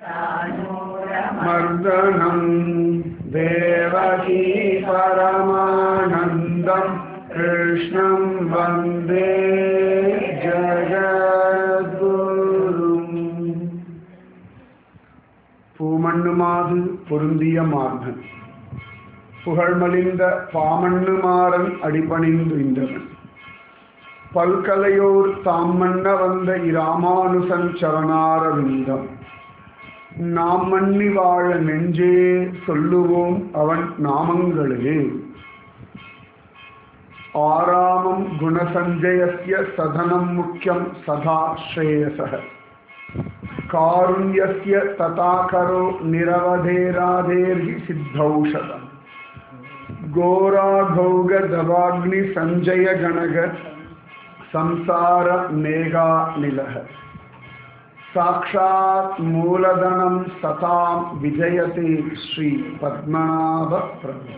मर्दनं देवकी परमानन्दं कृष्णं वन्दे ஜகத்குரும் பூமண்ணுமாது பொருந்திய மார்பன் புகழ்மலிந்த பாமண்ணுமாறன் அடிபணிந்து இந்தவன் பல்கலையோர் தாம் மன்ன வந்த இராமானுசன் சரணாரவிந்தம் நாம் மன்னி வாழ நெஞ்சே சொல்லுவோம் அவன் நாமங்களே ஆராமம் குணசஞ்சயஸ்ய சதனம் முக்கியம் சதா ஸ்ரேயசः காருண்யஸ்ய ததா கரோ நிரவதேராதேர்ஹி சித்தௌஷதம் घोराघौगदवाग्नि सञ्जय गणग संसार मेघा निलः साक्षात् मूलधनं सतां विजयते श्री पद्मनाभ प्रभु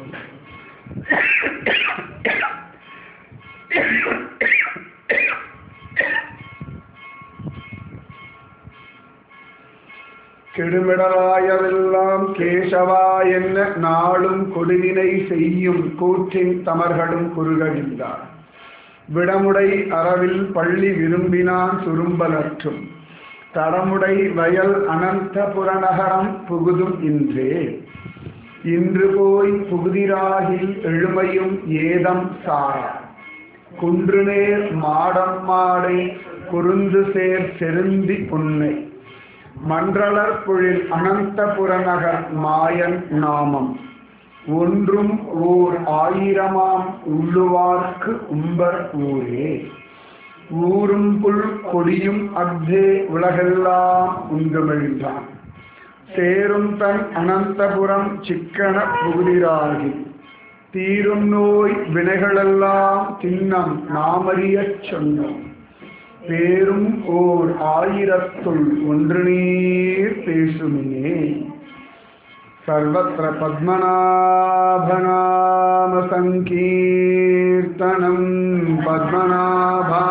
கெடுமிடராயவெல்லாம் கேசவா என்ன நாளும் கொடுவினை செய்யும் கூற்றின் தமர்களும் குறுகடிந்தார் விடமுடை அறவில் பள்ளி விரும்பினான் சுரும்பலற்றும் தடமுடை வயல் அனந்த புறநகரம் புகுதும் இன்றே இன்று போய் புகுதிராகில் எழுமையும் ஏதம் சாரா குன்றுநேர் மாடம் மாடை குருந்து சேர் செருந்தி புன்னை மன்றலர் பொழில் அனந்தபுர நகர் மாயன் நாமம் ஒன்றும் ஓர் ஆயிரமாம் உள்ளுவார்க்கு உம்பர் ஊரே ஊரும் புல் கொடியும் அக்தே உலகெல்லாம் உண்டுமெழுந்தான் சேரும் தன் அனந்தபுரம் சிக்கன புகுதிராகி தீரும் நோய் வினைகளெல்லாம் தின்னம் நாமறியச் சொன்னோம் பேரும் ஓர் ஆயிரத்துள் ஒன்று நீர் பேசுமினே சர்வத்திர பத்மநாபநாம சங்கீர்த்தனம் பத்மநாபா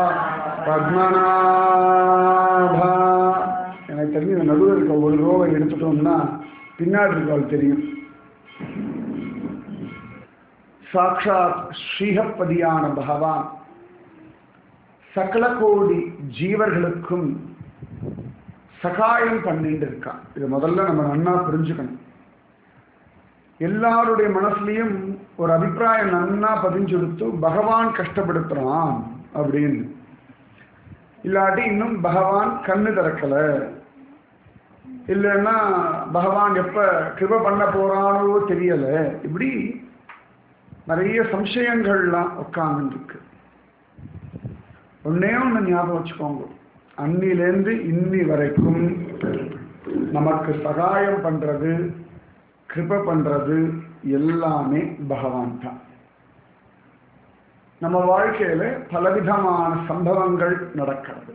பத்மநாபா எனக்கு தெரிஞ்சு இந்த நடுவில் இருக்க ஒரு ரோவை எடுத்துட்டோம்னா பின்னாடி இருக்கால் தெரியும் சாக்ஷாத் ஸ்ரீஹப்பதியான பகவான் சகல கோடி ஜீவர்களுக்கும் சகாயம் பண்ணிட்டு இருக்கான் இது முதல்ல நம்ம நன்னா புரிஞ்சுக்கணும் எல்லாருடைய மனசுலயும் ஒரு அபிப்பிராயம் நன்னா பதிஞ்செடுத்து பகவான் கஷ்டப்படுத்துறான் அப்படின்னு இல்லாட்டி இன்னும் பகவான் கண்ணு திறக்கல இல்லைன்னா பகவான் எப்ப கிருப பண்ண போறானோ தெரியல இப்படி நிறைய சம்சயங்கள்லாம் உட்கார்ந்துருக்கு ஒன்னே ஒன்று ஞாபகம் வச்சுக்கோங்க அன்னிலேருந்து இன்னி வரைக்கும் நமக்கு சகாயம் பண்றது கிருப பண்றது எல்லாமே பகவான் தான் நம்ம வாழ்க்கையில பலவிதமான சம்பவங்கள் நடக்கிறது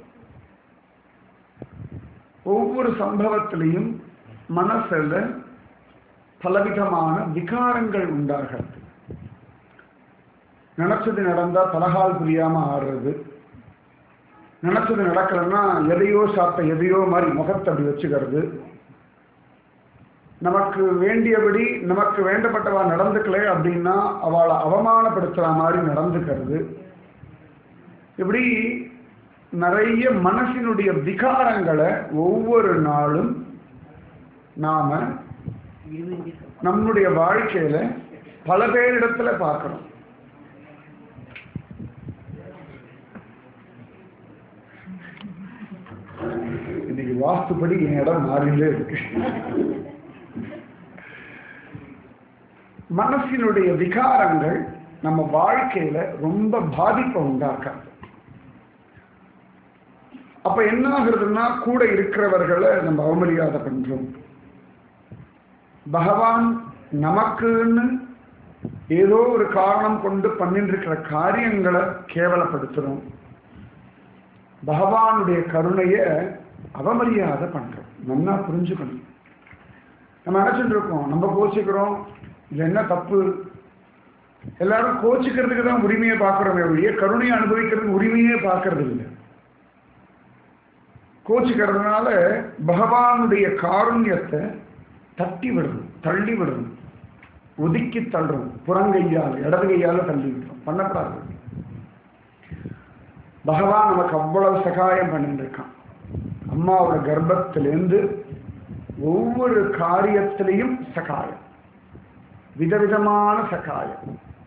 ஒவ்வொரு சம்பவத்திலையும் மனசுல பலவிதமான விகாரங்கள் உண்டாகிறது நினைச்சது நடந்தா தலகால் புரியாம ஆடுறது நினைச்சது நடக்கலைன்னா எதையோ சாப்பிட்ட எதையோ மாதிரி முகத்தை அப்படி வச்சுக்கிறது நமக்கு வேண்டியபடி நமக்கு வேண்டப்பட்டவா நடந்துக்கல அப்படின்னா அவளை அவமானப்படுத்துற மாதிரி நடந்துக்கிறது இப்படி நிறைய மனசினுடைய விகாரங்களை ஒவ்வொரு நாளும் நாம நம்முடைய வாழ்க்கையில பல பேரிடத்துல பார்க்கிறோம் இன்னைக்கு வாஸ்துப்படி என் இடம் மாறிலே இருக்கு மனசினுடைய விகாரங்கள் நம்ம வாழ்க்கையில ரொம்ப பாதிப்பை உண்டாக்காது அப்ப என்ன ஆகுறதுன்னா கூட இருக்கிறவர்களை நம்ம அவமரியாதை பண்றோம் பகவான் நமக்குன்னு ஏதோ ஒரு காரணம் கொண்டு பண்ணிட்டு இருக்கிற காரியங்களை கேவலப்படுத்துறோம் பகவானுடைய கருணைய அவமரியாதை பண்றோம் நல்லா புரிஞ்சுக்கணும் நம்ம நினைச்சிட்டு இருக்கோம் நம்ம கோச்சிக்கிறோம் இது என்ன தப்பு எல்லாரும் கோச்சிக்கிறதுக்கு தான் உரிமையை பார்க்குறோமே ஒழிய கருணையை அனுபவிக்கிறதுக்கு உரிமையே பார்க்கறது இல்லை கோச்சிக்கிறதுனால பகவானுடைய காருண்யத்தை தட்டி விடுறது தள்ளி விடுறது ஒதுக்கி தள்ளுறோம் புறங்கையால் இடது கையால தள்ளி விடுறோம் பண்ணக்கூடாது பகவான் நமக்கு அவ்வளவு சகாயம் பண்ணிட்டு இருக்கான் அம்மாவோட கர்ப்பத்திலேருந்து ஒவ்வொரு காரியத்திலையும் சகாயம் விதவிதமான சகாயம்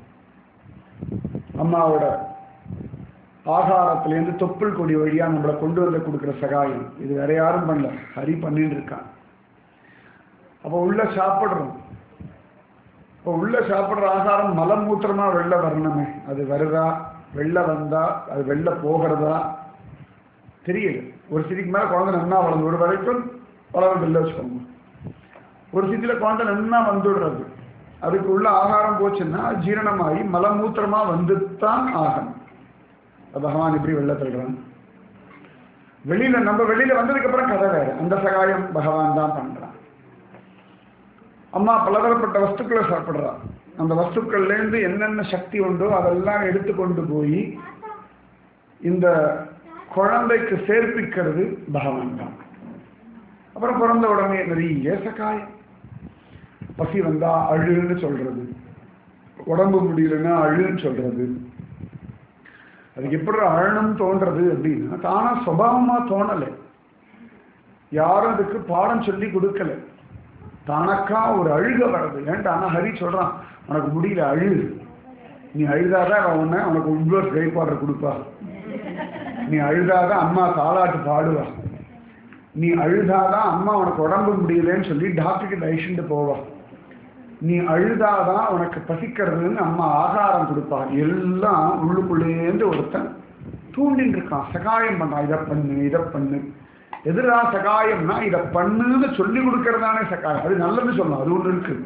அம்மாவோட ஆகாரத்திலேருந்து தொப்புள் கொடி வழியா நம்மளை கொண்டு வந்து கொடுக்குற சகாயம் இது வேற யாரும் பண்ணல ஹரி பண்ணிட்டு இருக்கான் அப்போ உள்ள சாப்பிடுறோம் இப்போ உள்ள சாப்பிடுற ஆகாரம் மலம் மூத்திரமா வெளில வரணுமே அது வருதா வெளில வந்தா அது வெளில போகிறதா தெரியல ஒரு சிதிக்கு மேல குழந்தை நன்னா வளர்ந்து ஒரு வரைக்கும் வளர்ந்து இல்லை வச்சுக்கோங்க ஒரு சிதியில குழந்தை நன்னா வந்துடுறது அதுக்கு உள்ள ஆகாரம் போச்சுன்னா ஜீரணமாகி மலமூத்திரமா வந்துத்தான் ஆகணும் பகவான் இப்படி வெளில தள்ளுறான் வெளியில நம்ம வெளியில வந்ததுக்கு அப்புறம் கதை வேற அந்த சகாயம் பகவான் தான் பண்றான் அம்மா பலதரப்பட்ட வஸ்துக்களை சாப்பிடுறா அந்த வஸ்துக்கள்ல இருந்து என்னென்ன சக்தி உண்டோ அதெல்லாம் எடுத்துக்கொண்டு போய் இந்த குழந்தைக்கு சேர்ப்பிக்கிறது பகவான் தான் அப்புறம் பிறந்த உடனே நிறைய சகாயம் பசி வந்தா அழுன்னு சொல்றது உடம்பு முடியலன்னா அழுன்னு சொல்றது அதுக்கு எப்படி அழணும் தோன்றது அப்படின்னா தானா சுபாவமா தோணலை யாரும் அதுக்கு பாடம் சொல்லி கொடுக்கல தனக்கா ஒரு அழுக வர்றது ஏன்டா ஆனா ஹரி சொல்றான் உனக்கு முடியல அழு நீ அழுதாதான் அவன் உன்னை உனக்கு உட்வர்ஸ் கிரேட் வாட்டர் கொடுப்பா நீ அழுதாதான் அம்மா தாளாட்டு பாடுவா நீ அழுதாதான் அம்மா உனக்கு உடம்பு முடியலன்னு சொல்லி டாக்டருக்கு அழிச்சுட்டு போவா நீ அழுதாதான் உனக்கு பசிக்கிறதுன்னு அம்மா ஆகாரம் கொடுப்பா எல்லாம் உள்ளுக்குள்ளேந்து ஒருத்தன் தூண்டின்னு இருக்கான் சகாயம் பண்றான் இதை பண்ணு இதை பண்ணு எதிரா சகாயம்னா இதை பண்ணுன்னு சொல்லி கொடுக்கறதானே சகாயம் அது நல்லது சொல்லணும் அது ஒன்று இருக்கு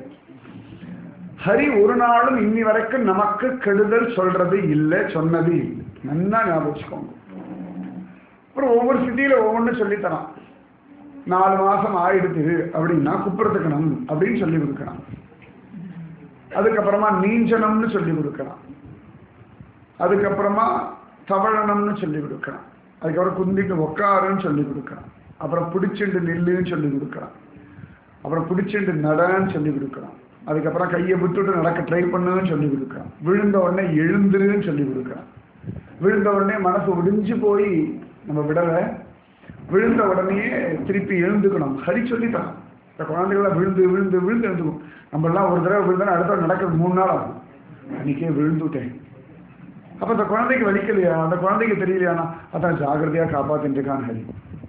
ஹரி ஒரு நாளும் இன்னி வரைக்கும் நமக்கு கெடுதல் சொல்றது இல்லை சொன்னது இல்லை நல்லா ஞாபகம் வச்சுக்கோங்க அப்புறம் ஒவ்வொரு சிட்டியில ஒவ்வொன்று சொல்லித்தரான் நாலு மாசம் ஆயிடுது அப்படின்னா குப்புறத்துக்கணும் அப்படின்னு சொல்லி கொடுக்கலாம் அதுக்கப்புறமா நீஞ்சனம்னு சொல்லி கொடுக்கலாம் அதுக்கப்புறமா தவழனம்னு சொல்லி கொடுக்கலாம் அதுக்கப்புறம் குந்திக்கு உக்காருன்னு சொல்லி கொடுக்கலாம் அப்புறம் பிடிச்சிண்டு நில்லுன்னு சொல்லி கொடுக்கலாம் அப்புறம் பிடிச்சிண்டு நடன்னு சொல்லி கொடுக்கலாம் அதுக்கப்புறம் கையை விட்டுட்டு நடக்க ட்ரை பண்ணுன்னு சொல்லி கொடுக்கலாம் விழுந்த உடனே எழுந்துருன்னு சொல்லி கொடுக்கலாம் விழுந்த உடனே மனசு ஒடிஞ்சு போய் நம்ம விடலை விழுந்த உடனேயே திருப்பி எழுந்துக்கணும் ஹரி சொல்லித்தான் இந்த குழந்தைகளை விழுந்து விழுந்து விழுந்து எழுந்துக்கும் நம்மளாம் ஒரு தடவை விழுந்தா அடுத்த தடவை நடக்கிறது மூணு நாள் ஆகும் அன்னைக்கே விழுந்துட்டேன் அப்ப அந்த குழந்தைக்கு வலிக்கலையா அந்த குழந்தைக்கு தெரியலையானா அதான் ஜாகிரதையா காப்பாத்திட்டு இருக்கான் ஹரி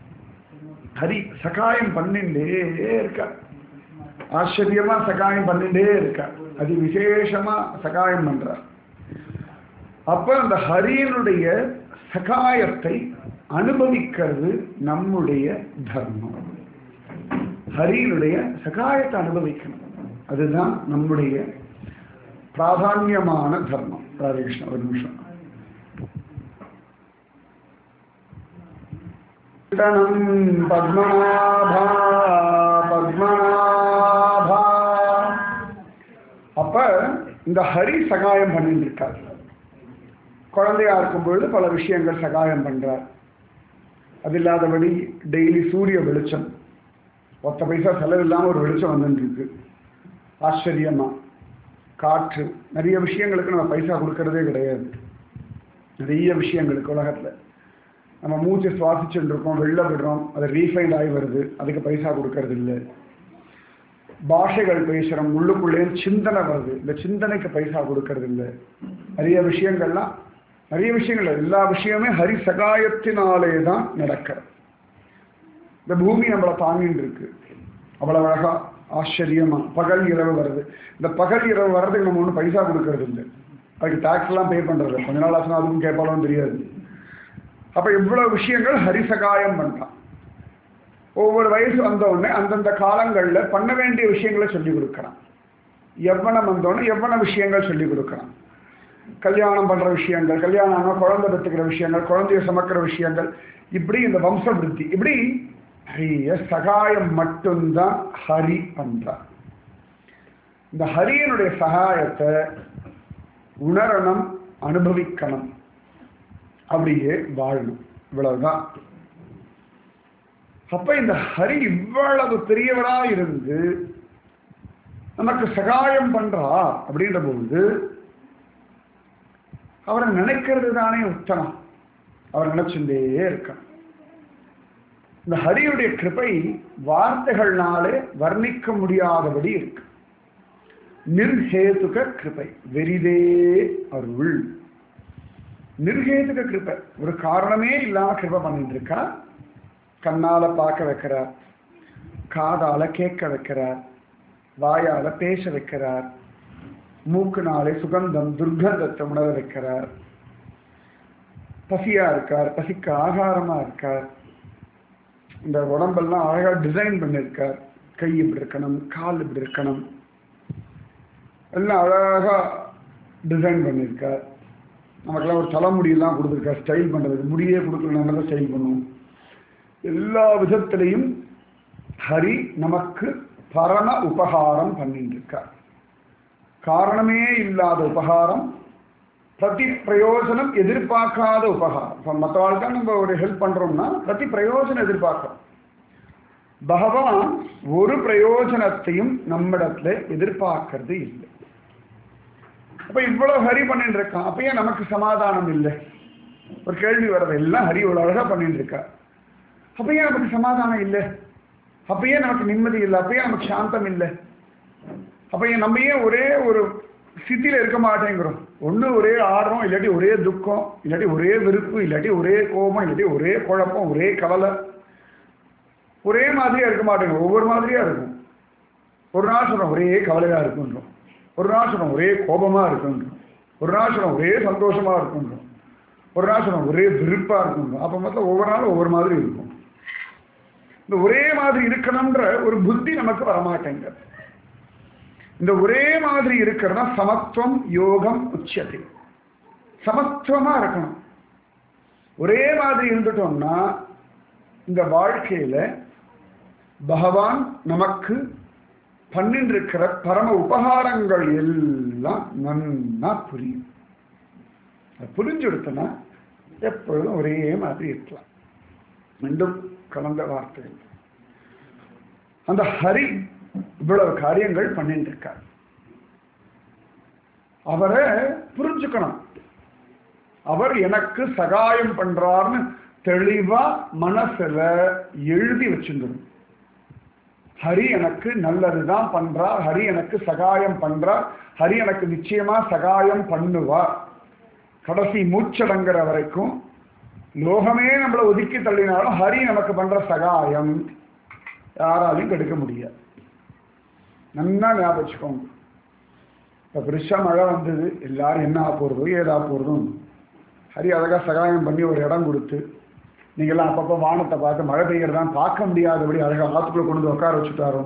ஹரி சகாயம் பண்ணிண்டே இருக்கா ஆச்சரியமா சகாயம் பண்ணிட்டே இருக்கா அது விசேஷமா சகாயம் பண்றார் அப்ப அந்த ஹரியனுடைய சகாயத்தை அனுபவிக்கிறது நம்முடைய தர்மம் ஹரியினுடைய சகாயத்தை அனுபவிக்கணும் அதுதான் நம்முடைய பிராதான்யமான தர்மம் ராதே கிருஷ்ணா ஒரு நிமிஷம் கீர்த்தனம் பத்மநாபா பத்மநாபா அப்ப இந்த ஹரி சகாயம் பண்ணிட்டு இருக்கார் குழந்தையா இருக்கும் பொழுது பல விஷயங்கள் சகாயம் பண்றார் அது இல்லாதபடி டெய்லி சூரிய வெளிச்சம் ஒத்த பைசா செலவில்லாம ஒரு வெளிச்சம் வந்துட்டு இருக்கு ஆச்சரியமா காற்று நிறைய விஷயங்களுக்கு நம்ம பைசா கொடுக்கறதே கிடையாது நிறைய விஷயங்களுக்கு உலகத்துல நம்ம மூச்சு சுவாசிச்சுட்டு இருக்கோம் வெளில விடுறோம் அது ரீஃபைண்ட் ஆகி வருது அதுக்கு பைசா கொடுக்கறது இல்லை பாஷைகள் பேசுகிறோம் உள்ளுக்குள்ளே சிந்தனை வருது இந்த சிந்தனைக்கு பைசா கொடுக்கறது இல்லை நிறைய விஷயங்கள்லாம் நிறைய விஷயங்கள் எல்லா விஷயமே ஹரி சகாயத்தினாலே தான் நடக்கிறது இந்த பூமி நம்மளை தாங்கிட்டு இருக்கு அவ்வளவு அழகா ஆச்சரியமா பகல் இரவு வருது இந்த பகல் இரவு வர்றதுக்கு நம்ம ஒன்றும் பைசா கொடுக்கறது இல்லை அதுக்கு டாக்ஸ் எல்லாம் பே பண்றது கொஞ்ச நாள் ஆச்சுன்னா அதுவும் கேட்பாலும் தெரியாது அப்ப இவ்வளவு விஷயங்கள் ஹரிசகாயம் பண்றான் ஒவ்வொரு வயசு வந்த உடனே அந்தந்த காலங்கள்ல பண்ண வேண்டிய விஷயங்களை சொல்லி கொடுக்கறான் எவ்வளம் வந்தோடனே எவ்வளவு விஷயங்கள் சொல்லி கொடுக்கறான் கல்யாணம் பண்ற விஷயங்கள் கல்யாணம் ஆனா குழந்தை பெற்றுக்கிற விஷயங்கள் குழந்தைய சுமக்கிற விஷயங்கள் இப்படி இந்த வம்ச விருத்தி இப்படி நிறைய சகாயம் மட்டும்தான் ஹரி பண்றார் இந்த ஹரியனுடைய சகாயத்தை உணரணும் அனுபவிக்கணும் அப்படியே வாழணும் இவ்வளவுதான் அப்ப இந்த ஹரி இவ்வளவு பெரியவரா இருந்து நமக்கு சகாயம் பண்றா அப்படின்ற பொழுது அவரை நினைக்கிறது தானே உத்தமம் அவர் நினைச்சுட்டே இருக்கான் இந்த ஹரியுடைய கிருபை வார்த்தைகள்னாலே வர்ணிக்க முடியாதபடி இருக்கு நிர்ஹேதுக கிருபை வெரிதே அருள் நிர்ஹேதுக கிருபை ஒரு காரணமே இல்லாம கிருபை பண்ணிட்டு இருக்கா கண்ணால பார்க்க வைக்கிறார் காதால கேட்க வைக்கிறார் வாயால பேச வைக்கிறார் மூக்குனாலே சுகந்தம் துர்கந்தத்தை உணர வைக்கிறார் பசியா இருக்கார் பசிக்கு ஆகாரமா இருக்கார் இந்த உடம்பெல்லாம் அழகா டிசைன் பண்ணியிருக்கார் கை இப்படி இருக்கணும் கால் இப்படி இருக்கணும் எல்லாம் அழகா டிசைன் பண்ணியிருக்கார் நமக்கெல்லாம் ஒரு தலைமுடியெல்லாம் கொடுத்துருக்கார் ஸ்டைல் பண்ணுறதுக்கு முடியே கொடுக்கல நம்ம தான் ஸ்டைல் பண்ணுவோம் எல்லா விதத்திலையும் ஹரி நமக்கு பரம உபகாரம் பண்ணிட்டு இருக்கார் காரணமே இல்லாத உபகாரம் பிரதி பிரயோஜனம் எதிர்பார்க்காத உபகாரம் இப்போ மற்றவாளுக்கு நம்ம ஒரு ஹெல்ப் பண்றோம்னா பிரதி பிரயோஜனம் எதிர்பார்க்கிறோம் பகவான் ஒரு பிரயோஜனத்தையும் நம்மிடத்துல எதிர்பார்க்கறது இல்லை அப்ப இவ்வளவு ஹரி பண்ணிட்டு இருக்கான் அப்ப ஏன் நமக்கு சமாதானம் இல்லை ஒரு கேள்வி வர்றது எல்லாம் ஹரி இவ்வளவு அழகா பண்ணிட்டு இருக்கா அப்ப ஏன் நமக்கு சமாதானம் இல்லை அப்ப ஏன் நமக்கு நிம்மதி இல்லை அப்ப ஏன் நமக்கு சாந்தம் இல்லை அப்ப ஏன் நம்ம ஏன் ஒரே ஒரு ஸ்திதியில இருக்க மாட்டேங்கிறோம் ஒண்ணு ஒரே ஆடுறோம் இல்லாட்டி ஒரே துக்கம் இல்லாட்டி ஒரே வெறுப்பு இல்லாட்டி ஒரே கோபம் இல்லாட்டி ஒரே குழப்பம் ஒரே கவலை ஒரே மாதிரியா இருக்க மாட்டேங்கிறோம் ஒவ்வொரு மாதிரியா இருக்கும் ஒரு நாள் சொல்றோம் ஒரே கவலையா இருக்குன்றோம் ஒரு நாள் சொல்றோம் ஒரே கோபமா இருக்குன்றோம் ஒரு நாள் சொல்றோம் ஒரே சந்தோஷமா இருக்குன்றோம் ஒரு நாள் சொல்றோம் ஒரே வெறுப்பா இருக்குன்றோம் அப்ப மொத்தம் ஒவ்வொரு நாளும் ஒவ்வொரு மாதிரி இருக்கும் இந்த ஒரே மாதிரி இருக்கணும்ன்ற ஒரு புத்தி நமக்கு வரமாட்டேங்குது இந்த ஒரே மாதிரி இருக்கிறதா சமத்துவம் யோகம் உச்சத்தை சமத்துவமா இருக்கணும் ஒரே மாதிரி இருந்துட்டோம்னா இந்த வாழ்க்கையில பகவான் நமக்கு பண்ணிட்டு இருக்கிற பரம உபகாரங்கள் எல்லாம் நன்னா புரியும் அது புரிஞ்சுடுத்தனா எப்பொழுதும் ஒரே மாதிரி இருக்கலாம் மீண்டும் கலந்த வார்த்தைகள் அந்த ஹரி இவ்வளவு காரியங்கள் பண்ணிட்டு இருக்கார் அவரை புரிஞ்சுக்கணும் அவர் எனக்கு சகாயம் பண்றார்னு தெளிவா மனசுல எழுதி வச்சிருந்தணும் ஹரி எனக்கு நல்லதுதான் பண்றார் ஹரி எனக்கு சகாயம் பண்றார் ஹரி எனக்கு நிச்சயமா சகாயம் பண்ணுவார் கடைசி மூச்சடங்குற வரைக்கும் லோகமே நம்மளை ஒதுக்கி தள்ளினாலும் ஹரி நமக்கு பண்ற சகாயம் யாராலையும் கெடுக்க முடியாது நல்லா ஞாபகம் வச்சுக்கோங்க இப்போ பெருசா மழை வந்தது எல்லாரும் என்ன ஆக போகிறதோ ஏதா போகிறதும் ஹரி அழகாக சகாயம் பண்ணி ஒரு இடம் கொடுத்து நீங்கள்லாம் அப்பப்போ வானத்தை பார்த்து மழை பெய்யறதான் பார்க்க முடியாதபடி அழகாக ஆற்றுக்குள்ளே கொண்டு வந்து உட்கார வச்சுட்டாரோ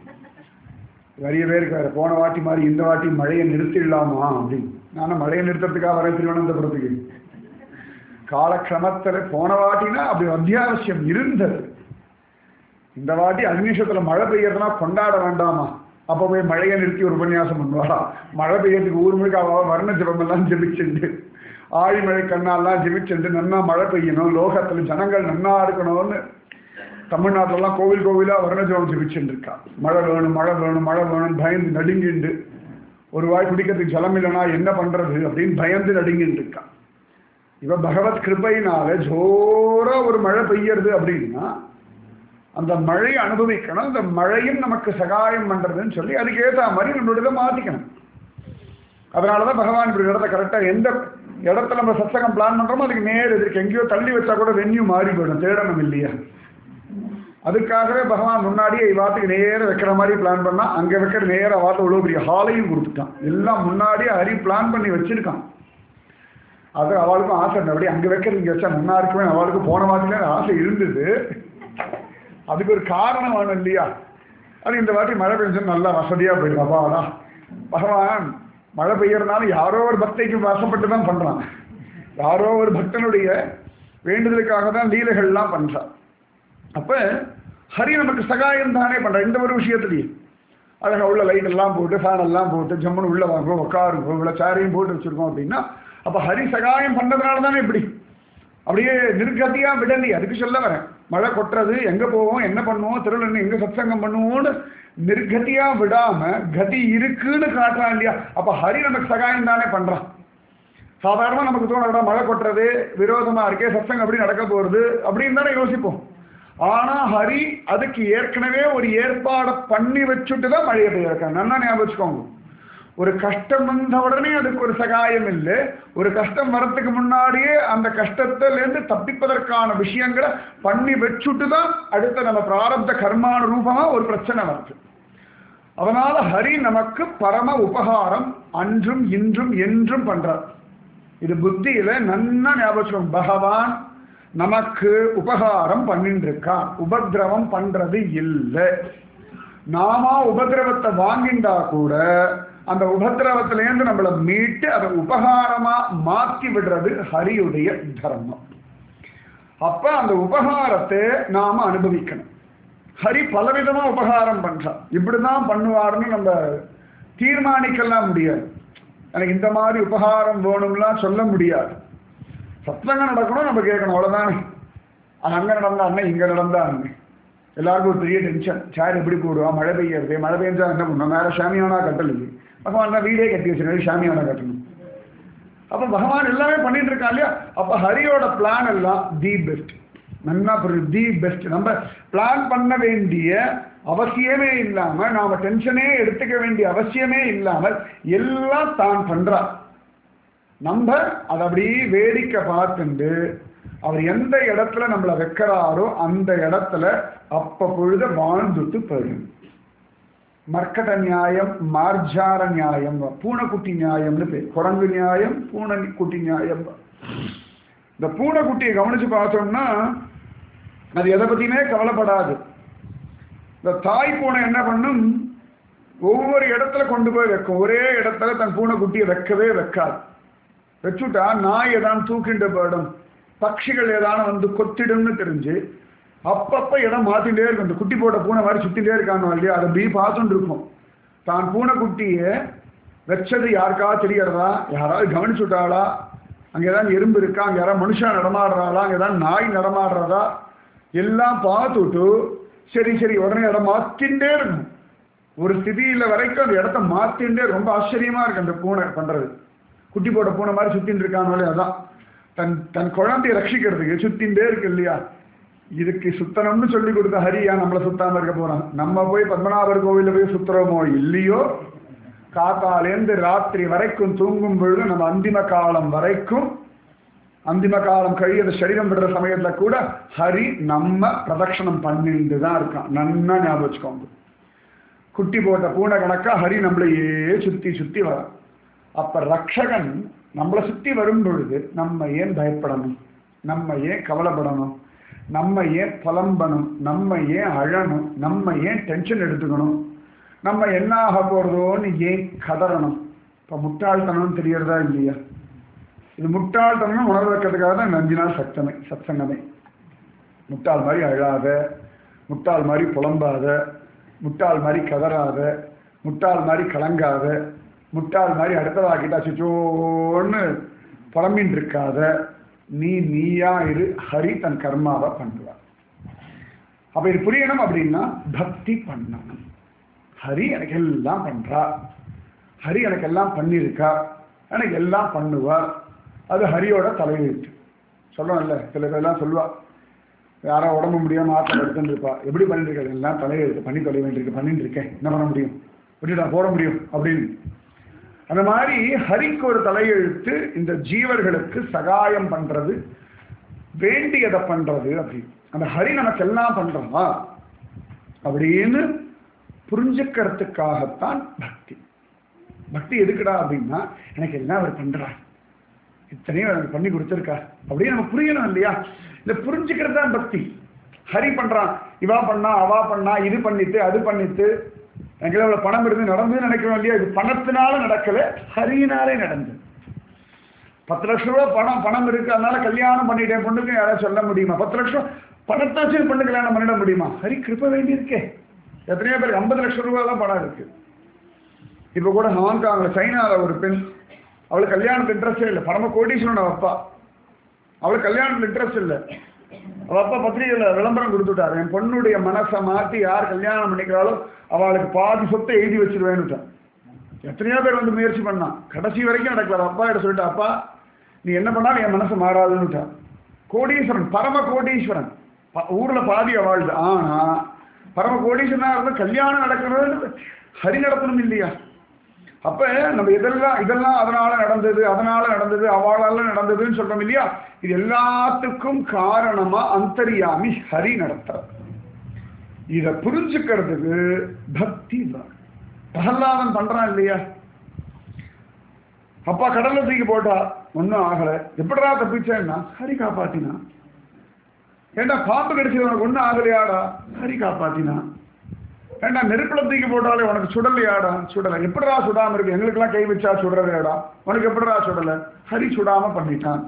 நிறைய பேருக்கு வேறு போன வாட்டி மாதிரி இந்த வாட்டி மழையை நிறுத்திடலாமா அப்படின்னு நானும் மழையை நிறுத்துறதுக்காக வரேன் திருவனந்தபுரத்துக்கு காலக்கிரமத்தில் போன வாட்டினா அப்படி அத்தியாவசியம் இருந்தது இந்த வாட்டி அக்னிஷத்துல மழை பெய்யறதுனா கொண்டாட வேண்டாமா அப்ப போய் மழையை நிறுத்தி ஒரு உபன்யாசம் பண்ணுவாரா மழை பெய்யறதுக்கு ஊர் முழுக்க அவ வர்ண ஜபம் எல்லாம் ஜெபிச்சுண்டு ஆழிமழை கண்ணாலாம் ஜெபிச்சுண்டு நன்னா மழை பெய்யணும் லோகத்துல ஜனங்கள் நன்னா இருக்கணும்னு தமிழ்நாட்டிலலாம் கோவில் கோவிலா வர்ண ஜபம் ஜெபிச்சுட்டு இருக்கா மழை வேணும் மழை வேணும் மழை வேணும் பயந்து நடுங்கிண்டு ஒரு வாய் குடிக்கிறதுக்கு ஜலம் இல்லைனா என்ன பண்றது அப்படின்னு பயந்து நடுங்கிட்டு இருக்கா இவ பகவத் கிருபையினால ஜோரா ஒரு மழை பெய்யறது அப்படின்னா அந்த மழையை அனுபவிக்கணும் அந்த மழையும் நமக்கு சகாயம் பண்றதுன்னு சொல்லி அதுக்கு ஏற்ற மாதிரி நம்மளோட இதை மாத்திக்கணும் அதனாலதான் பகவான் இப்படி இடத்த கரெக்டா எந்த இடத்துல நம்ம சத்சகம் பிளான் பண்றோமோ அதுக்கு நேர் எதிர்க்கு எங்கேயோ தள்ளி வச்சா கூட வென்யூ மாறி போயிடும் தேடணும் இல்லையா அதுக்காகவே பகவான் முன்னாடியே வாத்துக்கு நேர வைக்கிற மாதிரி பிளான் பண்ணா அங்க வைக்கிற நேர வார்த்தை இவ்வளவு பெரிய ஹாலையும் கொடுத்துட்டான் எல்லாம் முன்னாடியே ஹரி பிளான் பண்ணி வச்சிருக்கான் அது அவளுக்கும் ஆசை இருந்தபடி அங்க வைக்கிறது இங்க வச்சா நல்லா இருக்குமே அவளுக்கு போன வாரத்துல ஆசை இருந்தது அதுக்கு ஒரு காரணம் வேணும் இல்லையா அது இந்த வாட்டி மழை பெஞ்சு நல்லா வசதியா போயிடும் அப்பாடா பகவான் மழை பெய்யறதுனால யாரோ ஒரு பக்தைக்கு வசப்பட்டு தான் பண்றான் யாரோ ஒரு பக்தனுடைய வேண்டுதலுக்காக தான் லீலைகள்லாம் பண்றான் அப்ப ஹரி நமக்கு சகாயம் தானே பண்ற இந்த ஒரு விஷயத்துலயும் அழகா உள்ள லைட் எல்லாம் போட்டு ஃபேன் எல்லாம் போட்டு ஜம்முன்னு உள்ள வாங்குவோம் உட்காருங்க இவ்வளோ சேரையும் போட்டு வச்சிருக்கோம் அப்படின்னா அப்ப ஹரி சகாயம் பண்ணதுனால தானே இப்படி அப்படியே நிர்கதியா விடலி அதுக்கு சொல்ல வரேன் மழை கொட்டுறது எங்க போவோம் என்ன பண்ணுவோம் திருவிழா எங்க சத்சங்கம் பண்ணுவோம்னு நிர்கதியா விடாம கதி இருக்குன்னு காட்டுறான் இல்லையா அப்ப ஹரி நமக்கு சகாயம் தானே பண்றான் சாதாரணமா நமக்கு தோணுறா மழை கொட்டுறது விரோதமா இருக்கே சத்சங்கம் எப்படி நடக்க போறது அப்படின்னு தானே யோசிப்போம் ஆனா ஹரி அதுக்கு ஏற்கனவே ஒரு ஏற்பாடை பண்ணி வச்சுட்டு தான் மழையை பெய்யிருக்காங்க நல்லா ஞாபகம் வச்சுக்கோங்க ஒரு கஷ்டம் வந்த உடனே அதுக்கு ஒரு சகாயம் இல்லை ஒரு கஷ்டம் வரத்துக்கு முன்னாடியே அந்த கஷ்டத்திலேருந்து தப்பிப்பதற்கான விஷயங்களை பண்ணி வச்சுட்டு தான் அடுத்த நம்ம பிராரப்த கர்மான ரூபமா ஒரு பிரச்சனை வருது அதனால ஹரி நமக்கு பரம உபகாரம் அன்றும் இன்றும் என்றும் பண்றார் இது புத்தியில நன்னா ஞாபகம் பகவான் நமக்கு உபகாரம் பண்ணிட்டு இருக்கான் உபதிரவம் பண்றது இல்லை நாம உபதிரவத்தை வாங்கிண்டா கூட அந்த உபதிரவத்திலேருந்து நம்மளை மீட்டு அதை உபகாரமா மாத்தி விடுறது ஹரியுடைய தர்மம் அப்ப அந்த உபகாரத்தை நாம அனுபவிக்கணும் ஹரி பலவிதமா உபகாரம் பண்றான் இப்படிதான் பண்ணுவாருன்னு நம்ம தீர்மானிக்கலாம் முடியாது எனக்கு இந்த மாதிரி உபகாரம் வேணும்லாம் சொல்ல முடியாது சத்சங்கம் நடக்கணும் நம்ம கேட்கணும் அவ்வளவுதானே அது அங்க நடந்தா அண்ணன் இங்க நடந்தா அண்ணன் எல்லாருக்கும் ஒரு பெரிய டென்ஷன் சேர் எப்படி போடுவா மழை பெய்யறது மழை பெஞ்சா என்ன பண்ணும் மேல ஷாமியானா கட்டலையே பகவான் தான் வீடே கட்டி வச்சிருக்காரு ஷாமியானா கட்டணும் அப்ப பகவான் எல்லாமே பண்ணிட்டு இருக்கான் இல்லையா அப்ப ஹரியோட பிளான் எல்லாம் தி பெஸ்ட் நல்லா புரியுது தி பெஸ்ட் நம்ம பிளான் பண்ண வேண்டிய அவசியமே இல்லாம நாம டென்ஷனே எடுத்துக்க வேண்டிய அவசியமே இல்லாமல் எல்லாம் தான் பண்றா நம்ம அதை அப்படியே வேடிக்கை பார்த்துண்டு அவர் எந்த இடத்துல நம்மளை வைக்கிறாரோ அந்த இடத்துல அப்ப பொழுத வாழ்ந்துட்டு போயிடும் மர்க்கட நியாயம் மார்ஜார நியாயம் பூனைக்குட்டி நியாயம்னு பேர் குரங்கு நியாயம் பூனைக்குட்டி நியாயம் இந்த பூனைக்குட்டியை கவனிச்சு பார்த்தோம்னா அது எதை பத்தியுமே கவலைப்படாது இந்த தாய் பூனை என்ன பண்ணும் ஒவ்வொரு இடத்துல கொண்டு போய் வைக்கும் ஒரே இடத்துல தன் பூனைக்குட்டியை வைக்கவே வைக்காது வச்சுட்டா நாய் ஏதான் தூக்கிண்டு போயிடும் பட்சிகள் ஏதான வந்து கொத்திடும்னு தெரிஞ்சு அப்பப்ப இடம் மாத்திட்டே இருக்கும் இந்த குட்டி போட்ட பூனை மாதிரி சுத்திட்டே இருக்காங்க இல்லையா அதை பி பார்த்துட்டு இருக்கும் தான் பூனைக்குட்டியை வச்சது யாருக்கா தெரியறதா யாராவது கவனிச்சுட்டாளா அங்க ஏதாவது எறும்பு இருக்கா அங்க யாராவது மனுஷன் நடமாடுறாளா அங்க ஏதாவது நாய் நடமாடுறதா எல்லாம் பார்த்துட்டு சரி சரி உடனே இடம் மாத்தின்றே இருக்கும் ஒரு ஸ்திதியில வரைக்கும் அந்த இடத்த மாத்தின்றே ரொம்ப ஆச்சரியமா இருக்கு அந்த பூனை பண்றது குட்டி போட்ட பூனை மாதிரி சுத்தின்னு இருக்கானே அதான் தன் தன் குழந்தைய ரட்சிக்கிறதுக்கு சுத்தின்றே இருக்கு இல்லையா இதுக்கு சுத்தணும்னு சொல்லி கொடுத்த ஹரியா நம்மளை சுத்தாம இருக்க போறான் நம்ம போய் பத்மநாபர் கோவில்ல போய் சுத்துறோமோ இல்லையோ காத்தாலேருந்து ராத்திரி வரைக்கும் தூங்கும் பொழுது நம்ம அந்திம காலம் வரைக்கும் அந்திம காலம் கழிய சரீரம் விடுற சமயத்துல கூட ஹரி நம்ம பிரதட்சணம் பண்ணிட்டு தான் இருக்கான் நன்னா ஞாபகம் வச்சுக்கோங்க குட்டி போட்ட பூனை கணக்கா ஹரி நம்மளையே சுத்தி சுத்தி வர அப்ப ரக்ஷகன் நம்மளை சுத்தி வரும் பொழுது நம்ம ஏன் பயப்படணும் நம்ம ஏன் கவலைப்படணும் நம்ம ஏன் புலம்பணும் நம்ம ஏன் அழணும் நம்ம ஏன் டென்ஷன் எடுத்துக்கணும் நம்ம என்ன ஆக போறதோன்னு ஏன் கதறணும் இப்ப முட்டாள்தனம் தெரியறதா இல்லையா இது முட்டாள்தனம் உணர வைக்கிறதுக்காக தான் இந்த அஞ்சு நாள் சத்தமே சத்சங்கமே முட்டாள் மாதிரி அழாத முட்டாள் மாதிரி புலம்பாத முட்டாள் மாதிரி கதறாத முட்டாள் மாதிரி கலங்காத முட்டாள் மாதிரி அடுத்ததாக்கிட்டா சுச்சோன்னு புலம்பின் இருக்காத நீ நீயா இரு ஹரி தன் கர்மாவை பண்ணுவார் அப்ப இது புரியணும் அப்படின்னா பக்தி பண்ணணும் ஹரி எனக்கு எல்லாம் பண்றா ஹரி எனக்கு எல்லாம் பண்ணியிருக்கா எனக்கு எல்லாம் பண்ணுவார் அது ஹரியோட தலையெழுத்து சொல்லணும்ல சில பேர்லாம் சொல்லுவா யாரோ உடம்பு முடியாம ஆத்திரம் எடுத்துட்டு இருப்பா எப்படி பண்ணிட்டு இருக்க எல்லாம் தலையெழுத்து பண்ணி தொலை வேண்டியிருக்கு பண்ணிட்டு இருக்கேன் என்ன பண்ண முடியும் விட்டுட்டா போட முடியும் அப்படின்னு அந்த மாதிரி ஹரிக்கு ஒரு தலையெழுத்து இந்த ஜீவர்களுக்கு சகாயம் பண்றது வேண்டியதை பண்றது அப்படின்னு அந்த ஹரி நமக்கு எல்லாம் பண்றோமா அப்படின்னு புரிஞ்சுக்கிறதுக்காகத்தான் பக்தி பக்தி எதுக்குடா அப்படின்னா எனக்கு எல்லாம் அவர் பண்றார் இத்தனையும் எனக்கு பண்ணி கொடுத்துருக்கா அப்படின்னு நம்ம புரியணும் இல்லையா இந்த புரிஞ்சுக்கிறது தான் பக்தி ஹரி பண்றான் இவா பண்ணா அவா பண்ணா இது பண்ணிட்டு அது பண்ணிட்டு எனக்கு இவ்வளவு பணம் இருந்து நடந்து நினைக்கிறோம் இல்லையா இது பணத்தினால நடக்கல ஹரியினாலே நடந்தது பத்து லட்சம் ரூபாய் பணம் பணம் இருக்கு அதனால கல்யாணம் பண்ணிட்டேன் பொண்ணுக்கு யாராவது சொல்ல முடியுமா பத்து லட்சம் பணத்தை வச்சு பொண்ணு கல்யாணம் பண்ணிட முடியுமா ஹரி கிருப்ப வேண்டி இருக்கே எத்தனையோ பேருக்கு ஐம்பது லட்சம் ரூபாய் தான் பணம் இருக்கு இப்ப கூட ஹாங்காங்ல சைனால ஒரு பெண் அவளுக்கு கல்யாணத்துக்கு இன்ட்ரெஸ்டே இல்லை பரம கோடீஸ்வரன் அவ அப்பா அவளுக்கு கல்யாணத்துல இன்ட்ரெஸ்ட் இல்லை அவ அப்பா பத்திரிகையில விளம்பரம் கொடுத்துட்டாரு என் பொண்ணுடைய மனசை மாத்தி யார் கல்யாணம் பண்ணிக்கிறாலும் அவளுக்கு பாதி சொத்தை எழுதி வச்சிருவேன்னுட்டான் எத்தனையோ பேர் வந்து முயற்சி பண்ணான் கடைசி வரைக்கும் நடக்கல அவ அப்பா கிட்ட சொல்லிட்டு அப்பா நீ என்ன பண்ணாலும் என் மனசு மாறாதுன்னுட்டான் கோடீஸ்வரன் பரம கோடீஸ்வரன் ப- ஊர்ல பாதி வாழ்து ஆனா பரம கோடீஸ்வரனா இருந்து கல்யாணம் நடக்கிறது ஹரி நடத்தணும் இல்லையா அப்ப நம்ம இதெல்லாம் இதெல்லாம் அதனால நடந்தது அதனால நடந்தது அவளால நடந்ததுன்னு சொல்றோம் இல்லையா இது எல்லாத்துக்கும் காரணமா அந்தரியாமி ஹரி நடத்துறார் இத புரிஞ்சுக்கிறதுக்கு பக்தி தான் பிரகலாதன் பண்றான் இல்லையா அப்பா கடல்ல தூக்கி போட்டா ஒன்றும் ஆகல எப்படிடா தப்பிச்சேன்னா ஹரி காப்பாத்தினா ஏண்டா பாம்பு கடிச்சது உனக்கு ஒன்றும் ஆகலையாடா ஹரி காப்பாத்தினா ஏண்டா நெருப்புல தூக்கி போட்டாலே உனக்கு சுடலையாடா சுடலை எப்படிடா சுடாம இருக்கு எங்களுக்கெல்லாம் கை வச்சா சுடுறதையாடா உனக்கு எப்படிடா சுடலை ஹரி சுடாம பண்ணிட்டான்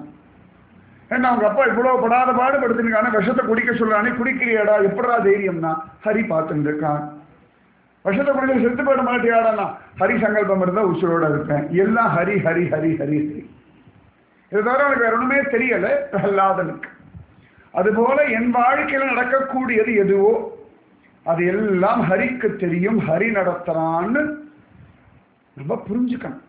ஏண்டா அவங்க அப்பா இவ்வளவு படாத பாடு படுத்திருக்கான விஷத்தை குடிக்க சொல்றானே குடிக்கிறியாடா எப்படிடா தைரியம்னா ஹரி பார்த்துட்டு இருக்கான் விஷத்தை குடிக்க செத்து போயிட மாட்டியாடானா ஹரி சங்கல்பம் இருந்தா உசுரோட இருப்பேன் எல்லாம் ஹரி ஹரி ஹரி ஹரி ஹரி இது தவிர எனக்கு வேற ஒண்ணுமே தெரியல பிரகலாதனுக்கு அதுபோல என் வாழ்க்கையில நடக்கக்கூடியது எதுவோ அது எல்லாம் ஹரிக்கு தெரியும் ஹரி நடத்துறான்னு நம்ம புரிஞ்சுக்கணும்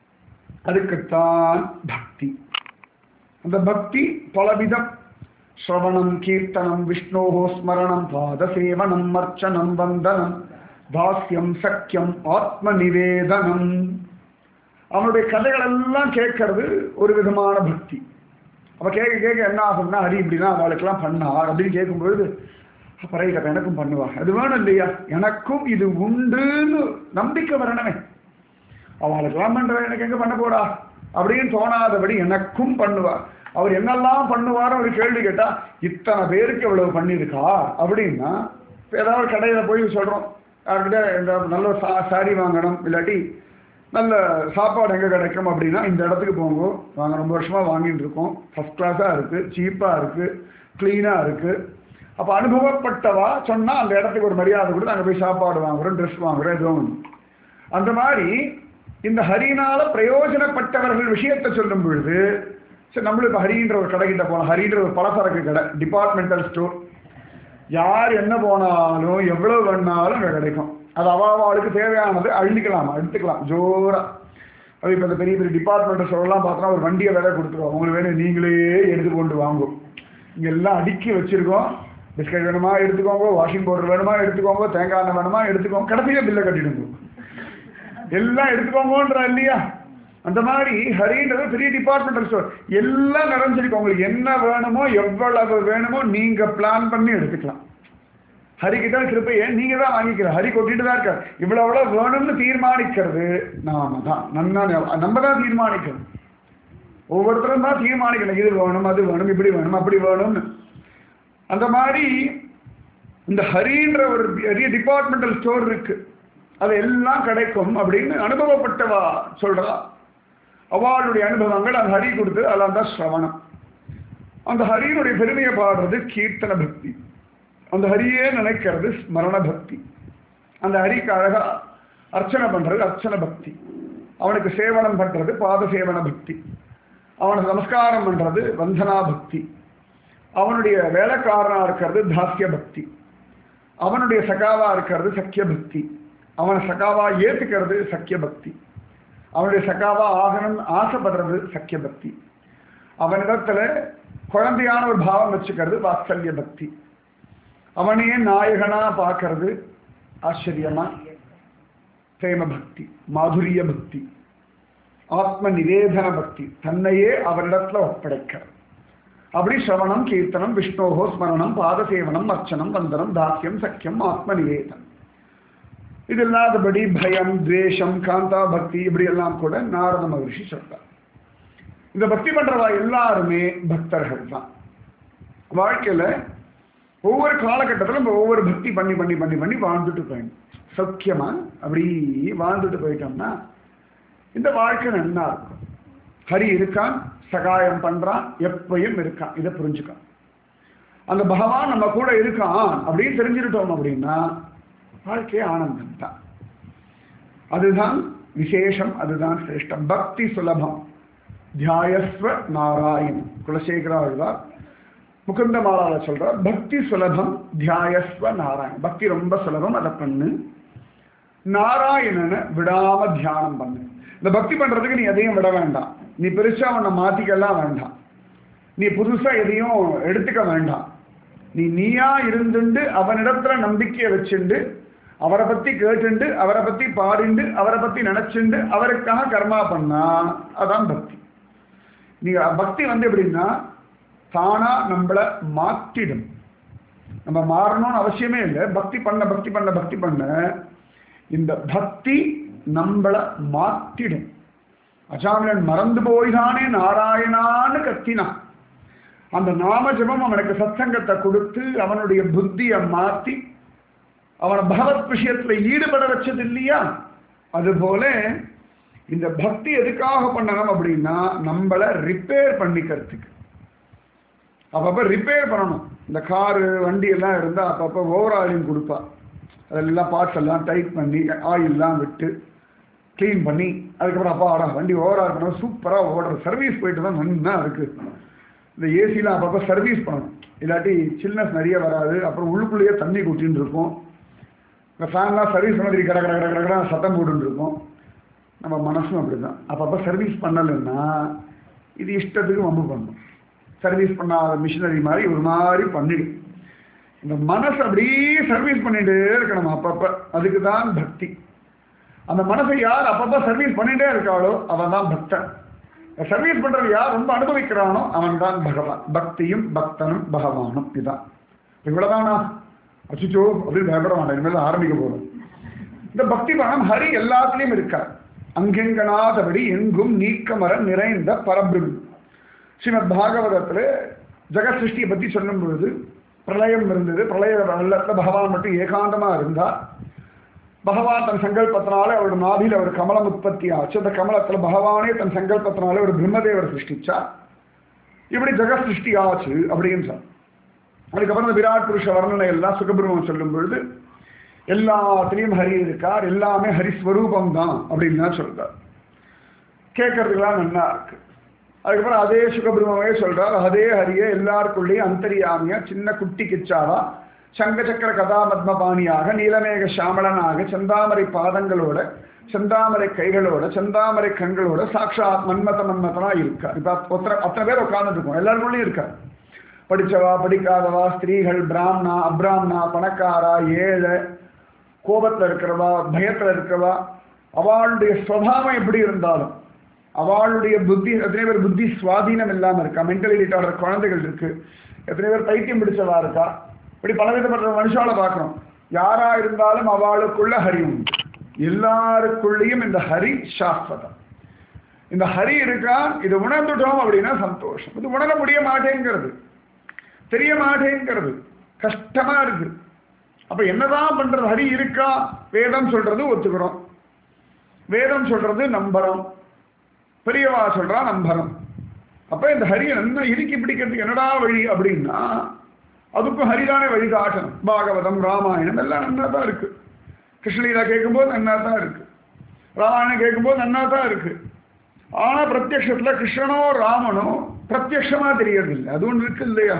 அதுக்குத்தான் பக்தி அந்த பக்தி பலவிதம் ஸ்ரவணம் கீர்த்தனம் விஷ்ணோஹோ ஸ்மரணம் பாதசேவனம் அர்ச்சனம் வந்தனம் தாஸ்யம் சக்கியம் ஆத்ம நிவேதனம் அவனுடைய கதைகள் எல்லாம் கேட்கறது ஒரு விதமான பக்தி அவ கேட்க கேட்க என்ன ஆகும்னா ஹரி இப்படிதான் அவளுக்கெல்லாம் பண்ணார் அப்படின்னு கேட்கும்பொழுது அப்ப ரைட் அப்ப எனக்கும் பண்ணுவா அது வேணும் இல்லையா எனக்கும் இது உண்டுன்னு நம்பிக்கை வரணுமே அவளுக்கெல்லாம் பண்ற எனக்கு எங்க பண்ண போறா அப்படின்னு தோணாதபடி எனக்கும் பண்ணுவா அவர் என்னெல்லாம் பண்ணுவார் ஒரு கேள்வி கேட்டா இத்தனை பேருக்கு இவ்வளவு பண்ணியிருக்கா அப்படின்னா இப்ப ஏதாவது கடையில போய் சொல்றோம் யார்கிட்ட இந்த நல்ல ஒரு சா சாரி வாங்கணும் இல்லாட்டி நல்ல சாப்பாடு எங்கே கிடைக்கும் அப்படின்னா இந்த இடத்துக்கு போங்க நாங்கள் ரொம்ப வருஷமாக வாங்கிட்டு இருக்கோம் ஃபஸ்ட் கிளாஸாக இருக்குது சீப்பாக இருக்குது க்ளீனாக இருக்குது அப்போ அனுபவப்பட்டவா சொன்னால் அந்த இடத்துக்கு ஒரு மரியாதை கொடுத்து அங்கே போய் சாப்பாடு வாங்குறோம் ட்ரெஸ் வாங்குறோம் ஏதோ ஒன்று அந்த மாதிரி இந்த ஹரினால பிரயோஜனப்பட்டவர்கள் விஷயத்தை சொல்லும் பொழுது சரி நம்மளும் இப்போ ஹரின்ற ஒரு கடைக்கிட்ட போனோம் ஹரின்ற ஒரு பலசரக்கு கடை டிபார்ட்மெண்டல் ஸ்டோர் யார் என்ன போனாலும் எவ்வளவு வேணாலும் அங்கே கிடைக்கும் அது அவ அவளுக்கு தேவையானது அள்ளிக்கலாம் எடுத்துக்கலாம் ஜோரா அது இப்போ இந்த பெரிய பெரிய டிபார்ட்மெண்ட் ஸ்டோர்லாம் பார்த்தோன்னா ஒரு வண்டியை விலை கொடுத்துருவோம் உங்களுக்கு வேணும் நீங்களே எடுத்து கொண்டு வாங்கும் இங்கே எல்லாம் அடுக்கி வச்சிருக்கோம் பிஸ்கட் வேணுமா எடுத்துக்கோங்க வாஷிங் பவுடர் வேணுமா எடுத்துக்கோங்க தேங்காய் எண்ணெய் வேணுமா எடுத்துக்கோங்க கடைசியாக பில்லை கட்டிடுங்க எல்லாம் எடுத்துக்கோங்கன்றா இல்லையா அந்த மாதிரி ஹரின்றது பெரிய டிபார்ட்மெண்டல் ஸ்டோர் எல்லாம் நிறைஞ்சிருக்கு உங்களுக்கு என்ன வேணுமோ எவ்வளவு வேணுமோ நீங்க பிளான் பண்ணி எடுத்துக்கலாம் ஹரிக்கிட்ட கிருப்பையை நீங்க தான் வாங்கிக்கிற ஹரி கொட்டிட்டு தான் இருக்கார் இவ்வளவு எவ்வளவு வேணும்னு தீர்மானிக்கிறது நாம தான் நன்னா ஞாபகம். நம்ம தான் தீர்மானிக்கணும் ஒவ்வொருத்தரும் தான் தீர்மானிக்கணும் இது வேணும் அது வேணும் இப்படி வேணும் அப்படி வேணும்னு அந்த மாதிரி இந்த ஹரின்ற ஒரு பெரிய டிபார்ட்மெண்டல் ஸ்டோர் இருக்கு அது எல்லாம் கிடைக்கும் அப்படின்னு அனுபவப்பட்டவா சொல்றா அவளுடைய அனுபவங்கள் அந்த ஹரி கொடுத்து அதெல்லாம் தான் ஸ்ரவணம் அந்த ஹரியினுடைய பெருமையை பாடுறது கீர்த்தன பக்தி அந்த ஹரியே நினைக்கிறது ஸ்மரண பக்தி அந்த ஹரிக்கு அழகா அர்ச்சனை பண்றது அர்ச்சன பக்தி அவனுக்கு சேவனம் பண்றது பாத சேவன பக்தி அவனுக்கு நமஸ்காரம் பண்றது வந்தனா பக்தி அவனுடைய வேலைக்காரனா இருக்கிறது தாஸ்ய பக்தி அவனுடைய சகாவா இருக்கிறது சக்கிய பக்தி அவனை சகாவா ஏத்துக்கிறது சக்கிய பக்தி அவனுடைய சகாவா ஆகணும் ஆசைப்படுறது சக்கிய பக்தி அவனிடத்துல குழந்தையான ஒரு பாவம் வச்சுக்கிறது வாத்சல்ய பக்தி அவனையே நாயகனா பார்க்கறது ஆச்சரியமா பிரேம பக்தி மாதுரிய பக்தி ஆத்ம நிவேதன பக்தி தன்னையே அவரிடத்துல ஒப்படைக்கிறது அப்படி சிரவணம் கீர்த்தனம் விஷ்ணோகோ ஸ்மரணம் பாதசேவனம் அர்ச்சனம் வந்தனம் தாஸ்யம் சக்கியம் ஆத்ம நிவேதனம் இது இல்லாதபடி பயம் துவேஷம் காந்தா பக்தி இப்படி எல்லாம் கூட நாரத மகரிஷி சொல்றார் இந்த பக்தி பண்றவா எல்லாருமே பக்தர்கள் தான் வாழ்க்கையில ஒவ்வொரு காலகட்டத்திலும் நம்ம ஒவ்வொரு பக்தி பண்ணி பண்ணி பண்ணி பண்ணி வாழ்ந்துட்டு போயிடணும் சௌக்கியமா அப்படி வாழ்ந்துட்டு போயிட்டோம்னா இந்த வாழ்க்கை நல்லா இருக்கும் ஹரி இருக்கான் சகாயம் பண்றான் எப்பயும் இருக்கான் இதை புரிஞ்சுக்கான் அந்த பகவான் நம்ம கூட இருக்கான் அப்படின்னு தெரிஞ்சுக்கிட்டோம் அப்படின்னா வாழ்க்கையே ஆனந்தம் தான் அதுதான் விசேஷம் அதுதான் சிரேஷ்டம் பக்தி சுலபம் தியாயஸ்வ நாராயண் குலசேகரா ஆழ்வார் முகுந்த மாலால சொல்ற பக்தி சுலபம் தியாயஸ்வ நாராயண் பக்தி ரொம்ப சுலபம் அதை பண்ணு நாராயணனை விடாம தியானம் பண்ணு இந்த பக்தி பண்றதுக்கு நீ எதையும் விட வேண்டாம் நீ பெருசா உன்னை மாத்திக்கலாம் வேண்டாம் நீ புதுசா எதையும் எடுத்துக்க வேண்டாம் நீ நீயா இருந்துண்டு அவனிடத்துல நம்பிக்கையை வச்சுண்டு அவரை பத்தி கேட்டுண்டு அவரை பத்தி பாடிண்டு அவரை பத்தி நினைச்சுண்டு அவருக்காக கர்மா பண்ணா அதான் பக்தி நீங்க பக்தி வந்து எப்படின்னா தானா நம்மள மாத்திடும் நம்ம மாறணும்னு அவசியமே இல்லை பக்தி பண்ண பக்தி பண்ண பக்தி பண்ண இந்த பக்தி நம்மள மாத்திடும் அஜாமிலன் மறந்து போய்தானே நாராயணான்னு கத்தினான் அந்த நாம ஜபம் அவனுக்கு சத்சங்கத்தை கொடுத்து அவனுடைய புத்தியை மாத்தி அவனை பகவத் விஷயத்துல ஈடுபட வச்சது இல்லையா அதுபோல இந்த பக்தி எதுக்காக பண்ணணும் அப்படின்னா நம்மளை ரிப்பேர் பண்ணிக்கிறதுக்கு அப்பப்போ ரிப்பேர் பண்ணணும் இந்த காரு வண்டி எல்லாம் இருந்தால் அப்பப்போ ஓவர் ஆயிலிங் கொடுப்பா அதெல்லாம் பார்ட்ஸ் எல்லாம் டைட் பண்ணி ஆயில்லாம் விட்டு க்ளீன் பண்ணி அதுக்கப்புறம் அப்பா ஆடா வண்டி ஓவர் ஆல் பண்ண சூப்பராக ஓடுற சர்வீஸ் போயிட்டு தான் நன்னா இருக்குது இந்த ஏசிலாம் அப்பப்போ சர்வீஸ் பண்ணணும் இல்லாட்டி சில்னஸ் நிறைய வராது அப்புறம் உள்ளுக்குள்ளேயே தண்ணி கொட்டின்னு இருக்கும் இந்த ஃபேன்லாம் சர்வீஸ் பண்ணி கட கட கட கடை சத்தம் போட்டுன்னு இருக்கும் நம்ம மனசும் அப்படி தான் அப்பப்போ சர்வீஸ் பண்ணலைன்னா இது இஷ்டத்துக்கு வம்பு பண்ணும் சர்வீஸ் பண்ணாத மிஷினரி மாதிரி ஒரு மாதிரி பண்ணிடும் இந்த மனசு அப்படியே சர்வீஸ் பண்ணிட்டே இருக்கணும் அப்பப்போ அதுக்கு தான் பக்தி அந்த மனசை யார் அப்பப்போ சர்வீஸ் பண்ணிட்டே இருக்காளோ அவன் தான் பக்தன் சர்வீஸ் பண்றது யார் ரொம்ப அனுபவிக்கிறானோ அவன் தான் பகவான் பக்தியும் பக்தனும் பகவானும் இதுதான் இவ்வளவுதானா அச்சுச்சோ அப்படின்னு பயப்பட மாட்டேன் இனிமேல் ஆரம்பிக்க போதும் இந்த பக்தி பணம் ஹரி எல்லாத்துலேயும் இருக்கார் அங்கெங்கனாதபடி எங்கும் நீக்கமர நிறைந்த பரபிரம் ஸ்ரீமத் பாகவதத்தில் ஜெகத் சிருஷ்டியை பற்றி சொல்லும் பொழுது பிரளயம் இருந்தது பிரளய வெள்ளத்தில் பகவான் மட்டும் ஏகாந்தமாக இருந்தார் பகவான் தன் சங்கல்பத்தினால அவரோட நாபியில் அவர் கமலம் உற்பத்தி ஆச்சு அந்த கமலத்தில் பகவானே தன் சங்கல்பத்தினால ஒரு பிரம்மதேவர் சிருஷ்டிச்சார் இப்படி ஜெகத் சிருஷ்டி ஆச்சு அப்படின்னு சொன்னார் அதுக்கப்புறம் இந்த விராட் புருஷ வர்ணனை எல்லாம் சுகபிரமம் சொல்லும் பொழுது எல்லாத்துலேயும் ஹரி இருக்கார் எல்லாமே ஹரிஸ்வரூபம் தான் அப்படின்னு தான் சொல்றார் கேட்கறதுக்கெல்லாம் நல்லா இருக்கு அதுக்கப்புறம் அதே சுகபிரமே சொல்றார் அதே ஹரியே எல்லாருக்குள்ளேயும் அந்தரியாமியா சின்ன குட்டி கிச்சாவா சங்க சக்கர கதாபத்ம பாணியாக நீலமேக சாமளனாக செந்தாமரை பாதங்களோட செந்தாமரை கைகளோட செந்தாமரை கண்களோட சாட்சாத் மன்மத மன்மதனா இருக்கார் இப்ப ஒத்தனை அத்தனை பேர் உட்கார்ந்துட்டு இருக்கோம் எல்லாருக்குள்ளேயும் இருக்கார் படிச்சவா படிக்காதவா ஸ்திரீகள் பிராமணா அப்ராம்னா பணக்காரா ஏழை கோபத்தில் இருக்கிறவா பயத்தில் இருக்கிறவா அவளுடைய ஸ்வபாவம் எப்படி இருந்தாலும் அவளுடைய புத்தி எத்தனை பேர் புத்தி சுவாதீனம் இல்லாமல் இருக்கா மென்டலி ரிட்டார்டர் குழந்தைகள் இருக்கு எத்தனை பேர் பைத்தியம் பிடிச்சவா இருக்கா இப்படி பலவிதப்பட்ட மனுஷால பார்க்கணும் யாரா இருந்தாலும் அவளுக்குள்ள ஹரி உண்டு எல்லாருக்குள்ளேயும் இந்த ஹரி சாஸ்வதம் இந்த ஹரி இருக்கா இது உணர்ந்துட்டோம் அப்படின்னா சந்தோஷம் இது உணர முடிய மாட்டேங்கிறது தெரிய மாட்டேங்கிறது கஷ்டமா இருக்கு அப்ப என்னதான் பண்றது ஹரி இருக்கா வேதம் சொல்றது ஒத்துக்கிறோம் வேதம் சொல்றது நம்புறோம் பெரியவா சொல்றா நம்புறோம் அப்ப இந்த ஹரியை என்ன இறுக்கி பிடிக்கிறதுக்கு என்னடா வழி அப்படின்னா அதுக்கும் ஹரிதானே வழி காட்டணும் பாகவதம் ராமாயணம் எல்லாம் நன்னா தான் இருக்கு கிருஷ்ணலீலா கேட்கும்போது நன்னா தான் இருக்கு ராமாயணம் கேட்கும்போது நன்னா தான் இருக்கு ஆனா பிரத்யக்ஷத்துல கிருஷ்ணனோ ராமனோ பிரத்யக்ஷமா தெரியறது இல்லை அது ஒன்று இருக்கு இல்லையா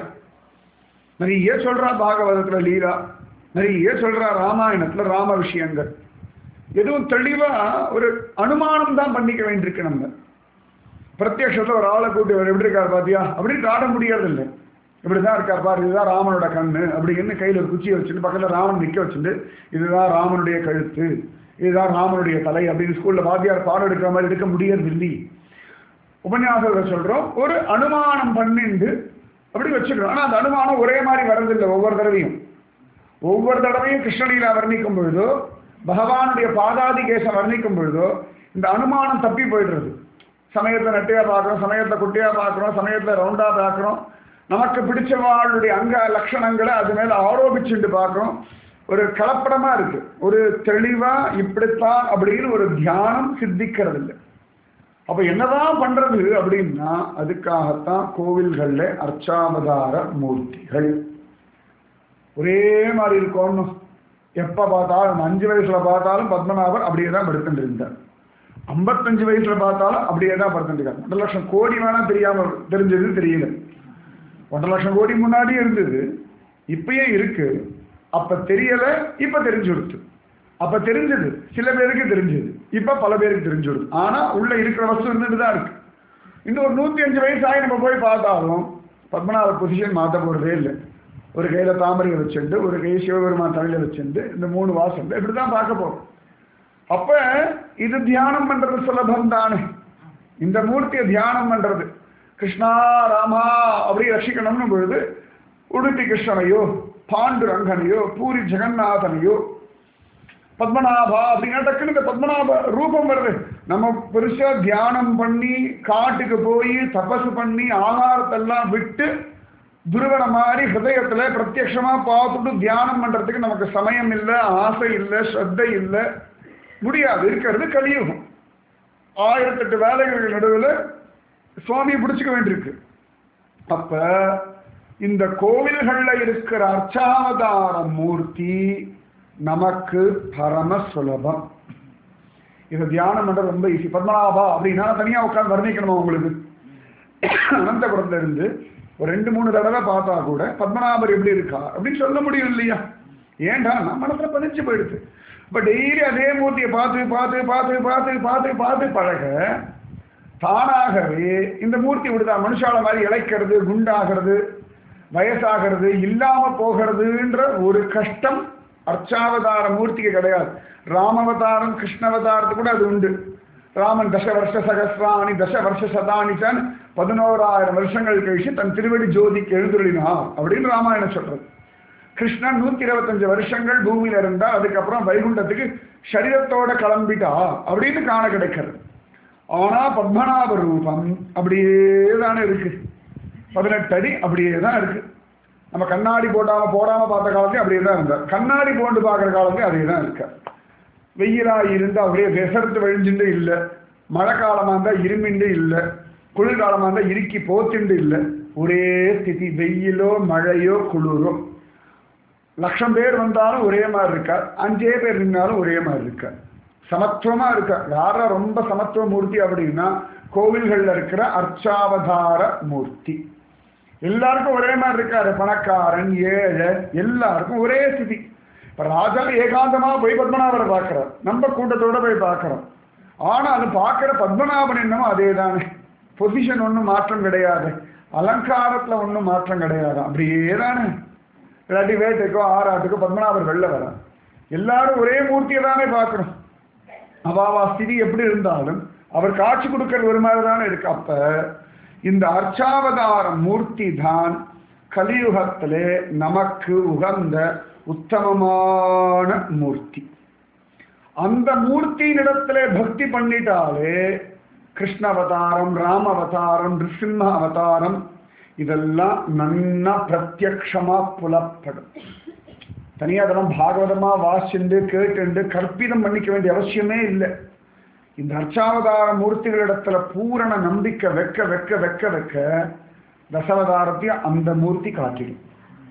நிறைய சொல்றா பாகவதத்துல லீலா நிறைய சொல்றா ராமாயணத்துல ராம விஷயங்கள் எதுவும் தெளிவா ஒரு அனுமானம் தான் பண்ணிக்க வேண்டியிருக்கு நம்ம பிரத்யக்ஷத்துல ஒரு ஆளை கூட்டி அவர் எப்படி இருக்கார் பாத்தியா அப்படின்னு காட்ட முடியறது இல்லை இப்படிதான் இருக்கார் பாரு இதுதான் ராமனோட கண்ணு அப்படின்னு கையில் ஒரு குச்சியை வச்சுட்டு பக்கத்தில் ராமன் நிற்க வச்சுட்டு இதுதான் ராமனுடைய கழுத்து இதுதான் ராமனுடைய தலை அப்படின்னு ஸ்கூல்ல வாத்தியார் பாடம் எடுக்கிற மாதிரி எடுக்க முடியறது இல்லை உபன்யாசத்தில் சொல்றோம் ஒரு அனுமானம் பண்ணிண்டு அப்படி வச்சுக்கிறோம் ஆனா அந்த அனுமானம் ஒரே மாதிரி வர்றதில்லை ஒவ்வொரு தடவையும் ஒவ்வொரு தடவையும் கிருஷ்ணலீலா வர்ணிக்கும் பொழுதோ பகவானுடைய பாதாதி கேசம் வர்ணிக்கும் பொழுதோ இந்த அனுமானம் தப்பி போயிடுறது சமயத்தை நட்டையா பார்க்குறோம் சமயத்தை குட்டியா பார்க்குறோம் சமயத்தை ரவுண்டா பார்க்குறோம் நமக்கு பிடிச்சவாளுடைய அங்க லட்சணங்களை அது மேல ஆரோபிச்சுட்டு பார்க்குறோம் ஒரு கலப்படமா இருக்கு ஒரு தெளிவா இப்படித்தான் அப்படின்னு ஒரு தியானம் சித்திக்கிறது இல்லை அப்ப என்னதான் பண்றது அப்படின்னா அதுக்காகத்தான் கோவில்கள்ல அர்ச்சாவதார மூர்த்திகள் ஒரே மாதிரி இருக்கணும் எப்ப பார்த்தாலும் அஞ்சு வயசுல பார்த்தாலும் பத்மநாபர் அப்படியே தான் படுத்துட்டு இருந்தார் ஐம்பத்தஞ்சு வயசுல பார்த்தாலும் அப்படியே தான் படுத்துட்டு இருக்காரு ரெண்டு லட்சம் கோடி வேணா தெரியாம தெரிஞ்சது தெரியல ஒன்றரை லட்சம் கோடி முன்னாடி இருந்தது இப்பயும் இருக்கு அப்ப தெரியல இப்ப தெரிஞ்சு கொடுத்து அப்ப தெரிஞ்சது சில பேருக்கு தெரிஞ்சது இப்ப பல பேருக்கு தெரிஞ்சு கொடுத்து ஆனா உள்ள இருக்கிற வஸ்து இருந்துட்டு தான் இருக்கு இன்னும் ஒரு நூத்தி அஞ்சு வயசாகி நம்ம போய் பார்த்தாலும் பத்மநாப பொசிஷன் மாற்ற போறதே இல்லை ஒரு கையில தாமரையை வச்சுட்டு ஒரு கை சிவபெருமான் தலையில வச்சுட்டு இந்த மூணு வாசல் இப்படிதான் பார்க்க போறோம் அப்ப இது தியானம் பண்றது சுலபம் தானே இந்த மூர்த்தியை தியானம் பண்றது கிருஷ்ணா ராமா அப்படி ரசிக்கணும்னு பொழுது உடுப்பி கிருஷ்ணனையோ பாண்டுரங்கனையோ பூரி ஜெகநாதனையோ பத்மநாபா அப்படின்னா டக்குனு இந்த பத்மநாப ரூபம் வருது நம்ம பெருசா தியானம் பண்ணி காட்டுக்கு போய் தபசு பண்ணி ஆகாரத்தெல்லாம் விட்டு துருவன மாதிரி ஹிருதயத்துல பிரத்யக்ஷமா பார்த்துட்டு தியானம் பண்றதுக்கு நமக்கு சமயம் இல்லை ஆசை இல்லை ஸ்ரத்தை இல்லை முடியாது இருக்கிறது கலியுகம் ஆயிரத்தெட்டு வேலைகள் நடுவில் சுவாமியை பிடிச்சுக்க வேண்டியிருக்கு அப்ப இந்த கோவில்கள்ல இருக்கிற அர்ச்சாவதார மூர்த்தி நமக்கு பரம சுலபம் இதை தியானம் பண்றது ரொம்ப ஈஸி பத்மநாபா அப்படின்னா தனியா உட்காந்து வர்ணிக்கணுமா உங்களுக்கு அனந்தபுரத்துல இருந்து ஒரு ரெண்டு மூணு தடவை பார்த்தா கூட பத்மநாபர் எப்படி இருக்கா அப்படின்னு சொல்ல முடியும் இல்லையா ஏன்டா நம்ம மனசுல பதிச்சு போயிடுது இப்ப டெய்லி அதே மூர்த்தியை பார்த்து பார்த்து பார்த்து பார்த்து பார்த்து பார்த்து பழக தானாகவே இந்த மூர்த்தி விடுதா மனுஷால மாதிரி இழைக்கிறது குண்டாகிறது வயசாகிறது இல்லாம போகிறதுன்ற ஒரு கஷ்டம் அர்ச்சாவதார மூர்த்திக்கு கிடையாது ராமவதாரம் கிருஷ்ணவதாரத்துக்கு கூட அது உண்டு ராமன் தச வருஷ சகசிராணி தச வருஷ சதானிச்சான் பதினோராயிரம் வருஷங்கள் கழிச்சு தன் திருவடி ஜோதிக்கு எழுந்துருளினா அப்படின்னு ராமாயணம் சொல்றது கிருஷ்ணன் நூத்தி இருபத்தஞ்சு வருஷங்கள் பூமியில இருந்தா அதுக்கப்புறம் வைகுண்டத்துக்கு சரீரத்தோட கிளம்பிட்டா அப்படின்னு காண கிடைக்கிறது ஆனா பத்மநாப ரூபம் அப்படியே தானே இருக்கு பதினெட்டு அடி அப்படியே தான் இருக்கு நம்ம கண்ணாடி போட்டாம போடாம பார்த்த காலத்தையும் அப்படியே தான் இருந்தார் கண்ணாடி போட்டு பார்க்குற காலத்தையும் அதே தான் இருக்கார் வெயிலா இருந்தா அப்படியே விசர்த்து வழிஞ்சுட்டு இல்லை மழை காலமா இருந்தா இருமிண்டு இல்லை குளிர்காலமா இருந்தா இறுக்கி போத்துண்டு இல்லை ஒரே ஸ்திதி வெயிலோ மழையோ குளிரோ லட்சம் பேர் வந்தாலும் ஒரே மாதிரி இருக்கார் அஞ்சே பேர் இருந்தாலும் ஒரே மாதிரி இருக்கார் சமத்துவமா இருக்கார் யாரா ரொம்ப சமத்துவ மூர்த்தி அப்படின்னா கோவில்கள்ல இருக்கிற அர்ச்சாவதார மூர்த்தி எல்லாருக்கும் ஒரே மாதிரி இருக்காரு பணக்காரன் ஏழை எல்லாருக்கும் ஒரே ஸ்திதி இப்ப ராஜா ஏகாந்தமா போய் பத்மநாபரை பார்க்கிறார் நம்ம கூட்டத்தோட போய் பார்க்கிறோம் ஆனா அது பார்க்கிற பத்மநாபன் என்னமோ அதே தானே பொசிஷன் ஒன்றும் மாற்றம் கிடையாது அலங்காரத்துல ஒன்றும் மாற்றம் கிடையாது அப்படியே தானே இல்லாட்டி வேட்டைக்கோ ஆறாட்டுக்கோ பத்மநாபர் வெளில வர எல்லாரும் ஒரே மூர்த்தியை தானே பார்க்கணும் அவாவா ஸ்திதி எப்படி இருந்தாலும் அவர் காட்சி கொடுக்கறது ஒரு மாதிரி தானே இருக்கு அப்ப இந்த அர்ச்சாவதார மூர்த்தி தான் கலியுகத்திலே நமக்கு உகந்த உத்தமமான மூர்த்தி அந்த மூர்த்தியினிடத்திலே பக்தி பண்ணிட்டாலே கிருஷ்ண அவதாரம் ராம அவதாரம் நிருசிம்ம அவதாரம் இதெல்லாம் நன்னா பிரத்யக்ஷமா புலப்படும் தனியா அதெல்லாம் பாகவதமா வாசிண்டு கேட்டுண்டு கற்பிதம் பண்ணிக்க வேண்டிய அவசியமே இல்லை இந்த அர்ச்சாவதார மூர்த்திகளிடத்துல பூரண நம்பிக்கை வைக்க வைக்க வைக்க வைக்க தசவதாரத்தையும் அந்த மூர்த்தி காட்டிடும்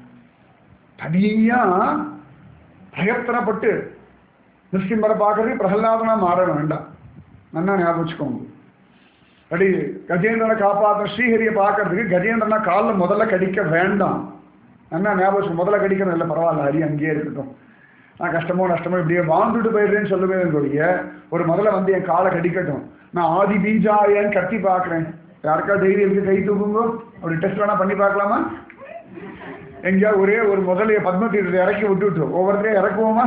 தனியா பிரயத்தனப்பட்டு நிருசிம்மரை பார்க்கறது பிரகலாதனா மாற வேண்டாம் நல்லா ஞாபகம் வச்சுக்கோங்க அடி கஜேந்திரனை காப்பாற்ற ஸ்ரீஹரியை பார்க்கறதுக்கு கஜேந்திரனை காலில் முதல்ல கடிக்க வேண்டாம் நல்லா ஞாபகம் வச்சுக்கோ. முதல்ல கடிக்கிறது இல்லை பரவாயில்ல ஹரி அங்கேயே இருக்கட்டும் நான் கஷ்டமோ நஷ்டமோ இப்படியே வாழ்ந்துட்டு போயிடுறேன்னு சொல்லுவேன் என்னுடைய ஒரு முதல்ல வந்து என் காலை கடிக்கட்டும் நான் ஆதி பீஜாயன்னு கட்டி பார்க்குறேன் யாருக்கா தைரியம் இருக்கு கை தூக்குங்கோ அப்படி டெஸ்ட் வேணா பண்ணி பார்க்கலாமா எங்கேயா ஒரே ஒரு முதலைய பத்மதீரத்தை இறக்கி விட்டுட்டு ஒவ்வொருத்தரையும் இறக்குவோமா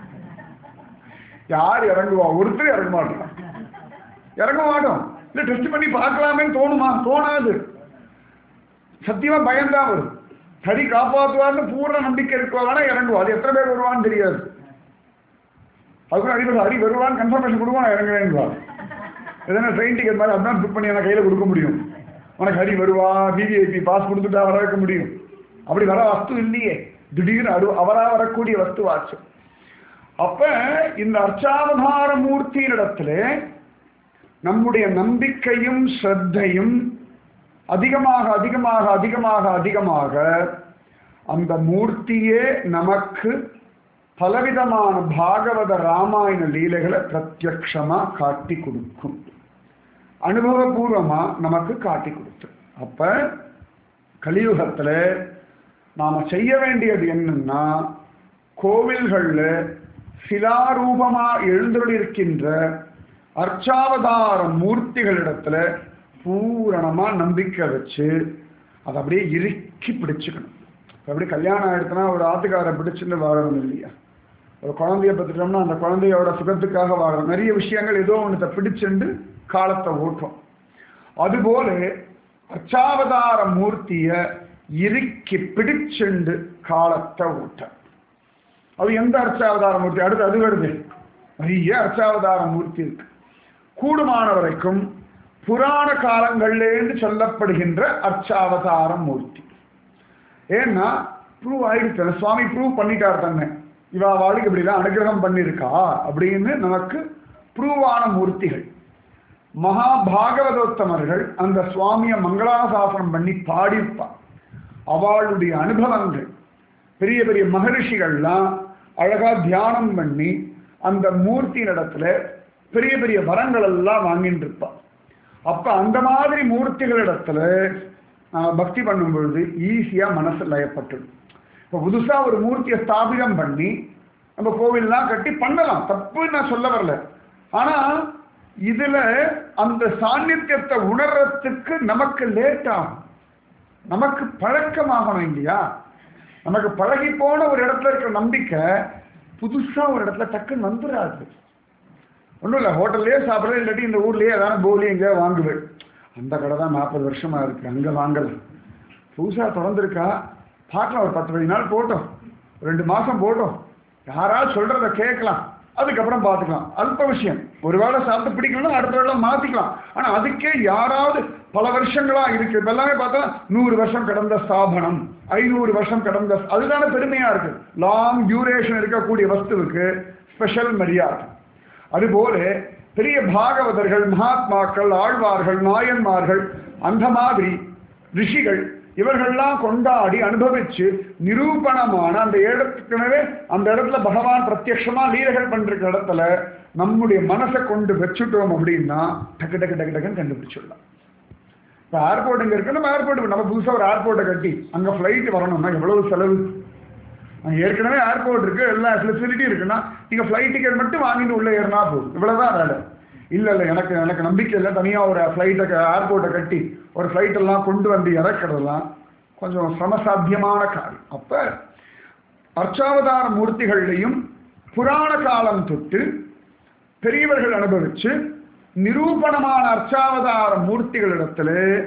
யார் இறங்குவா ஒருத்தர் இறங்க மாட்டோம் இறங்க மாட்டோம் இல்லை டெஸ்ட் பண்ணி பார்க்கலாமேன்னு தோணுமா தோணாது சத்தியமா பயம்தான் வரும் ஹரி காப்பாற்றுவார்னு பூர்ண நம்பிக்கை இருக்கவானா இறங்குவா அது எத்தனை பேர் வருவான்னு தெரியாது அதுக்கு ஹரி ஹரி வருவான்னு கன்ஃபர்மேஷன் கொடுவான் இறங்குவேன்வா எதனா ட்ரெயின் டிக்கெட் மாதிரி அட்வான்ஸ் புக் பண்ணி எனக்கு கையில் கொடுக்க முடியும் உனக்கு ஹரி வருவா விவிஐபி பாஸ் கொடுத்துட்டா வர வைக்க முடியும் அப்படி வர வஸ்து இல்லையே திடீர்னு அடு அவரா வரக்கூடிய வஸ்துவாச்சு அப்ப இந்த அர்ச்சாவதார மூர்த்தியினிடத்துல நம்முடைய நம்பிக்கையும் ஸ்ரத்தையும் அதிகமாக அதிகமாக அதிகமாக அதிகமாக அந்த மூர்த்தியே நமக்கு பலவிதமான பாகவத ராமாயண லீலைகளை பிரத்யக்ஷமா காட்டி கொடுக்கும் அனுபவபூர்வமா நமக்கு காட்டி கொடுத்து அப்ப கலியுகத்துல நாம செய்ய வேண்டியது என்னன்னா கோவில்கள்ல சிலாரூபமா எழுந்தருளிருக்கின்ற அர்ச்சாவதார மூர்த்திகளிடத்துல பூரணமா நம்பிக்கை வச்சு அதை அப்படியே இறுக்கி பிடிச்சுக்கணும் இப்ப எப்படி கல்யாணம் ஆயிடுச்சுன்னா ஒரு ஆத்துக்காரை பிடிச்சுன்னு வாழணும் இல்லையா ஒரு குழந்தைய பத்துட்டோம்னா அந்த குழந்தையோட சுகத்துக்காக வாழணும் நிறைய விஷயங்கள் ஏதோ ஒன்றத்தை பிடிச்சுண்டு காலத்தை ஓட்டும் அதுபோல அர்ச்சாவதார மூர்த்திய இறுக்கி பிடிச்சுண்டு காலத்தை ஓட்ட அது எந்த அர்ச்சாவதார மூர்த்தி அடுத்து அது வருது நிறைய அர்ச்சாவதார மூர்த்தி இருக்கு கூடுமான வரைக்கும் புராண காலங்கள்லேருந்து சொல்லப்படுகின்ற அர்ச்சாவதார மூர்த்தி ஏன்னா ப்ரூவ் ஆயிடுச்சு சுவாமி ப்ரூவ் பண்ணிட்டார் தன்னை இவா வாழ்க்கை இப்படிலாம் அனுகிரகம் பண்ணியிருக்கா அப்படின்னு நமக்கு ப்ரூவான மூர்த்திகள் மகா பாகவதோத்தமர்கள் அந்த சுவாமியை மங்களாசாசனம் பண்ணி பாடிப்பார் அவளுடைய அனுபவங்கள் பெரிய பெரிய மகரிஷிகள்லாம் அழகா தியானம் பண்ணி அந்த மூர்த்தி இடத்துல பெரிய பெரிய வரங்கள் எல்லாம் வாங்கிட்டு இருப்பான் அப்ப அந்த மாதிரி மூர்த்திகளிடத்துல நாம பக்தி பண்ணும் பொழுது ஈஸியா மனசு லயப்பட்டுடும் இப்ப புதுசா ஒரு மூர்த்தியை ஸ்தாபிதம் பண்ணி நம்ம கோவில்லாம் கட்டி பண்ணலாம் தப்பு நான் சொல்ல வரல ஆனா இதுல அந்த சாநித்தியத்தை உணர்றதுக்கு நமக்கு லேட் ஆகும் நமக்கு பழக்கமாகணும் இல்லையா நமக்கு பழகி போன ஒரு இடத்துல இருக்கிற நம்பிக்கை புதுசா ஒரு இடத்துல டக்குன்னு வந்துடாது ஒன்றும் இல்லை ஹோட்டல்லையே சாப்பிட்றது இல்லாட்டி இந்த ஊர்லயே ஏதாவது போலி எங்கேயா வாங்குவேன் அந்த கடை தான் நாற்பது வருஷமா இருக்கு அங்க வாங்கலாம் புதுசா திறந்துருக்கா பார்க்கலாம் ஒரு பத்து பதினஞ்சு நாள் போட்டோம் ரெண்டு மாசம் போட்டோம் யாராவது சொல்றத கேட்கலாம் அதுக்கப்புறம் பார்த்துக்கலாம் அல்ப விஷயம் ஒரு வேளை சாப்பிட்டு பிடிக்கலன்னா அடுத்த வேளை மாத்திக்கலாம் ஆனா அதுக்கே யாராவது பல வருஷங்களா இருக்கு இப்ப எல்லாமே பார்த்தா நூறு வருஷம் கடந்த ஸ்தாபனம் ஐநூறு வருஷம் கடந்த அதுதானே பெருமையா இருக்கு லாங் டியூரேஷன் இருக்கக்கூடிய வஸ்துவுக்கு ஸ்பெஷல் மரியாதை அதுபோல பெரிய பாகவதர்கள் மகாத்மாக்கள் ஆழ்வார்கள் நாயன்மார்கள் அந்த மாதிரி ரிஷிகள் இவர்கள்லாம் கொண்டாடி அனுபவிச்சு நிரூபணமான அந்த இடத்துக்குனவே அந்த இடத்துல பகவான் பிரத்யக்ஷமா லீலைகள் பண்ற இடத்துல நம்முடைய மனசை கொண்டு வச்சுட்டோம் அப்படின்னா டக்கு டக்கு டக்கு டக்குன்னு கண்டுபிடிச்சிடலாம் இப்போ ஏர்போர்ட் இங்கே இருக்கு நம்ம ஏர்போர்ட் நம்ம புதுசாக ஒரு ஏர்போர்ட்டை கட்டி அங்கே ஃப்ளைட் வரணும்னா எவ்வளவு செலவு அங்கே ஏற்கனவே ஏர்போர்ட் இருக்கு எல்லா ஃபெசிலிட்டி இருக்குன்னா நீங்கள் ஃப்ளைட் டிக்கெட் மட்டும் வாங்கிட்டு உள்ளே ஏறினா போதும் இவ்வளோதான் வேலை இல்லை இல்லை எனக்கு எனக்கு நம்பிக்கை இல்லை தனியாக ஒரு ஃப்ளைட்டை ஏர்போர்ட்டை கட்டி ஒரு ஃப்ளைட் எல்லாம் கொண்டு வந்து இறக்கிறதெல்லாம் கொஞ்சம் சிரமசாத்தியமான காரியம் அப்போ அர்ச்சாவதார மூர்த்திகள்லையும் புராண காலம் தொட்டு பெரியவர்கள் அனுபவிச்சு நிரூபணமான அர்ச்சாவதார மூர்த்திகளிடத்துல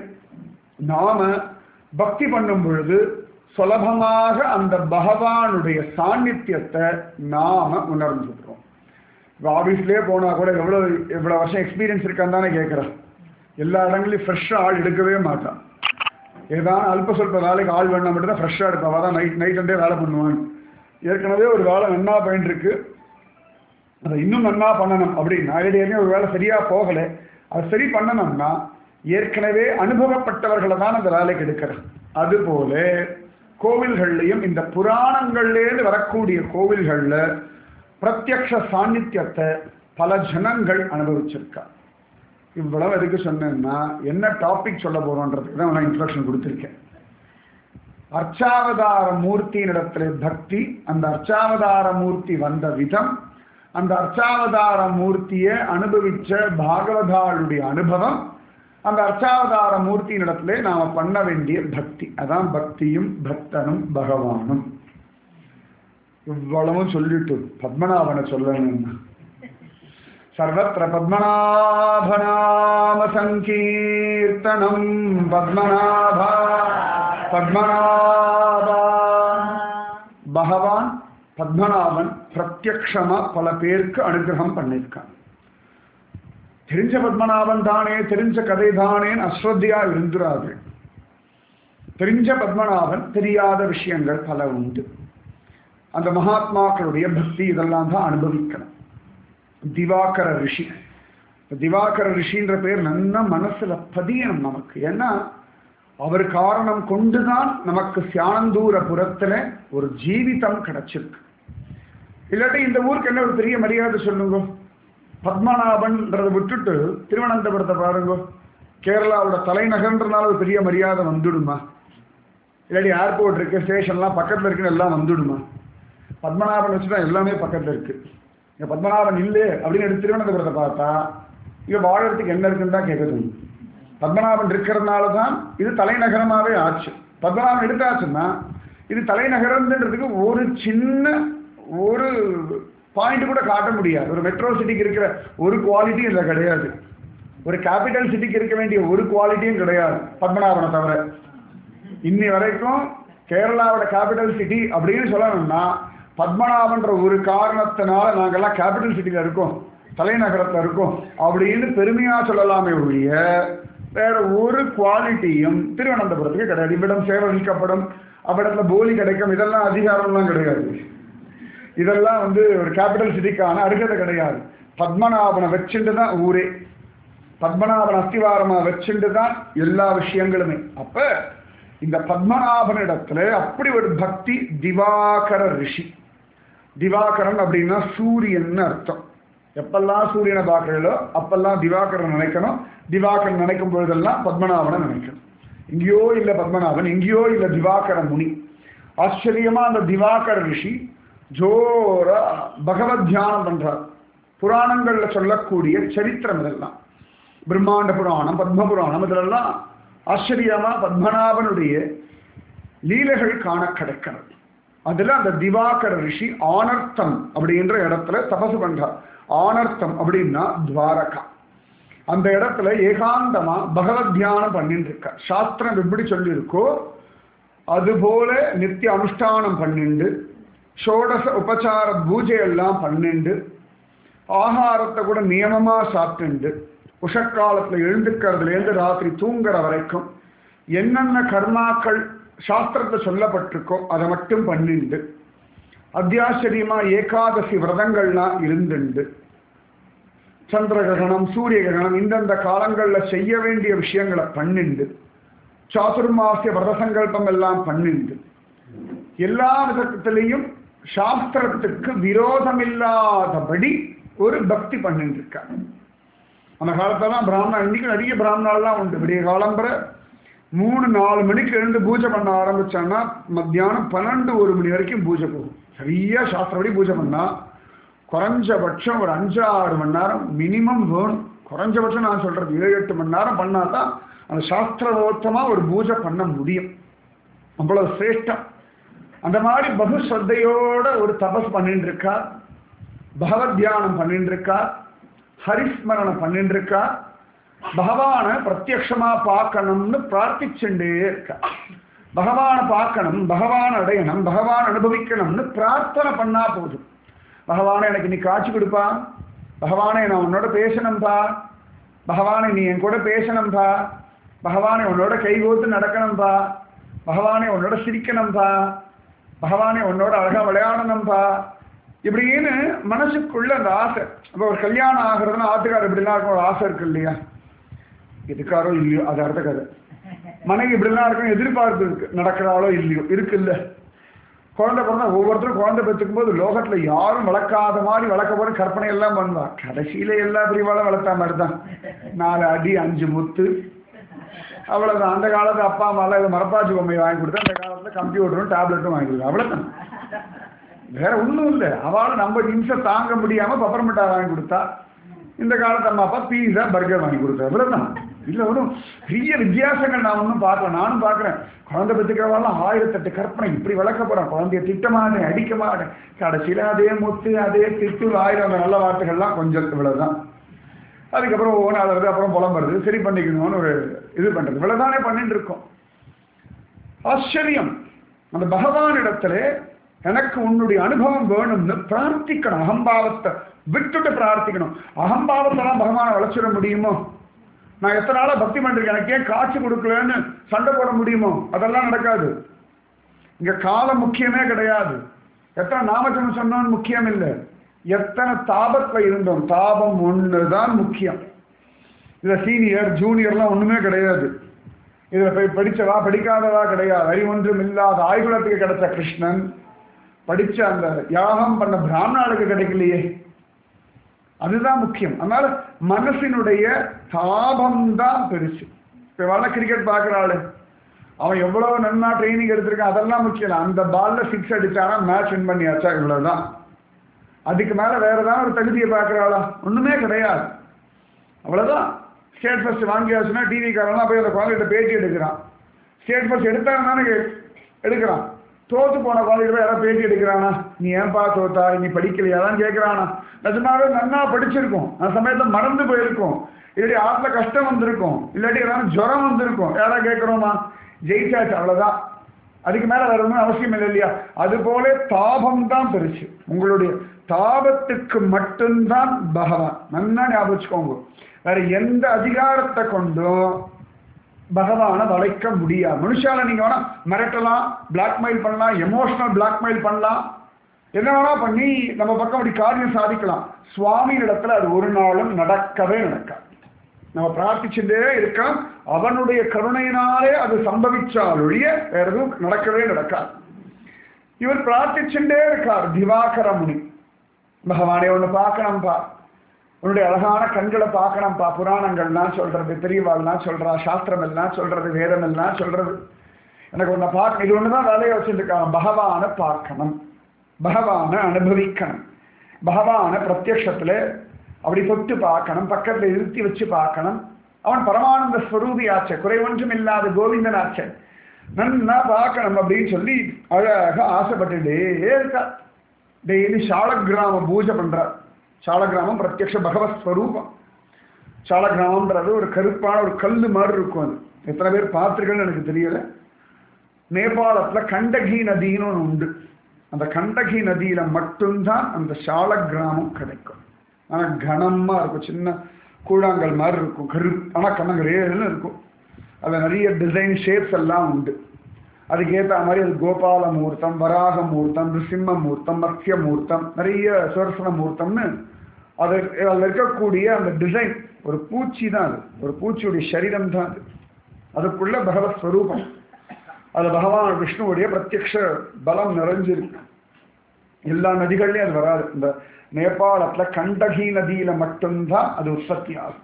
நாம பக்தி பண்ணும் பொழுது சுலபமாக அந்த பகவானுடைய சாநித்தியத்தை நாம உணர்ந்துடுறோம் இப்போ ஆஃபீஸ்லேயே போனால் கூட எவ்வளோ எவ்வளோ வருஷம் எக்ஸ்பீரியன்ஸ் இருக்கான்னு தானே கேட்குறேன் எல்லா இடங்களையும் ஃப்ரெஷ்ஷாக ஆள் எடுக்கவே மாட்டான் ஏதாவது அல்ப சொல்ப வேலைக்கு ஆள் வேணா மட்டும் தான் ஃப்ரெஷ்ஷாக எடுப்பா தான் நைட் நைட் அண்டே வேலை பண்ணுவாங்க ஏற்கனவே ஒரு வேலை நன்னா பயன் இருக்கு அதை இன்னும் நன்னா பண்ணணும் அப்படின்னு ஐடியாவே ஒரு வேலை சரியாக போகலை அதை சரி பண்ணணும்னா ஏற்கனவே அனுபவப்பட்டவர்களை தான் அந்த வேலைக்கு எடுக்கிறது அதுபோல கோவில்கள்லையும் இந்த புராணங்கள்லேருந்து வரக்கூடிய கோவில்களில் பிரத்யக்ஷ சாநித்தியத்தை பல ஜனங்கள் அனுபவிச்சிருக்கா இவ்வளவு எதுக்கு சொன்னேன்னா என்ன டாபிக் சொல்ல போறோன்றதுக்கு தான் நான் இன்ட்ரடக்ஷன் கொடுத்துருக்கேன் அர்ச்சாவதார மூர்த்தியினிடத்துல பக்தி அந்த அர்ச்சாவதார மூர்த்தி வந்த விதம் அந்த அர்ச்சாவதார மூர்த்தியை அனுபவிச்ச பாகவதாளுடைய அனுபவம் அந்த அர்ச்சாவதார மூர்த்தியினிடத்துல நாம பண்ண வேண்டிய பக்தி அதான் பக்தியும் பக்தனும் பகவானும் இவ்வளவும் சொல்லிட்டு பத்மநாபனை சொல்லணும்னா சர்வத்திர பத்மநாபநாம சங்கீர்த்தனம் பத்மநாபா பத்மநாபா பகவான் பத்மநாபன் பிரத்யக்ஷமா பல பேருக்கு அனுகிரகம் பண்ணியிருக்கான் தெரிஞ்ச பத்மநாபன் தானே தெரிஞ்ச கதை தானேன்னு அஸ்ரத்தியா இருந்துராது தெரிஞ்ச பத்மநாபன் தெரியாத விஷயங்கள் பல உண்டு அந்த மகாத்மாக்களுடைய பக்தி இதெல்லாம் தான் அனுபவிக்கணும் திவாகர ரிஷி திவாகர ரிஷின்ற பேர் நல்ல மனசுல பதியணும் நமக்கு ஏன்னா அவர் காரணம் கொண்டுதான் நமக்கு சியானந்தூரபுரத்துல ஒரு ஜீவிதம் கிடைச்சிருக்கு இல்லாட்டி இந்த ஊருக்கு என்ன ஒரு பெரிய மரியாதை சொல்லுங்க பத்மநாபன்றதை விட்டுட்டு திருவனந்தபுரத்தை பாருங்க கேரளாவோட தலைநகர்ன்றனால ஒரு பெரிய மரியாதை வந்துடுமா இல்லாட்டி ஏர்போர்ட் இருக்கு ஸ்டேஷன்லாம் பக்கத்தில் இருக்குன்னு எல்லாம் வந்துடுமா பத்மநாபன் வச்சுட்டா எல்லாமே பக்கத்தில் இருக்கு இங்க பத்மநாபன் இல்லை அப்படின்னு எடுத்து திருவனந்தபுரத்தை பார்த்தா இங்க வாழறதுக்கு என்ன இருக்குன்னு தான் கேட்க தோணும் பத்மநாபன் இருக்கிறதுனால தான் இது தலைநகரமாவே ஆச்சு பத்மநாபன் எடுத்தாச்சுன்னா இது தலைநகரம்ன்றதுக்கு ஒரு சின்ன ஒரு பாயிண்ட் கூட காட்ட முடியாது ஒரு மெட்ரோ சிட்டிக்கு இருக்கிற ஒரு குவாலிட்டியும் இதில் கிடையாது ஒரு கேபிட்டல் சிட்டிக்கு இருக்க வேண்டிய ஒரு குவாலிட்டியும் கிடையாது பத்மநாபனை தவிர இன்னி வரைக்கும் கேரளாவோட கேபிட்டல் சிட்டி அப்படின்னு சொல்லணும்னா பத்மநாபன்ற ஒரு காரணத்தினால நாங்கெல்லாம் கேபிட்டல் சிட்டியில் இருக்கோம் தலைநகரத்தில் இருக்கோம் அப்படின்னு பெருமையா சொல்லலாமே ஒழிய வேற ஒரு குவாலிட்டியும் திருவனந்தபுரத்துக்கு கிடையாது இவ்விடம் சேவகிக்கப்படும் அவ்விடத்துல போலி கிடைக்கும் இதெல்லாம் அதிகாரம்லாம் கிடையாது இதெல்லாம் வந்து ஒரு கேபிட்டல் சிட்டிக்கான அருகதை கிடையாது பத்மநாபனை வச்சுட்டு தான் ஊரே பத்மநாபன் அஸ்திவாரமா வச்சுட்டு தான் எல்லா விஷயங்களுமே அப்ப இந்த பத்மநாபனிடத்துல அப்படி ஒரு பக்தி திவாகர ரிஷி திவாகரன் அப்படின்னா சூரியன் அர்த்தம் எப்பெல்லாம் சூரியனை பார்க்கறீங்களோ அப்பெல்லாம் திவாகரன் நினைக்கணும் திவாகரன் நினைக்கும் பொழுதெல்லாம் பத்மநாபனை நினைக்கணும் எங்கேயோ இல்லை பத்மநாபன் எங்கேயோ இல்லை திவாகர முனி ஆச்சரியமா அந்த திவாகர ரிஷி ஜோரா பகவத் தியானம் பண்றார் புராணங்கள்ல சொல்லக்கூடிய சரித்திரம் இதெல்லாம் பிரம்மாண்ட புராணம் பத்ம புராணம் இதிலெல்லாம் ஆச்சரியமா பத்மநாபனுடைய லீலைகள் காண கிடைக்கிறது அதுல அந்த திவாகர ரிஷி ஆனர்த்தம் அப்படின்ற இடத்துல தபசு பண்றார் ஆனர்த்தம் அப்படின்னா துவாரகா அந்த இடத்துல ஏகாந்தமா பகவத் தியானம் பண்ணிட்டு இருக்க சாஸ்திரம் எப்படி சொல்லியிருக்கோ அதுபோல நித்திய அனுஷ்டானம் பண்ணிண்டு ஷோடச உபச்சார பூஜை எல்லாம் பண்ணிண்டு ஆகாரத்தை கூட நியமமா சாப்பிட்டுண்டு உஷக்காலத்துல எழுந்துக்கிறதுலேருந்து ராத்திரி தூங்குற வரைக்கும் என்னென்ன கர்மாக்கள் சாஸ்திரத்தை சொல்லப்பட்டிருக்கோ அதை மட்டும் பண்ணிண்டு அத்தியாச்சரியமா ஏகாதசி விரதங்கள்லாம் இருந்துண்டு சந்திர கிரகணம் சூரிய கிரகணம் இந்தந்த காலங்கள்ல செய்ய வேண்டிய விஷயங்களை பண்ணிண்டு சாதுர்மாசிய விரத சங்கல்பம் எல்லாம் பண்ணிண்டு எல்லா விதத்திலையும் சாஸ்திரத்துக்கு விரோதமில்லாதபடி ஒரு பக்தி பண்ணிட்டு இருக்காங்க அந்த காலத்தெல்லாம் பிராமணா இன்னைக்கு நிறைய பிராமணாலாம் உண்டு விடிய காலம்பர மூணு நாலு மணிக்கு எழுந்து பூஜை பண்ண ஆரம்பிச்சான்னா மத்தியானம் பன்னெண்டு ஒரு மணி வரைக்கும் பூஜை போகும் சரியா சாஸ்திரப்படி பூஜை பண்ணா குறைஞ்சபட்சம் ஒரு அஞ்சாறு மணி நேரம் மினிமம் வேணும் குறைஞ்சபட்சம் நான் சொல்றது ஏழு எட்டு மணி நேரம் பண்ணா தான் அந்த சாஸ்திரோத்தமா ஒரு பூஜை பண்ண முடியும் அவ்வளவு சிரேஷ்டம் அந்த மாதிரி பகு ஸ்ரத்தையோட ஒரு தபஸ் பண்ணிட்டு இருக்கா பகவத் தியானம் பண்ணிட்டு இருக்கா ஹரிஸ்மரணம் பண்ணிட்டு இருக்கா பகவானை பிரத்யக்ஷமா பார்க்கணும்னு பிரார்த்திச்சுட்டே இருக்கா பகவானை பார்க்கணும் பகவான் அடையணும் பகவான் அனுபவிக்கணும்னு பிரார்த்தனை பண்ணா போதும் பகவானை எனக்கு நீ காட்சி கொடுப்பா பகவானை நான் உன்னோட பேசணும்பா பகவானை நீ என் கூட பேசணும்பா பகவானை உன்னோட கைகோத்து நடக்கணும்பா பகவானை உன்னோட சிரிக்கணும்பா பகவானை உன்னோட அழகா விளையாடணும்பா இப்படின்னு மனசுக்குள்ள அந்த ஆசை அப்போ ஒரு கல்யாணம் ஆகிறதுனா ஆத்துக்காரர் இப்படிலாம் இருக்கும் ஒரு ஆசை இருக்கு இல்லையா எதுக்காரோ இல்லையோ அது அர்த்த கதை மனைவி இப்படிலாம் இருக்கும் எதிர்பார்ப்பு இருக்கு நடக்கிறாளோ இல்லையோ இருக்குல்ல குழந்தை பிறந்தா ஒவ்வொருத்தரும் குழந்தை பெற்றுக்கும் போது லோகத்துல யாரும் வளர்க்காத மாதிரி வளர்க்க போற கற்பனை எல்லாம் பண்ணுவா கடைசியில எல்லா பிரிவாலும் வளர்த்தா மாதிரி தான் நாலு அடி அஞ்சு முத்து அவ்வளவுதான் அந்த காலத்து அப்பா அம்மாலாம் இது மரப்பாச்சி பொம்மை வாங்கி கொடுத்தா அந்த காலத்துல கம்ப்யூட்டரும் டேப்லெட்டும் வாங்கி கொடுத்தா அவ்வளவுதான் வேற ஒன்றும் இல்லை அவளும் நம்ம இம்சை தாங்க முடியாம பப்பரமிட்டா வாங்கி கொடுத்தா இந்த காலத்து அம்மா அப்பா பீஸா பர்கர் வாங்கி கொடுத்தா இவ்வளவுதான் இல்ல ஒன்றும் பெரிய வித்தியாசங்கள் நான் ஒன்றும் பார்க்கல நானும் பார்க்குறேன் குழந்தை பெற்றுக்கிறவெல்லாம் ஆயிரத்தெட்டு கற்பனை இப்படி வளர்க்க போறேன் குழந்தைய திட்ட மாட்டேன் அடிக்க மாட்டேன் கடைசியில அதே முத்து அதே திட்டு ஆயிரம் அந்த நல்ல வார்த்தைகள்லாம் கொஞ்சம் இவ்வளவுதான் அதுக்கப்புறம் ஒவ்வொன்று அதாவது அப்புறம் புலம்புறது சரி பண்ணிக்கணும்னு ஒரு இது பண்றது இவ்வளவுதானே பண்ணிட்டு இருக்கோம் ஆச்சரியம் அந்த பகவான் இடத்துல எனக்கு உன்னுடைய அனுபவம் வேணும்னு பிரார்த்திக்கணும் அகம்பாவத்தை விட்டுட்டு பிரார்த்திக்கணும் அகம்பாவத்தெல்லாம் பகவானை வளர்ச்சிட முடியுமோ நான் எத்தனை நாளா பக்தி பண்ணிருக்கேன் எனக்கு ஏன் காட்சி கொடுக்கலன்னு சண்டை போட முடியுமோ அதெல்லாம் நடக்காது இங்க காலம் முக்கியமே கிடையாது எத்தனை நாமஜனம் சொன்னோன்னு முக்கியம் இல்லை எத்தனை தாபத்துல இருந்தோம் தாபம் ஒண்ணுதான் முக்கியம் இதுல சீனியர் ஜூனியர்லாம் ஒண்ணுமே கிடையாது இதுல போய் படிச்சவா படிக்காதவா கிடையாது அறிவொன்றும் இல்லாத ஆய்குலத்துக்கு கிடைச்ச கிருஷ்ணன் படிச்ச அந்த யாகம் பண்ண பிராமணாளுக்கு கிடைக்கலையே அதுதான் முக்கியம் அதனால மனசினுடைய தாபம் தான் பெருசு இப்ப வள கிரிக்கெட் பார்க்குற ஆளு அவன் எவ்வளவு நன்னா ட்ரைனிங் எடுத்திருக்கான் அதெல்லாம் முக்கியம் இல்ல. அந்த பால்ல சிக்ஸ் அடிச்சானா மேட்ச் வின் பண்ணியாச்சா இவ்வளவுதான் அதுக்கு மேல வேற ஏதாவது ஒரு தகுதியை பார்க்கறாளா ஒண்ணுமே கிடையாது அவ்வளவுதான் ஸ்டேட் ஃபர்ஸ்ட் வாங்கியாச்சுன்னா டிவி காரெல்லாம் போய் அந்த குழந்தைகிட்ட பேட்டி எடுக்கிறான் ஸ்டேட் ஃபர்ஸ்ட் எடுத்தாங்க தானே எடுக்கிறான் தோத்து போன குழந்தைகிட்ட போய் யாராவது பேட்டி எடுக்கிறானா நீ ஏன்பா தோத்தா நீ படிக்கலையா தான் கேட்கறானா நிஜமாவே நன்னா படிச்சிருக்கும் அந்த சமயத்துல மறந்து போயிருக்கும் இல்லாட்டி ஆத்துல கஷ்டம் வந்திருக்கும் இல்லாட்டி ஏதாவது ஜுரம் வந்திருக்கும் யாரா கேட்கிறோமா ஜெயிச்சாச்சு அவ்வளவுதான் அதுக்கு மேல வேற ஒன்றும் அவசியம் இல்லை இல்லையா அது போல தாபம் தான் பெருசு உங்களுடைய தாபத்துக்கு மட்டும்தான் பகவான் நல்லா ஞாபகம் வச்சுக்கோங்க வேற எந்த அதிகாரத்தை கொண்டும் பகவானை வளைக்க முடியாது மனுஷால நீங்க வேணா மிரட்டலாம் பிளாக்மெயில் பண்ணலாம் எமோஷனல் பிளாக்மெயில் பண்ணலாம் என்ன வேணா பண்ணி நம்ம பக்கம் அப்படி காரியம் சாதிக்கலாம் சுவாமி இடத்துல அது ஒரு நாளும் நடக்கவே நடக்காது நம்ம பிரார்த்திச்சுட்டே இருக்கோம் அவனுடைய கருணையினாலே அது சம்பவிச்சாலொழிய வேற எதுவும் நடக்கவே நடக்காது இவர் பிரார்த்திச்சுட்டே இருக்கார் திவாகர முனி பகவானே ஒன்று பார்க்கணும்பா உன்னுடைய அழகான கண்களை பார்க்கணும்ப்பா புராணங்கள்லாம் சொல்றது பெரியவாள்லாம் சொல்றா சாஸ்திரம் எல்லாம் சொல்றது வேதம் எல்லாம் சொல்றது எனக்கு ஒன்றை பார்க்கணும் இது ஒன்று தான் வேலையை வச்சுருக்காங்க பகவானை பார்க்கணும் பகவானை அனுபவிக்கணும் பகவானை பிரத்யக்ஷத்தில் அப்படி தொட்டு பார்க்கணும் பக்கத்தில் இருத்தி வச்சு பார்க்கணும் அவன் பரமானந்த ஸ்வரூபியாச்ச குறை ஒன்றும் இல்லாத கோவிந்தனாச்ச நன்னா பார்க்கணும் அப்படின்னு சொல்லி அழகாக ஆசைப்பட்டுட்டே இருக்கா டெய்லி சாலக்கிராம பூஜை பண்றார் சாலக்கிராமம் பிரத்யக்ஷ பகவத் ஸ்வரூபம் சாலக்கிராமம்ன்றது ஒரு கருப்பான ஒரு கல் மாதிரி இருக்கும் அது எத்தனை பேர் பார்த்துருக்கேன்னு எனக்கு தெரியல நேபாளத்துல கண்டகி நதின்னு ஒன்று உண்டு அந்த கண்டகி நதியில மட்டும்தான் அந்த சாலக்கிராமம் கிடைக்கும் ஆனா கனமா இருக்கும் சின்ன கூழாங்கல் மாதிரி இருக்கும் கருப்பான கண்ணங்கரேன்னு இருக்கும் அதில் நிறைய டிசைன் ஷேப்ஸ் எல்லாம் உண்டு அதுக்கேற்ற மாதிரி அது கோபால மூர்த்தம் வராக மூர்த்தம் நிருசிம்ம மூர்த்தம் மத்ய மூர்த்தம் நிறைய சுவர்சன மூர்த்தம்னு அது அதில் இருக்கக்கூடிய அந்த டிசைன் ஒரு பூச்சி தான் அது ஒரு பூச்சியுடைய சரீரம் தான் அது அதுக்குள்ள பகவத் ஸ்வரூபம் அது பகவான் விஷ்ணுவுடைய பிரத்யக்ஷ பலம் நிறைஞ்சிருக்கு எல்லா நதிகள்லையும் அது வராது இந்த நேபாளத்துல கண்டகி நதியில மட்டும்தான் அது உற்பத்தி ஆகும்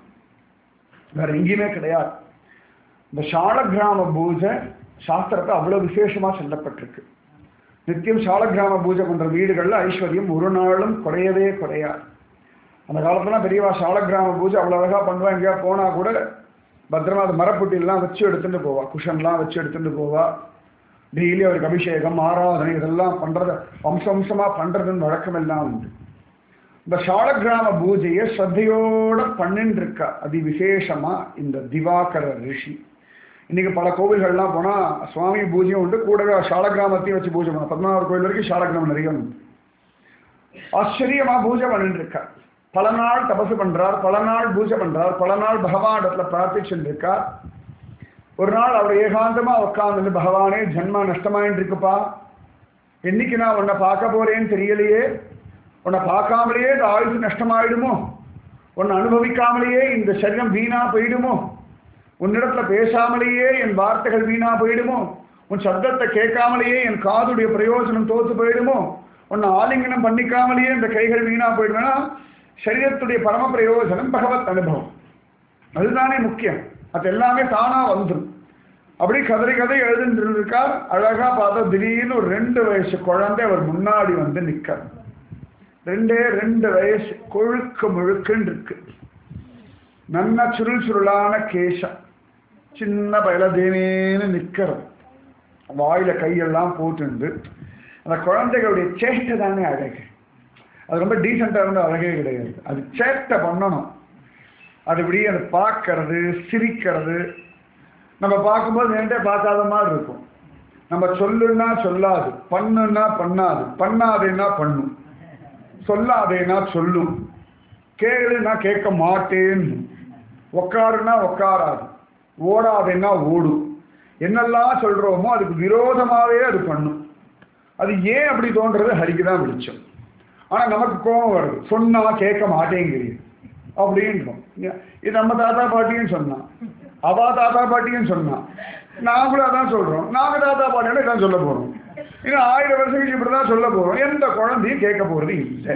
வேற எங்கேயுமே கிடையாது இந்த சாலக்கிராம பூஜை சாஸ்திரத்தை அவ்வளவு விசேஷமா சொல்லப்பட்டிருக்கு நித்தியம் சாலக்கிராம பூஜை பண்ற வீடுகள்ல ஐஸ்வர்யம் ஒரு நாளும் குறையவே குறையாது அந்த காலத்துலாம் பெரியவா சாலக்கிராம பூஜை அவ்வளோ அழகா பண்ணுவா எங்கேயா போனா கூட பத்திரமா அது மரப்பொட்டிலாம் வச்சு எடுத்துட்டு போவா குஷன்லாம் வச்சு எடுத்துட்டு போவா டெய்லி அவருக்கு அபிஷேகம் ஆராதனை இதெல்லாம் பண்றத வம்ச வம்சமா பண்றதுன்னு வழக்கம் எல்லாம் உண்டு இந்த சாலக்கிராம பூஜையை ஸ்ரத்தையோட பண்ணின்னு இருக்கா அதி விசேஷமா இந்த திவாகர ரிஷி இன்னைக்கு பல கோவில்கள்லாம் போனா சுவாமி பூஜையும் உண்டு கூடவே சாலக்கிராமத்தையும் வச்சு பூஜை பண்ண பதினாறு கோயில் வரைக்கும் சாலக்கிராமம் நிறைய உண்டு ஆச்சரியமா பூஜை பண்ணிட்டு இருக்கா பல நாள் தபசு பண்றார் பல நாள் பூஜை பண்றார் பல நாள் பகவானிடத்துல பிரார்த்திச்சுட்டு இருக்கார் ஒரு நாள் அவர் ஏகாந்தமா உட்கார்ந்து பகவானே ஜென்மா நஷ்டமாயிட்டு இருக்குப்பா என்னைக்கு நான் உன்னை பார்க்க போறேன்னு தெரியலையே உன்னை பார்க்காமலேயே இந்த ஆயுசு நஷ்டமாயிடுமோ உன்னை அனுபவிக்காமலேயே இந்த சரீரம் வீணா போயிடுமோ உன்னிடத்துல பேசாமலேயே என் வார்த்தைகள் வீணா போயிடுமோ உன் சப்தத்தை கேட்காமலேயே என் காதுடைய பிரயோஜனம் தோத்து போயிடுமோ உன்னை ஆலிங்கனம் பண்ணிக்காமலேயே இந்த கைகள் வீணா போயிடுவேனா சரீரத்துடைய பரம பிரயோஜனம் பகவத் அனுபவம் அதுதானே முக்கியம் அது எல்லாமே தானா வந்துடும் அப்படி கதறி கதை எழுதுன்னு இருக்கார் அழகா பார்த்தா திடீர்னு ஒரு ரெண்டு வயசு குழந்தை அவர் முன்னாடி வந்து நிற்கிறார் ரெண்டே ரெண்டு வயசு கொழுக்கு முழுக்குன்னு இருக்கு நல்ல சுருள் சுருளான கேசம் சின்ன பயலதேனேன்னு நிற்கிறது வாயில கையெல்லாம் போட்டுண்டு அந்த குழந்தைகளுடைய சேஷ்டை தானே அழகு அது ரொம்ப டீசெண்டாக இருந்த அழகே கிடையாது அது சேட்டை பண்ணணும் அது இப்படி அதை பார்க்கறது சிரிக்கிறது நம்ம பார்க்கும்போது நேரே பார்க்காத மாதிரி இருக்கும் நம்ம சொல்லுன்னா சொல்லாது பண்ணுன்னா பண்ணாது பண்ணாதேன்னா பண்ணும் சொல்லாதேனா சொல்லும் கேளுன்னா கேட்க மாட்டேன்னு உக்காருன்னா உக்காராது ஓடாதேன்னா ஓடும் என்னெல்லாம் சொல்றோமோ அதுக்கு விரோதமாவே அது பண்ணும் அது ஏன் அப்படி தோன்றது ஹரிக்கு தான் வெளிச்சம் ஆனா நமக்கு கோபம் வருது சொன்னா கேட்க மாட்டேங்கிறீங்க அப்படின்றோம் இது நம்ம தாத்தா பாட்டியும் சொன்னான் அவா தாத்தா பாட்டியும் சொன்னான் நாங்களும் அதான் சொல்றோம் நாங்க தாத்தா பாட்டியோட இதான் சொல்ல போறோம் இன்னும் ஆயிரம் வருஷத்துக்கு இப்படிதான் சொல்ல போறோம் எந்த குழந்தையும் கேட்க போறது இல்லை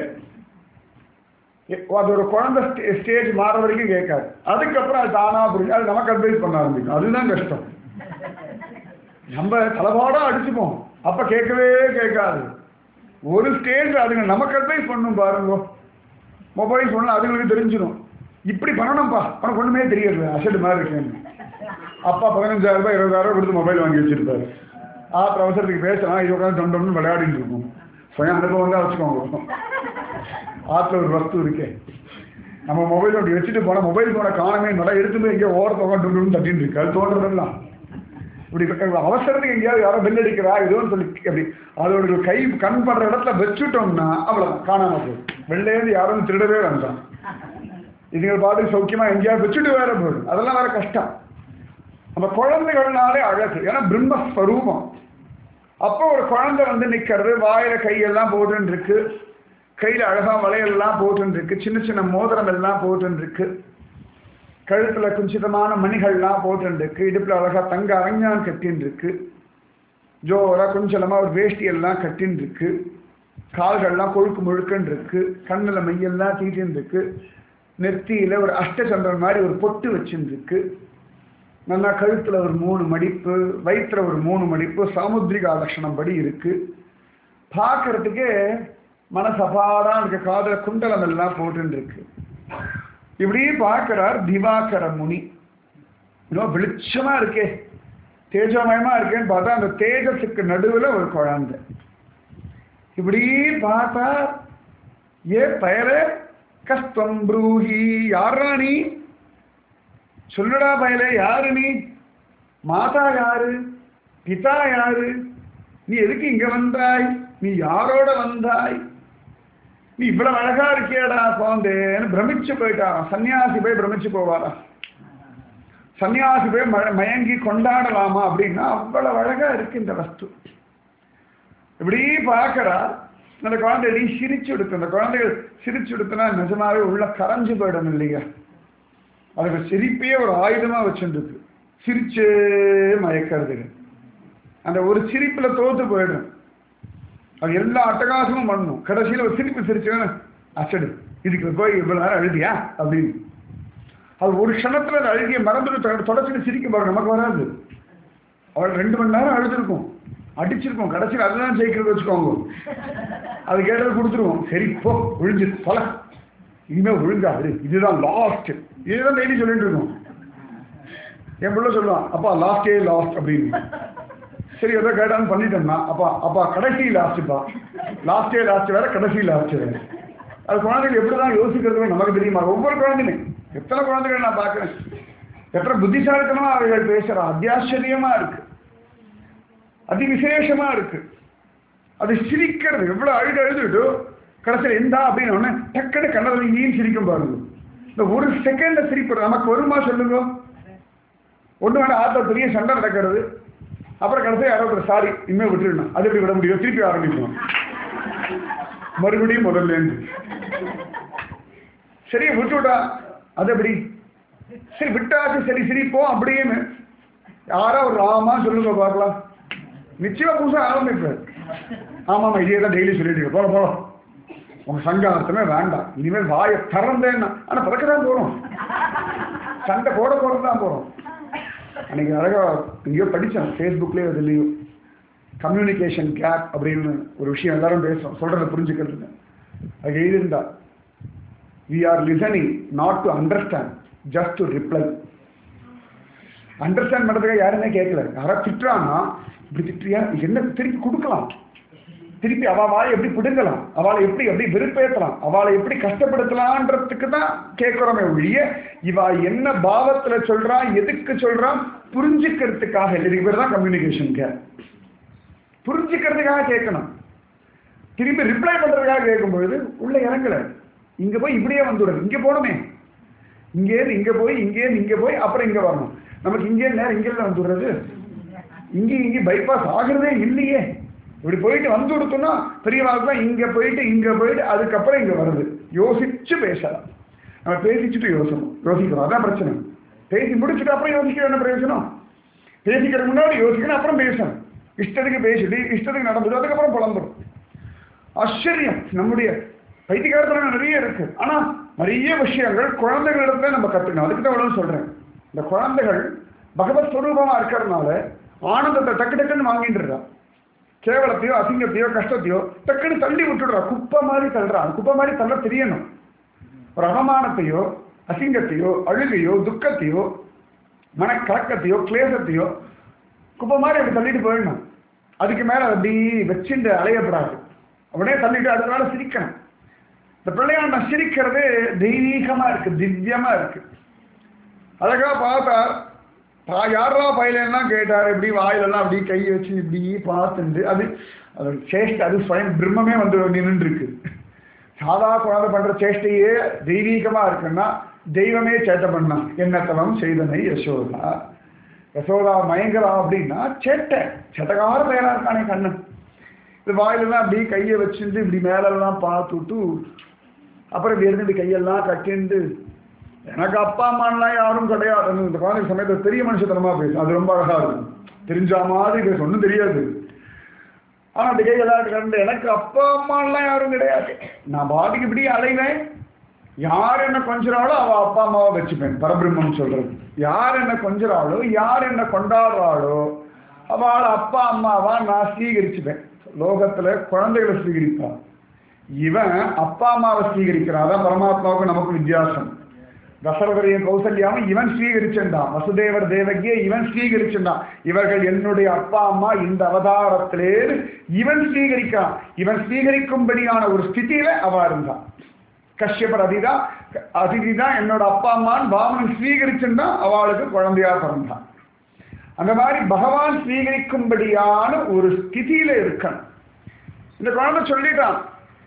அது ஒரு குழந்தை ஸ்டேஜ் மாற வரைக்கும் கேட்காது அதுக்கப்புறம் அது தானா புரிஞ்சு அது நமக்கு அட்வைஸ் பண்ண ஆரம்பிக்கும் அதுதான் கஷ்டம் நம்ம தலைபாடா அடிச்சுப்போம் அப்ப கேட்கவே கேட்காது ஒரு ஸ்டேஜ் அதுங்க நமக்கு அட்வைஸ் பண்ணும் பாருங்க மொபைல் ஃபோனில் அதுங்களுக்கு தெரிஞ்சிடும் இப்படி பண்ணணும்ப்பா உனக்கு ஒன்றுமே தெரியாது அசடு மாதிரி இருக்கேன்னு அப்பா பதினஞ்சாயிரம் ரூபாய் இருபதாயிரம் ரூபாய் கொடுத்து மொபைல் வாங்கி வச்சிருப்பாரு ஆத்திர அவசரத்துக்கு பேசலாம் இது உட்காந்து தொண்டோம்னு விளையாடிட்டு இருக்கும் சுய அனுபவம் தான் வச்சுக்கோங்க ஆற்றுல ஒரு வஸ்து இருக்கே நம்ம மொபைல் அப்படி வச்சுட்டு போனால் மொபைல் ஃபோனை காணமே நல்லா எடுத்து போய் எங்கேயோ ஓரத்தை உட்காந்து தட்டின்னு இருக்கு அது தோன்றதெல்லாம் இப்படி அவசரத்துக்கு எங்கேயாவது யாரோ பெல் அடிக்கிறா ஏதோன்னு சொல்லி அப்படி அதோட கை கண் படுற இடத்துல வச்சுட்டோம்னா அவ்வளோதான் காணாம போகுது வெளிலேருந்து யாரும் திருடவே வேண்டாம் இதுங்க பாட்டு சௌக்கியமா எங்கேயாவது வச்சுட்டு வேற போயிடும் அதெல்லாம் வேற கஷ்டம் நம்ம குழந்தைகள்னாலே அழகு ஏன்னா பிரம்மஸ்வரூபம் அப்போ ஒரு குழந்தை வந்து நிக்கிறது வாயில கையெல்லாம் போட்டுன்னு இருக்கு கையில அழகா வளையல்லாம் போட்டுன்னு இருக்கு சின்ன சின்ன மோதிரம் எல்லாம் போட்டுன்னு இருக்கு கழுத்துல குஞ்சிதமான மணிகள்லாம் போட்டுன்னு இருக்கு இடுப்புல அழகா தங்க அரஞ்சான் கட்டின்னு இருக்கு ஜோரா குஞ்சலமா ஒரு வேஷ்டி எல்லாம் கட்டின்னு இருக்கு கால்கள்லாம் கொழுக்கு முழுக்குன்னு இருக்கு கண்ணுல மையெல்லாம் தீட்டின்னு இருக்கு நெத்தியில ஒரு அஷ்டச்சந்திரன் மாதிரி ஒரு பொட்டு வச்சுன்னு இருக்கு நல்லா கழுத்துல ஒரு மூணு மடிப்பு வயிற்றுல ஒரு மூணு மடிப்பு சாமுத்ரிகா லட்சணம் படி இருக்கு பார்க்கறதுக்கே மனசபாடா இருக்க காதல குண்டலம் எல்லாம் போட்டுன்னு இருக்கு இப்படி பார்க்கிறார் திவாகர முனி இன்னும் வெளிச்சமா இருக்கே தேஜமயமா இருக்கேன்னு பார்த்தா அந்த தேஜஸுக்கு நடுவுல ஒரு குழந்தை இப்படி பார்த்தா ஏ பெயரே கஸ்தம் ப்ரூஹி யாரா நீ சொல்லுடா பயலே யாரு நீ மாதா யாரு பிதா யாரு நீ எதுக்கு இங்க வந்தாய் நீ யாரோட வந்தாய் நீ இவ்வளவு அழகா இருக்கியடா குழந்தைன்னு பிரமிச்சு போயிட்டாராம் சன்னியாசி போய் பிரமிச்சு போவாரா சன்னியாசி போய் ம- மயங்கி கொண்டாடலாமா அப்படின்னா அவ்வளவு அழகா இருக்கு இந்த வஸ்து இப்படி பார்க்கறா அந்த குழந்தை நீ சிரிச்சு எடுத்து அந்த குழந்தைகள் சிரிச்சு எடுத்துனா நிஜமாவே உள்ள கரைஞ்சு போயிடும் இல்லையா அதுக்கு சிரிப்பையே ஒரு ஆயுதமா வச்சுருக்கு சிரிச்சே மயக்கிறது அந்த ஒரு சிரிப்புல தோத்து போயிடும் அது எல்லா அட்டகாசமும் பண்ணணும் கடைசியில் ஒரு சிரிப்பு சிரிச்சோன்னு அச்சடு இதுக்கு போய் இவ்வளவு நேரம் அழுதியா அப்படின்னு அது ஒரு க்ஷணத்துல அந்த அழுகிய மறந்துட்டு தொடச்சிட்டு சிரிக்க பாருங்க நமக்கு வராது அவள் ரெண்டு மணி நேரம் அழுதுருக்கும் அடிச்சிருக்கோம் கடைசியில் அதுதான் ஜெயிக்கிறது வச்சுக்கோங்க அது கேட்டது கொடுத்துருவோம் சரி போ ஒழிஞ்சு தொலை இனிமே ஒழுங்காது இதுதான் லாஸ்ட் இதுதான் டெய்லி சொல்லிட்டு இருக்கோம் என் பிள்ளை சொல்லுவான் அப்பா லாஸ்டே லாஸ்ட் அப்படின்னு சரி ஏதோ கேட்டான்னு பண்ணிட்டோம்னா அப்பா அப்பா கடைசி லாஸ்ட்டுப்பா லாஸ்டே லாஸ்ட் வேற கடைசி லாஸ்ட் வேற அது குழந்தைகள் எப்படிதான் யோசிக்கிறது நமக்கு தெரியுமா ஒவ்வொரு குழந்தையுமே எத்தனை குழந்தைகள் நான் பார்க்கிறேன் எத்தனை புத்திசாலித்தனமா அவர்கள் பேசுறா அத்தியாச்சரியமா இருக்கு அதி விசேஷமா இருக்கு அது சிரிக்கிறது எவ்வளவு அழுது அழுதுட்டு கடைசியில் எந்தா அப்படின்னு உடனே டக்குனு கண்ணதில் ஈன்னு சிரிக்கும் பாருங்க இந்த ஒரு செகண்ட்ல சிரிப்பு நமக்கு வருமா சொல்லுங்க ஒண்ணு வேணா ஆத்தா பெரிய சண்டை நடக்கிறது அப்புறம் கடைசியில் யாரோ ஒரு சாரி இனிமே விட்டுருணும் அது எப்படி விட முடியும் திருப்பி ஆரம்பிக்கணும் மறுபடியும் முதல்ல இருந்து சரி விட்டுவிட்டா அது எப்படி சரி விட்டாச்சு சரி சிரிப்போம் அப்படின்னு யாரோ ஒரு ஆமா சொல்லுங்க பார்க்கலாம் நிச்சயமா புதுசா ஆரம்பிப்பார் ஆமாமா இதே தான் டெய்லி சொல்லிட்டு இருக்க போல போல உங்க சங்கார்த்தமே வேண்டாம் இனிமேல் வாயை திறந்தேன்னா ஆனா பிறக்க தான் போறோம் சண்டை போட போறது தான் போறோம் அன்னைக்கு அழகா எங்கேயோ படிச்சேன் ஃபேஸ்புக்லேயே இதுலேயும் கம்யூனிகேஷன் கேப் அப்படின்னு ஒரு விஷயம் எல்லாரும் பேசுறோம் சொல்றதை புரிஞ்சுக்கிறது அது எழுதியிருந்தா we are listening not to understand just to reply understand பண்ணுறதுக்காக யாருமே கேட்கல யாராவது திட்டுறாங்கன்னா இப்படி திட்டுறியா என்ன திருப்பி கொடுக்கலாம் திருப்பி அவள் வாயை எப்படி பிடுங்கலாம் அவளை எப்படி எப்படி வெறுப்பேற்றலாம் அவளை எப்படி கஷ்டப்படுத்தலான்றதுக்கு தான் கேட்குறோமே ஒழிய இவ என்ன பாவத்துல சொல்றா எதுக்கு சொல்றா புரிஞ்சுக்கிறதுக்காக இல்லை இதுக்கு பேர் தான் கம்யூனிகேஷன் கேர் புரிஞ்சுக்கிறதுக்காக கேட்கணும் திரும்பி ரிப்ளை பண்றதுக்காக கேட்கும் பொழுது உள்ள இறங்கல இங்க போய் இப்படியே வந்துவிடுது இங்க போகணுமே இங்கேருந்து இங்க போய் இங்கேருந்து இங்க போய் அப்புறம் இங்க வரணும் நமக்கு இங்கே நேரம் இங்கே வந்துடுறது இங்கே இங்கே பைபாஸ் ஆகுறதே இல்லையே இப்படி போயிட்டு வந்து கொடுத்தோம்னா பெரியவாளுக்கு தான் இங்க போயிட்டு இங்க போயிட்டு அதுக்கப்புறம் இங்க வருது யோசிச்சு பேசலாம் நம்ம பேசிச்சுட்டு யோசணும் யோசிக்கணும் அதான் பிரச்சனை பேசி முடிச்சுட்டு அப்புறம் யோசிக்க என்ன பிரயோஜனம் பேசிக்கிறதுக்கு முன்னாடி யோசிக்கணும் அப்புறம் பேசணும் இஷ்டத்துக்கு பேசிட்டு இஷ்டத்துக்கு நடந்துட்டு அதுக்கப்புறம் புலம்புடும் ஆச்சரியம் நம்முடைய பைத்தியகாரத்தனம் நிறைய இருக்கு ஆனா நிறைய விஷயங்கள் குழந்தைகளிடத்துல நம்ம கத்துக்கணும் அதுக்கு தான் இவ்வளவு சொல்றேன் இந்த குழந்தைகள் பகவத் ஸ்வரூபமா இருக்கிறதுனால ஆனந்தத்தை டக்கு டக்குன்னு வாங்கிட்டுறா கேவலத்தையோ அசிங்கத்தையோ கஷ்டத்தையோ டக்குன்னு தள்ளி விட்டுடுறா குப்பை மாதிரி தள்ளுறா அந்த குப்பை மாதிரி தள்ள தெரியணும் ஒரு அவமானத்தையோ அசிங்கத்தையோ அழுகையோ துக்கத்தையோ மனக்கலக்கத்தையோ கிளேசத்தையோ குப்பை மாதிரி அப்படி தள்ளிட்டு போயிடணும் அதுக்கு மேல அப்படி வச்சுட்டு அலையப்படாது உடனே தள்ளிட்டு அதனால சிரிக்கணும் இந்த பிள்ளையாண்ட சிரிக்கிறது தெய்வீகமா இருக்கு திவ்யமா இருக்கு அழகா பார்த்தா பா யாரா பயிலெல்லாம் கேட்டார் இப்படி வாயிலெல்லாம் அப்படி கை வச்சு இப்படி பார்த்துட்டு அது அது சேஷ்டை அது ஸ்வயம் பிரம்மமே வந்து நின்று இருக்கு சாதா குழந்தை பண்ற சேஷ்டையே தெய்வீகமா இருக்குன்னா தெய்வமே சேட்டை பண்ணா என்னத்தவம் செய்தனை யசோதா யசோதா மயங்கரா அப்படின்னா சேட்டை சேட்டக்கார பெயரா இருக்கானே கண்ணன் இது வாயிலெல்லாம் அப்படி கையை வச்சுட்டு இப்படி மேலெல்லாம் பார்த்துட்டு அப்புறம் இப்படி இருந்துட்டு கையெல்லாம் கட்டிண்டு எனக்கு அப்பா அம்மாலாம் யாரும் கிடையாது இந்த குழந்தை சமயத்தில் பெரிய மனுஷத்தனமா பேசும் அது ரொம்ப அழகா இருக்கும் தெரிஞ்ச மாதிரி பேசும் ஒன்றும் தெரியாது ஆனா அந்த கையெல்லாம் கண்டு எனக்கு அப்பா அம்மாலாம் யாரும் கிடையாது நான் பாட்டுக்கு இப்படி அலைவேன் யார் என்ன கொஞ்சிறாளோ அவ அப்பா அம்மாவை வச்சுப்பேன் பரபிரம்மன் சொல்றது யார் என்ன கொஞ்சிறாளோ யார் என்ன கொண்டாடுறாளோ அவள் அப்பா அம்மாவா நான் ஸ்வீகரிச்சுப்பேன் லோகத்துல குழந்தைகளை ஸ்வீகரிப்பான் இவன் அப்பா அம்மாவை ஸ்வீகரிக்கிறான் அதான் பரமாத்மாவுக்கு நமக்கு வித்தியாசம் தசரதரையும் கௌசல்யாவும் இவன் ஸ்வீகரிச்சுட்டான் வசுதேவர் தேவகியை இவன் ஸ்வீகரிச்சுட்டான் இவர்கள் என்னுடைய அப்பா அம்மா இந்த அவதாரத்திலே இவன் ஸ்வீகரிக்கிறான் இவன் ஸ்வீகரிக்கும்படியான ஒரு ஸ்திதியில அவ இருந்தான் கஷ்யபர் அதிதான் அதிதி தான் என்னோட அப்பா அம்மான்னு பாமன் ஸ்வீகரிச்சுன்னா அவளுக்கு குழந்தையா பிறந்தான் அந்த மாதிரி பகவான் ஸ்வீகரிக்கும்படியான ஒரு ஸ்திதியில இருக்கணும் இந்த குழந்தை சொல்லிட்டான்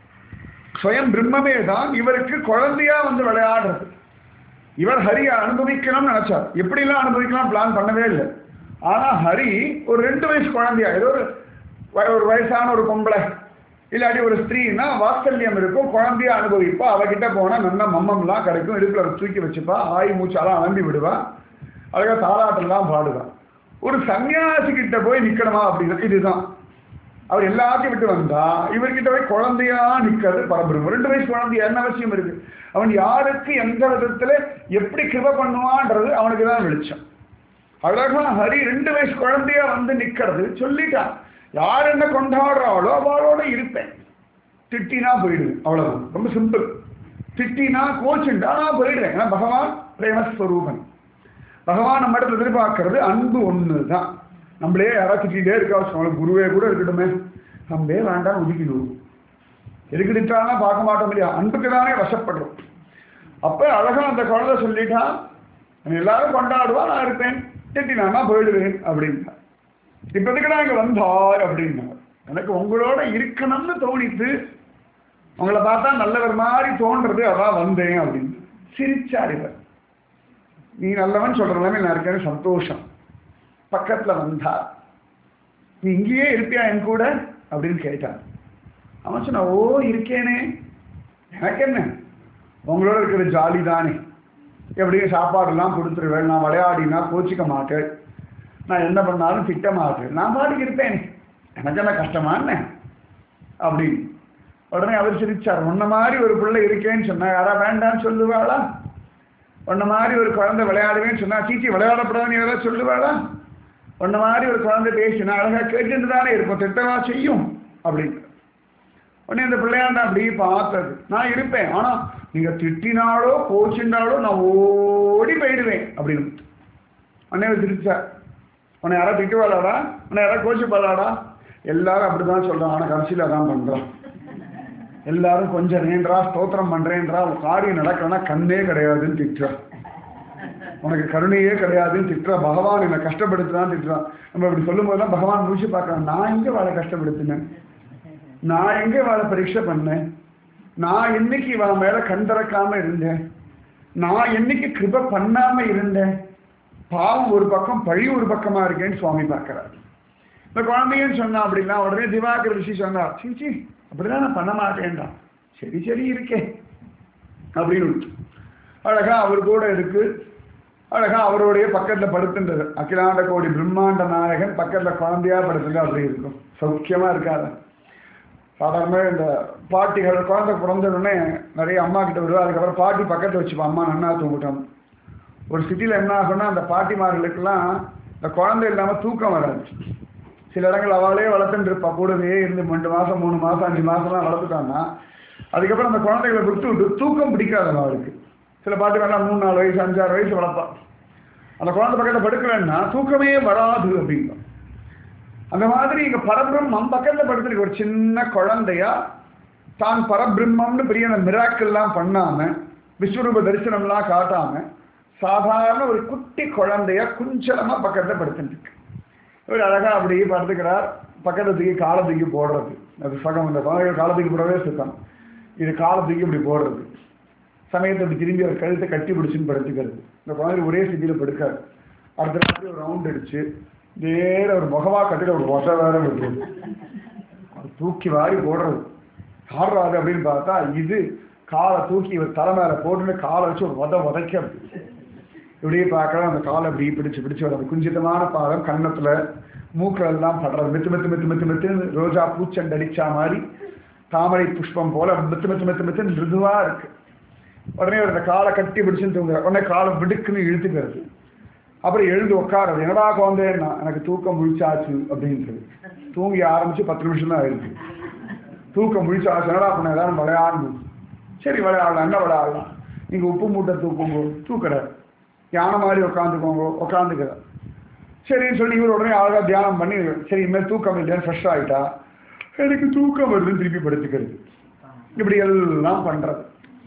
ஸ்வயம் பிரம்மமே தான் இவருக்கு குழந்தையா வந்து விளையாடுறது இவர் ஹரியை அனுபவிக்கணும்னு நினைச்சார் எப்படிலாம் அனுபவிக்கலாம் பிளான் பண்ணவே இல்லை ஆனா ஹரி ஒரு ரெண்டு வயசு குழந்தையா ஏதோ ஒரு வ- ஒரு வயசான ஒரு பொம்பளை இல்லாட்டி ஒரு ஸ்திரீனா வாத்சல்யம் இருக்கும் குழந்தையா அனுபவிப்பா அவகிட்ட போனா நல்ல மம்மம்லாம் கிடைக்கும் இடுப்புல தூக்கி வச்சுப்பா ஆய் மூச்சாலாம் அலம்பி விடுவா அழகா தாராட்டெல்லாம் பாடுவா ஒரு சன்னியாசி கிட்ட போய் நிக்கணுமா அப்படின்னா இதுதான் அவர் எல்லாத்தையும் விட்டு வந்தா இவர்கிட்ட போய் குழந்தையா நிக்கிறது பரபிரம்மம் ரெண்டு வயசு குழந்தையா என்ன அவசியம் இருக்கு அவன் யாருக்கு எந்த விதத்துல எப்படி கிருப பண்ணுவான்றது அவனுக்கு தான் வெளிச்சம் அழகா ஹரி ரெண்டு வயசு குழந்தையா வந்து நிக்கிறது சொல்லிட்டான் யார் என்ன கொண்டாடுறாளோ அவளோட இருப்பேன் திட்டினா போயிடுவேன் அவ்வளவுதான் ரொம்ப சிம்பிள் திட்டினா கோச்சுண்டா நான் போயிடுவேன் ஏன்னா பகவான் பிரேமஸ்வரூபன் பகவான் நம்ம இடத்துல எதிர்பார்க்கறது அன்பு ஒன்று தான் நம்மளே யாராவது திட்டிகிட்டே இருக்கா வச்சுக்கோங்களேன் குருவே கூட இருக்கட்டுமே நம்மளே வேண்டாம் ஒதுக்கிடுவோம் எதுக்கு திட்டானா பார்க்க மாட்டோம் இல்லையா அன்புக்கு தானே வசப்படுறோம் அப்ப அழகா அந்த குழந்தை சொல்லிட்டான் "நீ எல்லாரும் கொண்டாடுவா நான் இருப்பேன் திட்டினானா போயிடுவேன் அப்படின்னா இப்ப எதுக்கு நான் இங்க வந்தார் அப்படின்னா எனக்கு உங்களோட இருக்கணும்னு தோணித்து உங்களை பார்த்தா நல்லவர் மாதிரி தோன்றது அதான் வந்தேன் அப்படின்னு சிரிச்சார் இவர் நீ நல்லவன் சொல்ற எல்லாமே நான் இருக்கேன்னு சந்தோஷம் பக்கத்துல வந்தார் நீ இங்கேயே இருப்பியா என் கூட அப்படின்னு கேட்டான் அவன் சொன்னா ஓ இருக்கேனே எனக்கு என்ன உங்களோட இருக்கிற ஜாலி தானே எப்படியும் சாப்பாடுலாம் கொடுத்துருவேன் நான் விளையாடினா கோச்சிக்க மாட்டேன் நான் என்ன பண்ணாலும் திட்ட மாட்டேன் நான் பாட்டுக்கு இருப்பேனே எனக்கு என்ன கஷ்டமா என்ன அப்படின்னு உடனே அவர் சிரிச்சார் உன்ன மாதிரி ஒரு பிள்ளை இருக்கேன்னு சொன்னா யாரா வேண்டாம்னு சொல்லுவாளா உன்ன மாதிரி ஒரு குழந்தை விளையாடுவேன்னு சொன்னா சீச்சி விளையாடப்படாதுன்னு யாராவது சொல்லுவாளா உன்ன மாதிரி ஒரு குழந்தை பேசினா அழகா கேட்டுட்டு தானே இருக்கும் திட்டவா செய்யும் அப்படின்னு உடனே இந்த பிள்ளையாண்ட அப்படி பார்த்தது நான் இருப்பேன் ஆனா நீங்க திட்டினாலோ கோச்சினாலோ நான் ஓடி போயிடுவேன் அப்படின்னு உடனே அவர் சிரிச்சார் உன்னை யாராவது திட்டுவாளாடா உன்னை யாராவது கோச்சிப்பாளாடா எல்லாரும் அப்படிதான் சொல்றான் ஆனா கடைசியில அதான் பண்றான் எல்லாரும் கொஞ்சம் நேன்றா ஸ்தோத்திரம் பண்றேன்றா உன் காரியம் நடக்கலன்னா கண்ணே கிடையாதுன்னு திட்டுறா உனக்கு கருணையே கிடையாதுன்னு திட்டுறா பகவான் என்னை கஷ்டப்படுத்துறான்னு திட்டுறான் நம்ம இப்படி சொல்லும்போது தான் பகவான் முடிச்சு பார்க்கறான் நான் எங்க வாழை கஷ்டப்படுத்தினேன் நான் எங்க வாழை பரீட்சை பண்ணேன் நான் என்னைக்கு இவன் மேல கண் திறக்காம இருந்தேன் நான் என்னைக்கு கிருப பண்ணாம இருந்தேன் பாவம் ஒரு பக்கம் பழி ஒரு பக்கமா இருக்கேன்னு சுவாமி பார்க்கிறார் இந்த குழந்தையும் சொன்னா அப்படின்னா உடனே திவாகர் ரிஷி சொன்னார் சீச்சி அப்படிதான் நான் பண்ண மாட்டேன்டா சரி சரி இருக்கே அப்படின்னு விட்டு. அழகா அவர் கூட இருக்கு அழகா அவருடைய பக்கத்துல படுத்துன்றது அகிலாண்ட கோடி பிரம்மாண்ட நாயகன் பக்கத்துல குழந்தையா படுத்துட்டு அப்படி இருக்கும் சௌக்கியமா இருக்காத சாதாரண இந்த பாட்டிகள் குழந்தை பிறந்த உடனே நிறைய அம்மா கிட்ட வருவா அதுக்கப்புறம் பாட்டி பக்கத்துல வச்சுப்பா அம்மா நன்னா தூங்கிட்டோம் ஒரு சிட்டியில் என்ன ஆகும்னா அந்த பாட்டிமார்களுக்கெல்லாம் இந்த குழந்தை இல்லாம தூக்கம் வராது சில இடங்கள் அவளே வளர்த்துட்டு இருப்பா கூடவே இருந்து ரெண்டு மாசம் மூணு மாசம் அஞ்சு மாசம்லாம் வளர்த்துட்டான்னா அதுக்கப்புறம் அந்த குழந்தைகளை விட்டு விட்டு தூக்கம் பிடிக்காது அவளுக்கு சில பாட்டு வேணா மூணு நாலு வயசு அஞ்சாறு வயசு வளர்ப்பா அந்த குழந்தை பக்கத்தில் படுக்கலைன்னா தூக்கமே வராது அப்படிங்க அந்த மாதிரி இங்க பரபிரம்மம் பக்கத்துல படுத்துருக்கு ஒரு சின்ன குழந்தையா தான் பரபிரம்மம்னு பெரிய அந்த மிராக்கள்லாம் பண்ணாம விஸ்வரூப தரிசனம்லாம் காட்டாம சாதாரண ஒரு குட்டி குழந்தையா குஞ்சலமா பக்கத்துல படுத்துட்டு இவர் அழகா அப்படியே படுத்துக்கிறார் பக்கத்துல தூக்கி காலை தூக்கி போடுறது அது சகம் இந்த குழந்தைகள் காலை தூக்கி போடவே சுத்தம் இது காலை தூக்கி இப்படி போடுறது சமயத்தை இப்படி திரும்பி ஒரு கழுத்தை கட்டி பிடிச்சுன்னு படுத்துக்கிறது இந்த குழந்தை ஒரே சிட்டியில படுக்காது அடுத்த ராத்திரி ஒரு ரவுண்ட் அடிச்சு நேர ஒரு முகவா கட்டில ஒரு ஒச வேற விடுறது அது தூக்கி வாரி போடுறது ஆடுறாரு அப்படின்னு பார்த்தா இது காலை தூக்கி இவர் தலை மேல போட்டுன்னு காலை வச்சு ஒரு உத உதைக்க இப்படியே பார்க்கலாம் அந்த காலை இப்படி பிடிச்சு பிடிச்சு வர அந்த குஞ்சிதமான பாதம் கன்னத்துல மூக்கில் எல்லாம் படுறது மெத்து மெத்து மெத்து மெத்து மெத்து ரோஜா பூச்செண்டு அடிச்சா மாதிரி தாமரை புஷ்பம் போல மெத்து மெத்து மெத்து மெத்து மிருதுவா இருக்கு உடனே ஒரு அந்த காலை கட்டி பிடிச்சுன்னு தூங்குற உடனே காலை விடுக்குன்னு இழுத்துக்கிறது அப்புறம் எழுந்து உட்காருது என்னடா குழந்தைன்னா எனக்கு தூக்கம் முழிச்சாச்சு அப்படின்றது தூங்கி ஆரம்பிச்சு பத்து நிமிஷம் தான் ஆயிருக்கு தூக்கம் முழிச்சாச்சு என்னடா பண்ண ஏதாவது விளையாடணும் சரி விளையாடலாம் என்ன விளையாடலாம் நீங்க உப்பு மூட்டை தூக்குங்க தூக்கட யானை மாதிரி உட்காந்துக்கோங்க உட்காந்துக்கிற சரின்னு சொல்லி இவர் உடனே அழகா தியானம் பண்ணி சரி இனிமேல் தூக்கம் இல்லைன்னு ஃப்ரெஷ் ஆகிட்டா எனக்கு தூக்கம் வருதுன்னு திருப்பி படுத்துக்கிறது இப்படி எல்லாம் பண்றது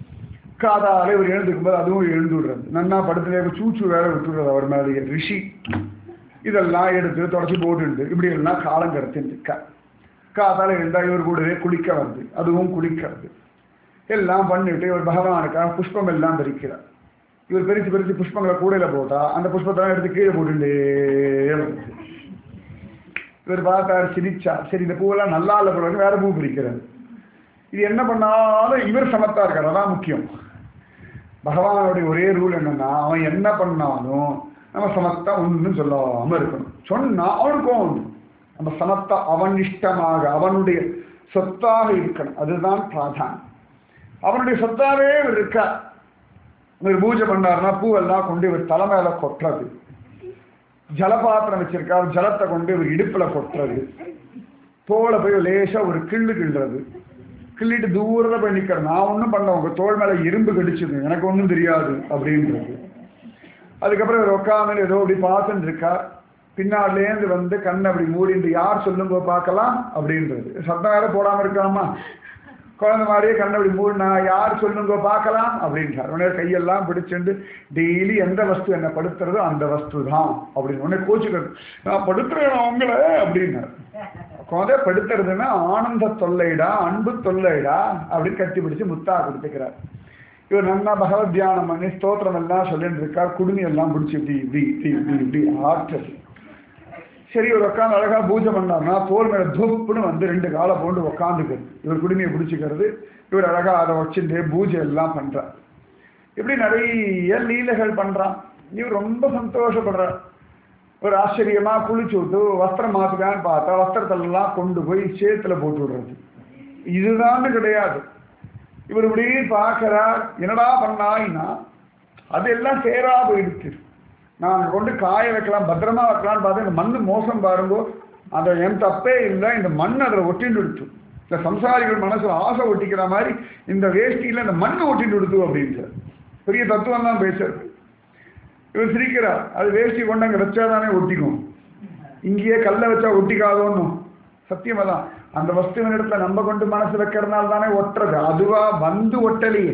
காதால இவர் எழுந்துக்கும் போது அதுவும் எழுந்து விடுறது நன்னா படுத்துல சூச்சு வேற விட்டுடுறது அவர் மேலேயே ரிஷி இதெல்லாம் எடுத்து தொடச்சி போட்டுண்டு இப்படி எல்லாம் காலம் கடத்திட்டு இருக்கா காதால எழுந்தா இவர் கூடவே குளிக்க வருது அதுவும் குளிக்கிறது எல்லாம் பண்ணிட்டு இவர் பகவானுக்காக புஷ்பம் எல்லாம் பறிக்கிறார் இவர் பெருசு பெருசு புஷ்பங்களை கூடையில போட்டா அந்த புஷ்பத்தெல்லாம் எடுத்து கீழே போட்டுட்டே வருது இவர் பார்த்தார் சிரிச்சார் சரி இந்த பூவெல்லாம் நல்லா இல்லை போல வேற பூ பிரிக்கிறார் இது என்ன பண்ணாலும் இவர் சமத்தா இருக்கார் அதான் முக்கியம் பகவானுடைய ஒரே ரூல் என்னன்னா அவன் என்ன பண்ணாலும் நம்ம சமத்தா ஒன்றும் சொல்லாம இருக்கணும் சொன்னா அவனுக்கும் ஒன்று நம்ம சமத்தா அவன் இஷ்டமாக அவனுடைய சொத்தாக இருக்கணும் அதுதான் பிராதானம் அவனுடைய சொத்தாவே இவர் இருக்கா இவர் பூஜை பண்ணாருன்னா பூவெல்லாம் கொண்டு இவர் தலை மேல கொட்டுறது ஜலபாத்திரம் வச்சிருக்காரு ஜலத்தை கொண்டு இவர் இடுப்புல கொட்டுறது தோலை போய் லேசா ஒரு கிள்ளு கிள்றது கிள்ளிட்டு தூரத்துல போய் நிக்கிறேன் நான் ஒன்றும் பண்ண உங்க தோல் மேல இரும்பு கடிச்சது எனக்கு ஒன்றும் தெரியாது அப்படின்றது அதுக்கப்புறம் இவர் உட்காந்து ஏதோ அப்படி பார்த்துட்டு இருக்கா பின்னாடிலேருந்து வந்து கண்ணை அப்படி மூடிட்டு யார் சொல்லுங்க பார்க்கலாம் அப்படின்றது சத்தம் வேற போடாம இருக்காமா குழந்தை மாதிரியே கண்ணை அப்படி மூடினா யார் சொல்லுங்க பார்க்கலாம் அப்படின்றார் உடனே கையெல்லாம் பிடிச்சிட்டு டெய்லி எந்த வஸ்து என்ன படுத்துறதோ அந்த வஸ்து தான் அப்படின்னு உடனே கோச்சுக்கிறது நான் படுத்துறேன் அவங்கள அப்படின்னார் குழந்தை படுத்துறதுன்னா ஆனந்த தொல்லைடா அன்பு தொல்லைடா அப்படின்னு கட்டி பிடிச்சு முத்தா கொடுத்துக்கிறார் இவர் நல்லா பகவத் தியானம் பண்ணி ஸ்தோத்திரம் எல்லாம் சொல்லிட்டு இருக்கார் குடுமி எல்லாம் பிடிச்சி இப்படி இப்படி இப்படி இப்படி இப்படி ஆற்றது சரி இவர் உட்காந்து அழகா பூஜை பண்ணார்னா தோல் மேல துப்புன்னு வந்து ரெண்டு காலை போட்டு உட்காந்துக்கிறது இவர் குடுமையை பிடிச்சிக்கிறது இவர் அழகா அதை வச்சுட்டு பூஜை எல்லாம் பண்றார் இப்படி நிறைய லீலைகள் பண்றான் இவர் ரொம்ப சந்தோஷப்படுறார் ஒரு ஆச்சரியமா குளிச்சு விட்டு வஸ்திரம் மாத்துக்கான்னு பார்த்தா வஸ்திரத்தெல்லாம் கொண்டு போய் சேத்துல போட்டு விடுறது இதுதான் கிடையாது இவர் இப்படி பார்க்கிறார் என்னடா பண்ணாயின்னா அதெல்லாம் சேரா போயிடுச்சு நான் கொண்டு காய வைக்கலாம் பத்திரமா வைக்கலாம்னு பார்த்தா இந்த மண்ணு மோசம் பாருங்கோ அந்த என் தப்பே இல்லை இந்த மண் அதில் ஒட்டின்னு விடுத்து இந்த சம்சாரிகள் மனசுல ஆசை ஒட்டிக்கிற மாதிரி இந்த வேஷ்டியில இந்த மண்ணு ஒட்டின்னு விடுத்து அப்படின்னு பெரிய தத்துவம் தான் பேசுறது இவர் சிரிக்கிறார் அது வேஷ்டி கொண்டு அங்கே வச்சாதானே ஒட்டிக்கும் இங்கேயே கல்லை வச்சா ஒட்டிக்காதோன்னு சத்தியமா தான் அந்த வஸ்துவின் இடத்துல நம்ம கொண்டு மனசு வைக்கிறதுனால தானே ஒட்டுறது அதுவா வந்து ஒட்டலையே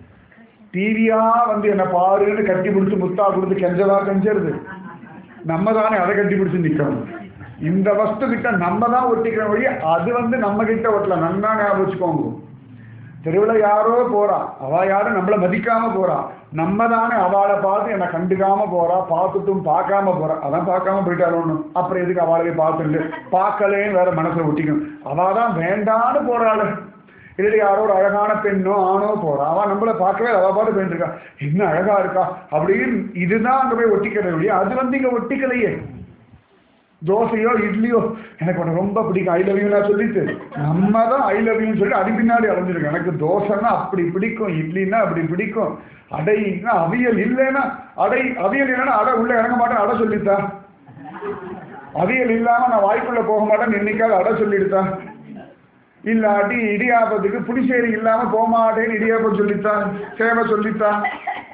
டிவியா வந்து என்ன பாருன்னு கட்டி பிடிச்சு முத்தா கொடுத்து கெஞ்சவா கெஞ்சறது நம்ம தானே அதை கட்டி பிடிச்சு நிக்கணும் இந்த வஸ்து கிட்ட நம்ம தான் ஒட்டிக்கிற வழி அது வந்து நம்ம கிட்ட ஒட்டல நன்னா ஞாபகம் வச்சுக்கோங்க தெருவில் யாரோ போறா அவ யாரும் நம்மள மதிக்காம போறா நம்ம தானே அவளை பார்த்து என்னை கண்டுக்காம போறா பார்த்துட்டும் பார்க்காம போறா அதான் பார்க்காம போயிட்டாலும் அப்புறம் எதுக்கு அவளையே பார்த்துட்டு பார்க்கலேன்னு வேற மனசுல ஒட்டிக்கணும் அவ தான் வேண்டான்னு போறாள் இல்லை யாரோ ஒரு அழகான பெண்ணோ ஆணோ போறா அவ நம்மள பார்க்கவே அவ பாட்டு போயிட்டு இருக்கா என்ன அழகா இருக்கா அப்படின்னு இதுதான் அங்க போய் ஒட்டிக்கிற வழி அது வந்து இங்க ஒட்டிக்கலையே தோசையோ இட்லியோ எனக்கு உனக்கு ரொம்ப பிடிக்கும் ஐ லவ் நான் சொல்லிட்டு நம்ம தான் ஐ லவ் யூன்னு சொல்லி அது பின்னாடி அலைஞ்சிருக்கோம் எனக்கு தோசைன்னா அப்படி பிடிக்கும் இட்லின்னா அப்படி பிடிக்கும் அடைனா அவியல் இல்லைன்னா அடை அவியல் இல்லைன்னா அடை உள்ள இறங்க மாட்டேன் அடை சொல்லித்தா அவியல் இல்லாம நான் வாய்க்குள்ள போக மாட்டேன் என்னைக்காவது அட சொல்லிடுதா இல்லாட்டி இடியாப்பத்துக்கு புளிச்சேரி இல்லாம போக மாட்டேன்னு இடியாப்பம் சொல்லித்தான் சேவை சொல்லித்தான்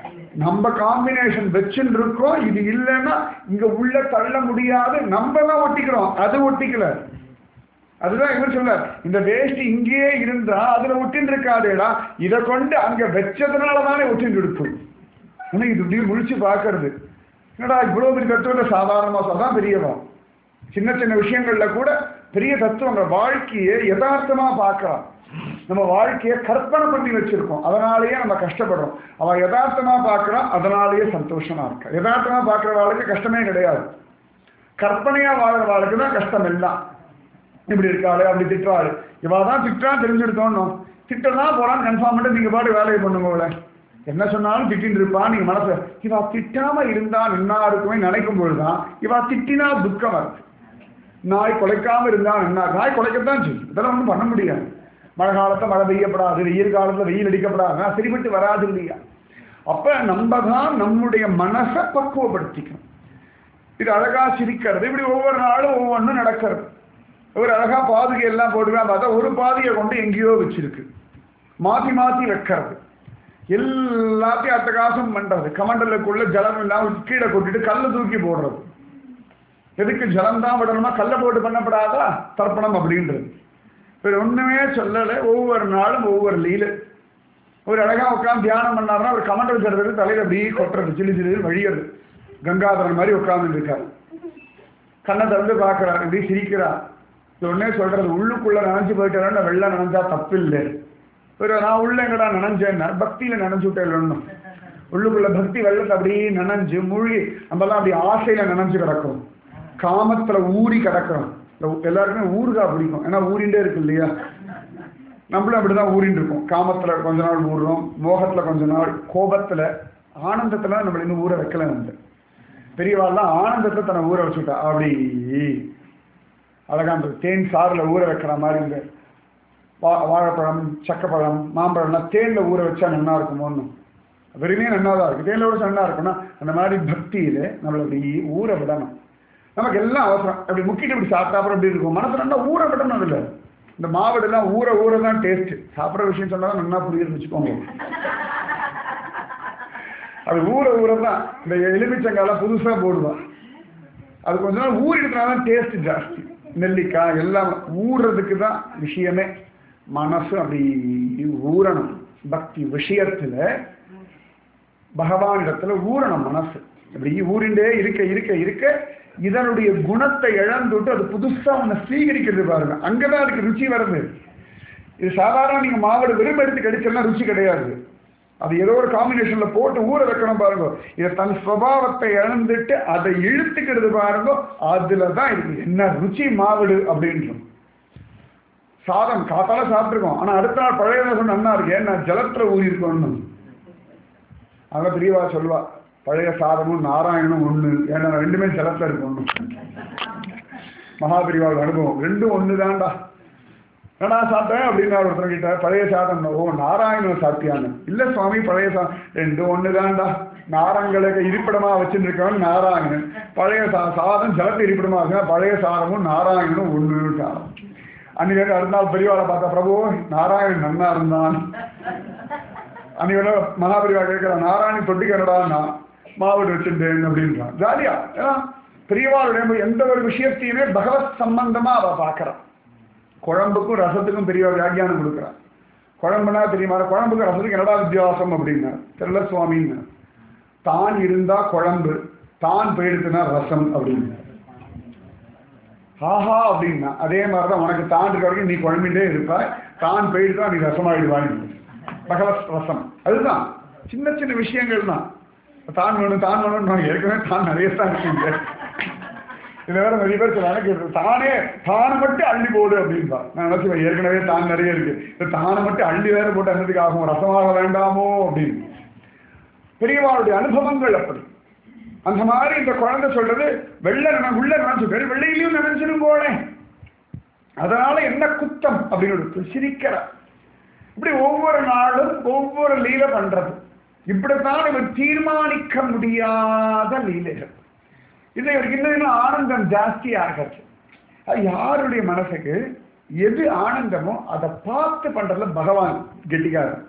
நம்ம காம்பினேஷன் வச்சுன்னு இருக்கோம் இது இல்லைன்னா இங்க உள்ள தள்ள முடியாது நம்ம தான் ஒட்டிக்கிறோம் அது ஒட்டிக்கல அதுதான் இவர் சொல்றார் இந்த வேஷ்டி இங்கேயே இருந்தா அதுல ஒட்டின்னு இருக்காதேடா இதை கொண்டு அங்க வச்சதுனால தானே ஒட்டின்னு இருக்கு ஆனா இது இப்படி முழிச்சு பார்க்கறது என்னடா இவ்வளவு பெரிய தத்துவத்தை சாதாரணமா அதான் பெரியவா சின்ன சின்ன விஷயங்கள்ல கூட பெரிய தத்துவங்கள் வாழ்க்கையை யதார்த்தமா பார்க்கலாம் நம்ம வாழ்க்கையை கற்பனை பண்ணி வச்சிருக்கோம் அதனாலேயே நம்ம கஷ்டப்படுறோம் அவன் யதார்த்தமா பார்க்கறான் அதனாலேயே சந்தோஷமா இருக்கா யதார்த்தமா பார்க்குற வாழ்க்கை கஷ்டமே கிடையாது கற்பனையா வாழ்ற வாழ்க்கை தான் கஷ்டம் எல்லாம் இப்படி இருக்காளு அப்படி திட்டுறாள் இவா தான் திட்டா தெரிஞ்சுடுத்தோன்னு திட்டதான் போறான்னு கன்ஃபார்ம் பண்ணிட்டு நீங்க பாட்டு வேலையை பண்ணுங்க போல என்ன சொன்னாலும் திட்டின்னு இருப்பா நீங்க மனசு இவா திட்டாம இருந்தா நின்னா இருக்குமே நினைக்கும் பொழுதுதான் இவா திட்டினா துக்கம் வருது நாய் குலைக்காம இருந்தா என்ன நாய் குலைக்கத்தான் செய்யும் இதெல்லாம் ஒன்றும் பண்ண முடியாது மழை காலத்துல மழை பெய்யப்படாது வெயில் காலத்துல வெயில் அடிக்கப்படாது நான் சரிபட்டு வராது இல்லையா அப்ப நம்ம தான் நம்முடைய மனசை பக்குவப்படுத்திக்கணும் இது அழகா சிரிக்கிறது இப்படி ஒவ்வொரு நாளும் ஒவ்வொன்றும் நடக்கிறது ஒரு அழகா பாதுகை எல்லாம் போட்டுக்கலாம் பார்த்தா ஒரு பாதியை கொண்டு எங்கேயோ வச்சிருக்கு மாத்தி மாத்தி வைக்கிறது எல்லாத்தையும் அட்டகாசம் பண்றது கமண்டலுக்குள்ள ஜலம் இல்லாம கீழே கொட்டிட்டு கல்லை தூக்கி போடுறது எதுக்கு ஜலம் தான் விடணுமா கல்லை போட்டு பண்ணப்படாதா தர்ப்பணம் அப்படின்றது வேற ஒண்ணுமே சொல்லலை ஒவ்வொரு நாளும் ஒவ்வொரு லீலை ஒரு அழகா உட்காந்து தியானம் பண்ணாருன்னா ஒரு கமண்டல் ஜலத்துக்கு தலையில அப்படியே கொட்டுறது சிலு சிலு வழிகிறது கங்காதரன் மாதிரி உட்கார்ந்து இருக்காரு கண்ணை திறந்து பார்க்கறாரு இப்படி சிரிக்கிறார் இது உடனே சொல்றது உள்ளுக்குள்ள நினைச்சு போயிட்டாருன்னா வெள்ளம் நினைஞ்சா தப்பு இல்லை ஒரு நான் உள்ள எங்கடா நினைஞ்சேன்னா பக்தியில நினைச்சு விட்டேன் ஒண்ணும் உள்ளுக்குள்ள பக்தி வெள்ளத்தை அப்படியே நினைஞ்சு மூழ்கி நம்மலாம் அப்படி ஆசையில நினைஞ்சு கிடக்கும் காமத்துல ஊறி கிடக்கிறோம் இந்த எல்லாருக்குமே ஊறுகாய் பிடிக்கும் ஏன்னா ஊறிண்டே இருக்கு இல்லையா நம்மளும் அப்படிதான் ஊறின்னு இருக்கோம் காமத்துல கொஞ்ச நாள் ஊறுறோம் மோகத்துல கொஞ்ச நாள் கோபத்துல ஆனந்தத்துல நம்மள இன்னும் ஊற வைக்கல வந்து பெரியவாள்லாம் ஆனந்தத்தை தன்னை ஊற வச்சுட்டா அப்படி அழகான தேன் சாறுல ஊற வைக்கிற மாதிரி இந்த வா வாழைப்பழம் சக்கப்பழம் மாம்பழம்லாம் தேன்ல ஊற வச்சா நல்லா இருக்குமோன்னு வெறுமே நல்லா தான் இருக்கு தேன்ல ஊற நல்லா இருக்கும்னா அந்த மாதிரி பக்தியில நம்மளை அப்படி ஊற விடணும் நமக்கு எல்லாம் அவசரம் அப்படி முக்கிட்டு இப்படி சாப்பிட்டா அப்புறம் எப்படி இருக்கும் மனசு நல்லா ஊற விடணும் அதில் இந்த மாவடெல்லாம் ஊற ஊற தான் டேஸ்ட் சாப்பிட்ற விஷயம் சொன்னா நல்லா புரியுது வச்சுக்கோங்க அது ஊற ஊற தான் இந்த எலுமிச்சங்காலாம் புதுசா போடுவான் அது கொஞ்ச நாள் ஊறிடுறதுனால தான் டேஸ்ட் ஜாஸ்தி நெல்லிக்காய் எல்லாம் ஊறுறதுக்கு தான் விஷயமே மனசு அப்படி ஊறணும் பக்தி விஷயத்துல பகவானிடத்துல ஊறணும் மனசு இப்படி ஊறிண்டே இருக்க இருக்க இருக்க இதனுடைய குணத்தை இழந்துட்டு அது புதுசா உன்னை ஸ்வீகரிக்கிறது பாருங்க அங்கதான் அதுக்கு ருச்சி வருது இது சாதாரண நீங்க மாவடு வெறும் எடுத்து கடிச்சோம்னா ருச்சி கிடையாது அது ஏதோ ஒரு காம்பினேஷன்ல போட்டு ஊற வைக்கணும் பாருங்க இதை தன் சுவாவத்தை இழந்துட்டு அதை இழுத்துக்கிறது பாருங்க அதுல தான் இருக்கு என்ன ருச்சி மாவிடு அப்படின்றோம் சாதம் காத்தால சாப்பிட்டுருக்கோம் ஆனா அடுத்த நாள் பழைய ரசம் நன்னா இருக்கு ஏன்னா ஜலத்துல ஊறி இருக்கோம்னு அதான் பெரியவா சொல்லுவா பழைய சாதமும் நாராயணனும் ஒண்ணு ஏன்னா ரெண்டுமே ஜலத்துல இருக்கு ஒண்ணு மகாபிரிவாள் அனுபவம் ரெண்டும் ஒண்ணு தான்டா என்னடா சாப்பிட்டேன் அப்படின்னு ஒருத்தர் கிட்ட பழைய சாதம் ஓ நாராயணன் சாப்பிட்டியான்னு இல்ல சுவாமி பழைய சாதம் ரெண்டும் ஒண்ணு தான்டா நாரங்களுக்கு இருப்பிடமா வச்சுருக்கவன் நாராயணன் பழைய சா சாதம் ஜலத்தை இருப்பிடமா வச்சா பழைய சாதமும் நாராயணனும் ஒண்ணு அன்னைக்கு அடுத்த நாள் பெரியவாளை பார்த்தா பிரபு நாராயணன் நன்னா இருந்தான் அன்னைக்கு மகாபெரிவா கேட்கிற நாராயணன் தொட்டிக்கிறடான்னா மாவடு வச்சுட்டேன் அப்படின்றான் ஜாலியா ஏன்னா பெரியவாளுடைய எந்த ஒரு விஷயத்தையுமே பகவத் சம்பந்தமா அவ பார்க்கறான் குழம்புக்கும் ரசத்துக்கும் பெரிய வியாக்கியானம் கொடுக்குறான் குழம்புனா தெரியுமா குழம்புக்கு ரசத்துக்கு என்னடா வித்தியாசம் அப்படின்னா தெரியல சுவாமின்னு தான் இருந்தா குழம்பு தான் போயிடுத்துனா ரசம் அப்படின்னு ஆஹா அப்படின்னா அதே மாதிரிதான் உனக்கு தான் இருக்க வரைக்கும் நீ குழம்பிட்டே இருப்பாய் தான் போயிடுதா நீ ரசமாயிடுவான்னு பகவத் ரசம் அதுதான் சின்ன சின்ன விஷயங்கள் தான் தான் வேணும் தான் வேணும்னு நான் ஏற்கனவே தான் நிறைய தான் இருக்கீங்க இதை வேற நிறைய பேர் சொல்லுவாங்க தானே தானை மட்டும் அள்ளி போடு அப்படின்பா நான் நினைச்சுவேன் ஏற்கனவே தான் நிறைய இருக்கு இந்த தானை மட்டும் அள்ளி வேற போட்டு அன்னதுக்கு ஆகும் ரசமாக வேண்டாமோ அப்படின்னு பெரியவாளுடைய அனுபவங்கள் அப்படி அந்த மாதிரி இந்த குழந்தை சொல்றது வெள்ள நினை உள்ள நினைச்சு பேர் வெள்ளையிலையும் நினைச்சிடும் போலே அதனால என்ன குத்தம் அப்படின்னு சிரிக்கிற இப்படி ஒவ்வொரு நாளும் ஒவ்வொரு லீலை பண்றது இப்படித்தான் இவர் தீர்மானிக்க முடியாத லீலைகள் இது இவருக்கு இன்னும் இன்னும் ஆனந்தம் ஜாஸ்தி ஆகிறது அது யாருடைய மனசுக்கு எது ஆனந்தமோ அதை பார்த்து பண்றதுல பகவான் கெட்டிக்காரன்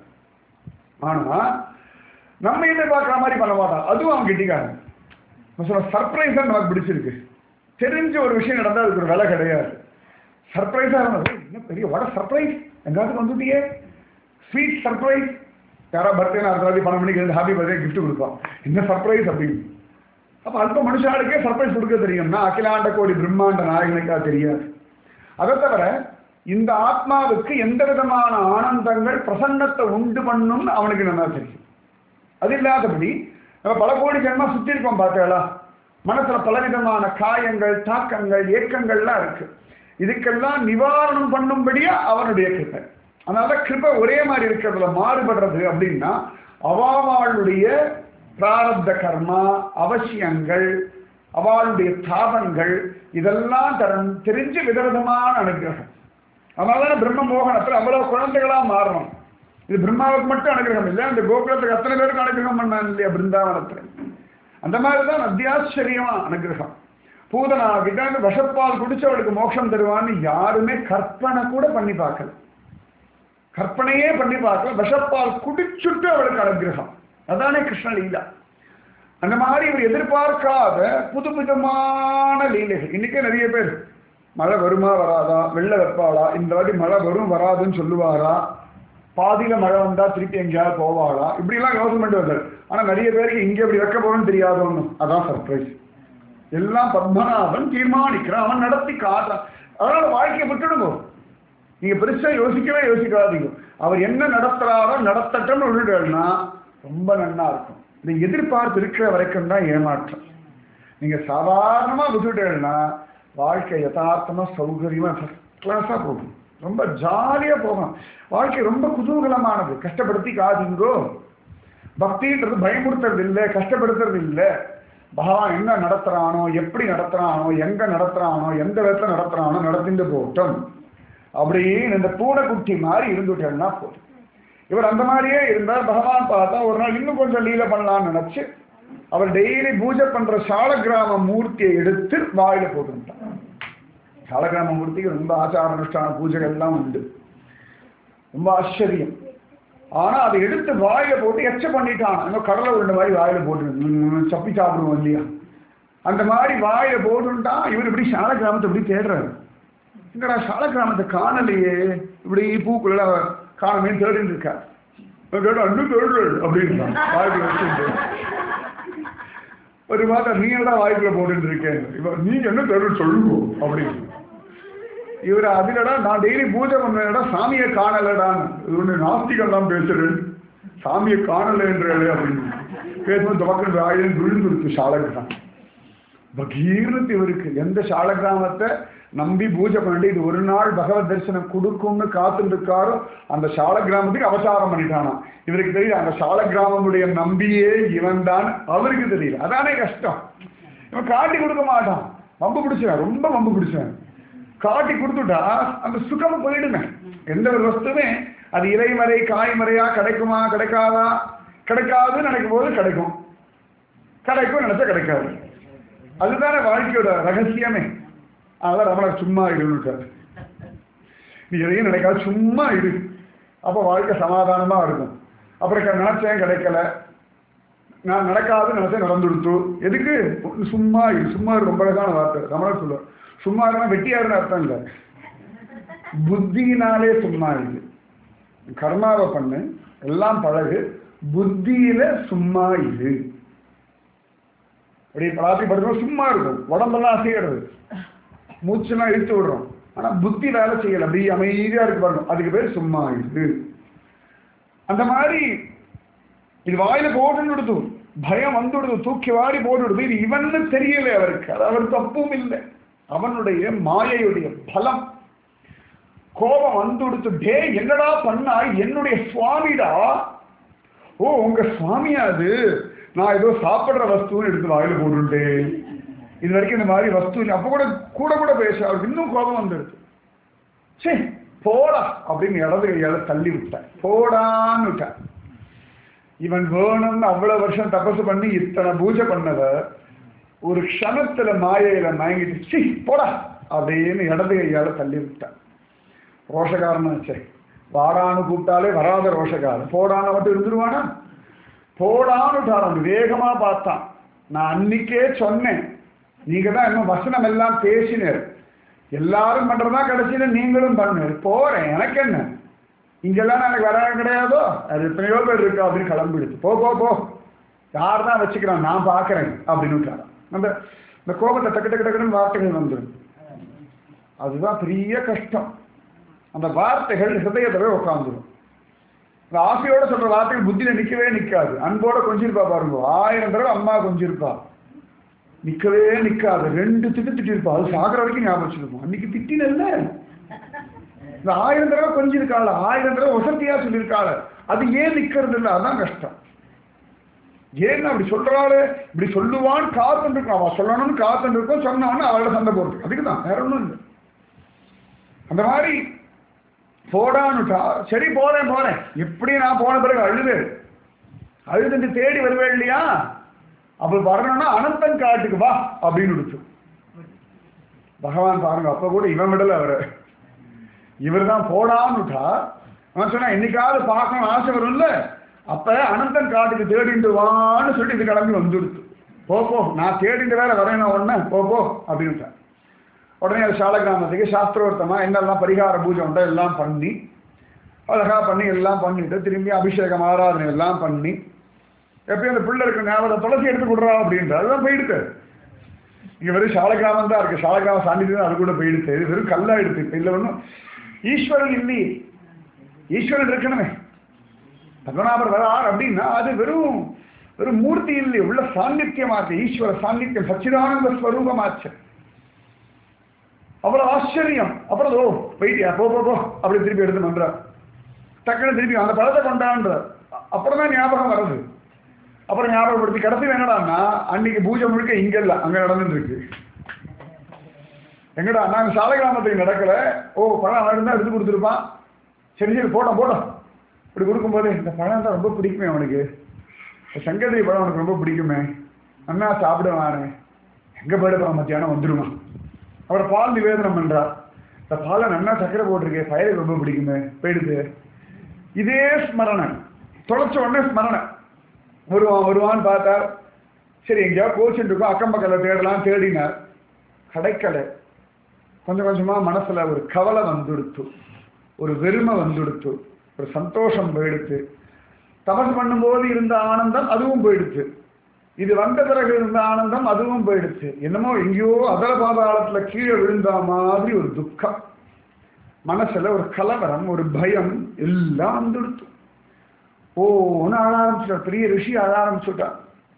ஆனா நம்ம எதிர்பார்க்குற மாதிரி பண்ண மாட்டான் அதுவும் அவன் கெட்டிக்காரன் சொல்ல சர்ப்ரைஸா நமக்கு பிடிச்சிருக்கு தெரிஞ்ச ஒரு விஷயம் நடந்தா அதுக்கு ஒரு விலை கிடையாது சர்ப்ரைஸா இருந்தது என்ன பெரிய வட சர்ப்ரைஸ் எங்காவது வந்துட்டியே ஸ்வீட் சர்ப்ரைஸ் யாரா பர்த்டே அடுத்த வாட்டி பணம் மணிக்கு ஹாப்பி பர்த்டே கிஃப்ட் கொடுப்போம் என்ன சர்ப்ரைஸ் அப்படின்னு அப்ப அல்ப மனுஷாளுக்கே சர்ப்ரைஸ் கொடுக்க தெரியும்னா அகிலாண்ட கோடி பிரம்மாண்ட நாயகனுக்கா தெரியாது அதை தவிர இந்த ஆத்மாவுக்கு எந்த விதமான ஆனந்தங்கள் பிரசன்னத்தை உண்டு பண்ணும்னு அவனுக்கு நல்லா தெரியும் அது இல்லாதபடி நம்ம பல கோடி ஜென்மா சுத்தி இருக்கோம் பார்த்தீங்களா மனசுல பலவிதமான காயங்கள் தாக்கங்கள் ஏக்கங்கள்லாம் இருக்கு இதுக்கெல்லாம் நிவாரணம் பண்ணும்படியா அவனுடைய கிருப்பை அதனால கிருப்பை ஒரே மாதிரி இருக்கிறதுல மாறுபடுறது அப்படின்னா அவாவாளுடைய பிராரப்த கர்மா அவசியங்கள் அவளுடைய தாபங்கள் இதெல்லாம் தரன் தெரிஞ்சு விதவிதமான அனுகிரகம் அதனால பிரம்ம மோகனத்தில் அவ்வளவு குழந்தைகளா மாறணும் இது பிரம்மாவுக்கு மட்டும் அனுகிரகம் இல்லை அந்த கோகுலத்துக்கு அத்தனை பேருக்கு அனுகிரகம் பண்ணான் இல்லையா பிருந்தாவனத்துல அந்த மாதிரி தான் அத்தியாச்சரியமா அனுகிரகம் பூதனா கிட்ட விஷப்பால் குடிச்சவளுக்கு மோட்சம் தருவான்னு யாருமே கற்பனை கூட பண்ணி பார்க்கல கற்பனையே பண்ணி பார்க்கல விஷப்பால் குடிச்சுட்டு அவளுக்கு அனுகிரகம் அதானே கிருஷ்ண லீலா அந்த மாதிரி இவர் எதிர்பார்க்காத புது விதமான லீலைகள் இன்னைக்கே நிறைய பேர் மழை வருமா வராதா வெள்ள வைப்பாளா இந்த வாட்டி மழை வரும் வராதுன்னு சொல்லுவாரா பாதியில மழை வந்தா திருப்பி எங்கேயாவது போவாளா இப்படிலாம் யோசனை பண்ணிட்டு வந்தார் ஆனா நிறைய பேருக்கு இங்க இப்படி வைக்க போறோம்னு தெரியாது ஒண்ணும் அதான் சர்ப்ரைஸ் எல்லாம் பத்மநாபன் தீர்மானிக்கிறான் அவன் நடத்தி காட்டுறான் அதனால வாழ்க்கையை விட்டுடுங்க நீங்க பெருசா யோசிக்கவே யோசிக்காதீங்க அவர் என்ன நடத்துறாரோ நடத்தட்டும்னு விட்டுட்டேன்னா ரொம்ப நன்னா இருக்கும் இந்த எதிர்பார்ப்பு இருக்கிற வரைக்கும் தான் ஏமாற்றம் நீங்க சாதாரணமா விட்டுட்டேன்னா வாழ்க்கை யதார்த்தமா சௌகரியமா ஃபர்ஸ்ட் கிளாஸா போகும் ரொம்ப ஜாலியா போகும் வாழ்க்கை ரொம்ப குதூகலமானது கஷ்டப்படுத்தி காதுங்கோ பக்தின்றது பயமுறுத்துறது இல்லை கஷ்டப்படுத்துறது இல்லை பகவான் என்ன நடத்துறானோ எப்படி நடத்துறானோ எங்க நடத்துறானோ எந்த விதத்துல நடத்துறானோ நடத்திட்டு போட்டோம் அப்படின்னு இந்த பூனைக்குட்டி மாதிரி இருந்துட்டேன்னா போதும் இவர் அந்த மாதிரியே இருந்தார் பகவான் பார்த்தா ஒரு நாள் இன்னும் கொஞ்சம் லீல பண்ணலாம்னு நினைச்சு அவர் டெய்லி பூஜை பண்ற சாலக்கிராம மூர்த்தியை எடுத்து வாயில போட்டுட்டார் சாலக்கிராம மூர்த்திக்கு ரொம்ப ஆச்சார அனுஷ்டான பூஜைகள் எல்லாம் உண்டு ரொம்ப ஆச்சரியம் ஆனா அதை எடுத்து வாயில போட்டு எச்ச பண்ணிட்டான் இன்னும் கடலை உருண்ட மாதிரி வாயில போட்டு சப்பி சாப்பிடுவோம் இல்லையா அந்த மாதிரி வாயில போட்டுட்டான் இவர் இப்படி சால கிராமத்தை இப்படி தேடுறாரு எங்கடா சால கிராமத்தை காணலையே இப்படி பூக்குள்ள காணமே தேடிட்டு இருக்கா அண்ணு தேடு அப்படின்னு வாய்க்குள்ள வச்சுட்டு ஒரு மாதம் நீ என்ன வாய்க்குள்ள போட்டுட்டு இருக்கேன் இவ நீங்க என்ன தேடு சொல்லுங்க அப்படின்னு இவர் அதுலடா நான் டெய்லி பூஜை பண்ணடா சாமியை காணலடான்னு இது ஒன்று நாஸ்திகெல்லாம் பேசுறேன் சாமியை காணலன்றே அப்படின்னு பேசும்போது துவக்கிற ஆயுதம் விழுந்துருச்சு சாலகிராமம் பகீர்னு இவருக்கு எந்த சாலகிராமத்தை நம்பி பூஜை பண்ணிட்டு இது ஒரு நாள் பகவத் தரிசனம் கொடுக்கும்னு காத்துட்டு இருக்காரோ அந்த சாலகிராமத்துக்கு அவசாரம் பண்ணிட்டானா இவருக்கு தெரியல அந்த சாலகிராமமுடைய நம்பியே இவன் தான் அவருக்கு தெரியல அதானே கஷ்டம் இவன் காட்டி கொடுக்க மாட்டான் வம்பு பிடிச்சவன் ரொம்ப வம்பு பிடிச்சவன் காட்டி கொடுத்துட்டா அந்த சுகம் போயிடுமே எந்த ஒரு வஸ்துமே அது இலைமறை காய்மறையா கிடைக்குமா கிடைக்காதா கிடைக்காதுன்னு நினைக்கும் போது கிடைக்கும் கிடைக்கும் நினைச்சா கிடைக்காது அதுதானே வாழ்க்கையோட ரகசியமே அதான் ரமண சும்மா இருக்காரு நீ எதையும் நினைக்காது சும்மா இரு அப்போ வாழ்க்கை சமாதானமா இருக்கும் அப்புறம் நினைச்சேன் கிடைக்கல நான் நடக்காதுன்னு நினைச்சேன் நடந்துடுத்து எதுக்கு சும்மா இரு சும்மா இரு ரொம்ப அழகான வார்த்தை ரமணர் சொல்லுவார் சும்மா இருந்தா வெட்டியாருன்னு அர்த்தம் இல்லை புத்தினாலே சும்மா இரு கர்மாவை பண்ணு எல்லாம் பழகு புத்தியில சும்மா இரு அப்படி படாத்தி படுக்கிறோம் சும்மா இருக்கும் உடம்பெல்லாம் அசைகிறது மூச்செல்லாம் இழுத்து விடுறோம் ஆனா புத்தி வேலை செய்யல அப்படி அமைதியா இருக்கு பாருங்க அதுக்கு பேர் சும்மா இரு அந்த மாதிரி இது வாயில போட்டுன்னு விடுது பயம் வந்து விடுது தூக்கி வாரி போட்டு விடுது இது இவன்னு தெரியல அவருக்கு அது அவர் தப்பும் இல்லை அவனுடைய மாயையுடைய பலம் கோபம் வந்து கொடுத்து டே என்னடா பண்ணா என்னுடைய சுவாமிடா ஓ உங்க சுவாமியா அது நான் ஏதோ சாப்பிடுற வஸ்துன்னு எடுத்து வாயில போட்டுட்டேன் இது வரைக்கும் இந்த மாதிரி வஸ்து இல்லை. அப்ப கூட கூட கூட பேச அவருக்கு இன்னும் கோபம் வந்துடுது சே போடா அப்படின்னு இடது கையால தள்ளி விட்டேன் போடான்னு விட்டேன் இவன் வேணும்னு அவ்வளவு வருஷம் தபசு பண்ணி இத்தனை பூஜை பண்ணவர் ஒரு க்ஷணத்துல மாயையில மயங்கிட்டு சி போடா அப்படின்னு இடது கையால தள்ளி விட்டான் ரோஷக்காரன் சரி வாடான்னு கூப்பிட்டாலே வராத ரோஷக்காரன் போடான்னு மட்டும் இருந்துருவானா போடான்னு வேகமா பார்த்தான் நான் அன்னைக்கே சொன்னேன் நீங்க தான் இன்னும் வசனம் எல்லாம் பேசினர் எல்லாரும் பண்றதா கடைசியில நீங்களும் பண்ணுங்க போறேன் எனக்கு என்ன இங்கெல்லாம் எனக்கு வர கிடையாதோ அது எத்தனையோ பேர் இருக்கு அப்படின்னு கிளம்பிடுச்சு போ போ போ யார் தான் வச்சுக்கிறான் நான் பார்க்கறேன் அப்படின்னு விட்டாராம். அந்த இந்த கோபத்தை டக்கு டக்கு டக்குன்னு வார்த்தைகள் வந்துடும் அதுதான் பெரிய கஷ்டம் அந்த வார்த்தைகள் ஹிருதயத்தவே உட்காந்துடும் இந்த ஆசையோட சொல்ற வார்த்தைகள் புத்தியில நிக்கவே நிக்காது அன்போட கொஞ்சிருப்பா பாருங்க ஆயிரம் தடவை அம்மா கொஞ்சிருப்பா நிக்கவே நிக்காது ரெண்டு திட்டு திட்டிருப்பா அது சாகிற வரைக்கும் ஞாபகம் வச்சிருப்போம் அன்னைக்கு திட்டினல்ல இந்த ஆயிரம் தடவை கொஞ்சிருக்காள் ஆயிரம் தடவை வசதியா சொல்லியிருக்காள் அது ஏன் நிக்கிறது இல்லை அதான் கஷ்டம் ஏன் அப்படி சொல்றாளு இப்படி சொல்லுவான்னு காத்துட்டு இருக்கோம் அவன் சொல்லணும்னு காத்துட்டு இருக்கோம் சொன்னவன்னு அவளோட சண்டை போடுறது அதுக்கு தான் வேற ஒண்ணும் இல்லை அந்த மாதிரி போடான்னுட்டா சரி போறேன் போறேன் எப்படி நான் போன பிறகு அழுவேன் அழுதுட்டு தேடி வருவேன் இல்லையா அப்ப வரணும்னா அனந்தன் காட்டுக்கு வா அப்படின்னு விடுச்சு பகவான் பாருங்க அப்ப கூட இவன் விடல அவரை இவர் தான் போடான்னுட்டா அவன் சொன்னா என்னைக்காவது பார்க்கணும் ஆசை வரும்ல அப்ப அனந்தன் காட்டுக்கு தேடிட்டு வான்னு சொல்லி இது கிளம்பி வந்துடுத்து போ போ நான் தேடிட்டு வேற வரேன் உடனே போ போ அப்படின்ட்டான் உடனே அது சாலகிராமத்துக்கு சாஸ்திரோர்த்தமா என்னெல்லாம் பரிகார பூஜை உண்டோ எல்லாம் பண்ணி அழகா பண்ணி எல்லாம் பண்ணிட்டு திரும்பி அபிஷேகம் ஆராதனை எல்லாம் பண்ணி எப்பயும் அந்த பிள்ளை இருக்க ஞாபகம் துளசி எடுத்து கொடுறா அப்படின்ற அதுதான் போயிடுது இங்க வெறும் சாலகிராமம் தான் இருக்கு சாலகிராம சாண்டிதான் அது கூட போயிடுது இது வெறும் கல்லா எடுத்து இப்ப இல்ல ஒண்ணும் ஈஸ்வரன் இல்லையே ஈஸ்வரன் இருக்கணுமே பத்மநாபர் வரார் அப்படின்னா அது வெறும் வெறும் மூர்த்தி இல்லை உள்ள சாநித்தியமாச்சு ஈஸ்வர சாநித்தியம் சச்சிதானந்த ஸ்வரூபமாச்சு அவ்வளவு ஆச்சரியம் அப்புறம் ஓ போயிட்டியா போ போ போ அப்படி திருப்பி எடுத்து பண்றார் டக்குனு திருப்பி அந்த பழத்தை கொண்டான்றார் அப்புறம் தான் ஞாபகம் வருது அப்புறம் ஞாபகப்படுத்தி கடைசி என்னடான்னா அன்னைக்கு பூஜை முழுக்க இங்க இல்ல அங்க நடந்துட்டு இருக்கு எங்கடா நாங்க சாலகிராமத்துக்கு நடக்கல ஓ பழம் இருந்தா எடுத்து கொடுத்துருப்பான் சரி சரி போட்டோம் போட்டோம் இப்படி கொடுக்கும்போது இந்த பழம் தான் ரொம்ப பிடிக்குமே அவனுக்கு இந்த சங்கதி பழம் அவனுக்கு ரொம்ப பிடிக்குமே அண்ணா சாப்பிடுவானே எங்க போயிடுப்பான் மத்தியானம் வந்துருவான் அவரை பால் நிவேதனம் பண்றார் இந்த பாலை நன்னா சக்கரை போட்டிருக்கே பயலுக்கு ரொம்ப பிடிக்குமே போயிடுது இதே ஸ்மரணை தொலைச்ச உடனே ஸ்மரணை வருவான் வருவான்னு பார்த்தார் சரி எங்கேயாவது கோச்சிட்டு இருக்கோம் அக்கம் பக்கத்தில் தேடலாம் தேடினார் கிடைக்கல கொஞ்சம் கொஞ்சமா மனசுல ஒரு கவலை வந்துடுத்து ஒரு வெறுமை வந்துடுத்து ஒரு சந்தோஷம் போயிடுத்து தபஸ் பண்ணும்போது இருந்த ஆனந்தம் அதுவும் போயிடுச்சு இது வந்த பிறகு இருந்த ஆனந்தம் அதுவும் போயிடுச்சு என்னமோ எங்கேயோ அதல பாதாளத்துல கீழே விழுந்த மாதிரி ஒரு துக்கம் மனசுல ஒரு கலவரம் ஒரு பயம் எல்லாம் வந்துடுத்து ஓன்னு அழ ஆரம்பிச்சுட்டா பெரிய ரிஷி அழ ஆரம்பிச்சுட்டா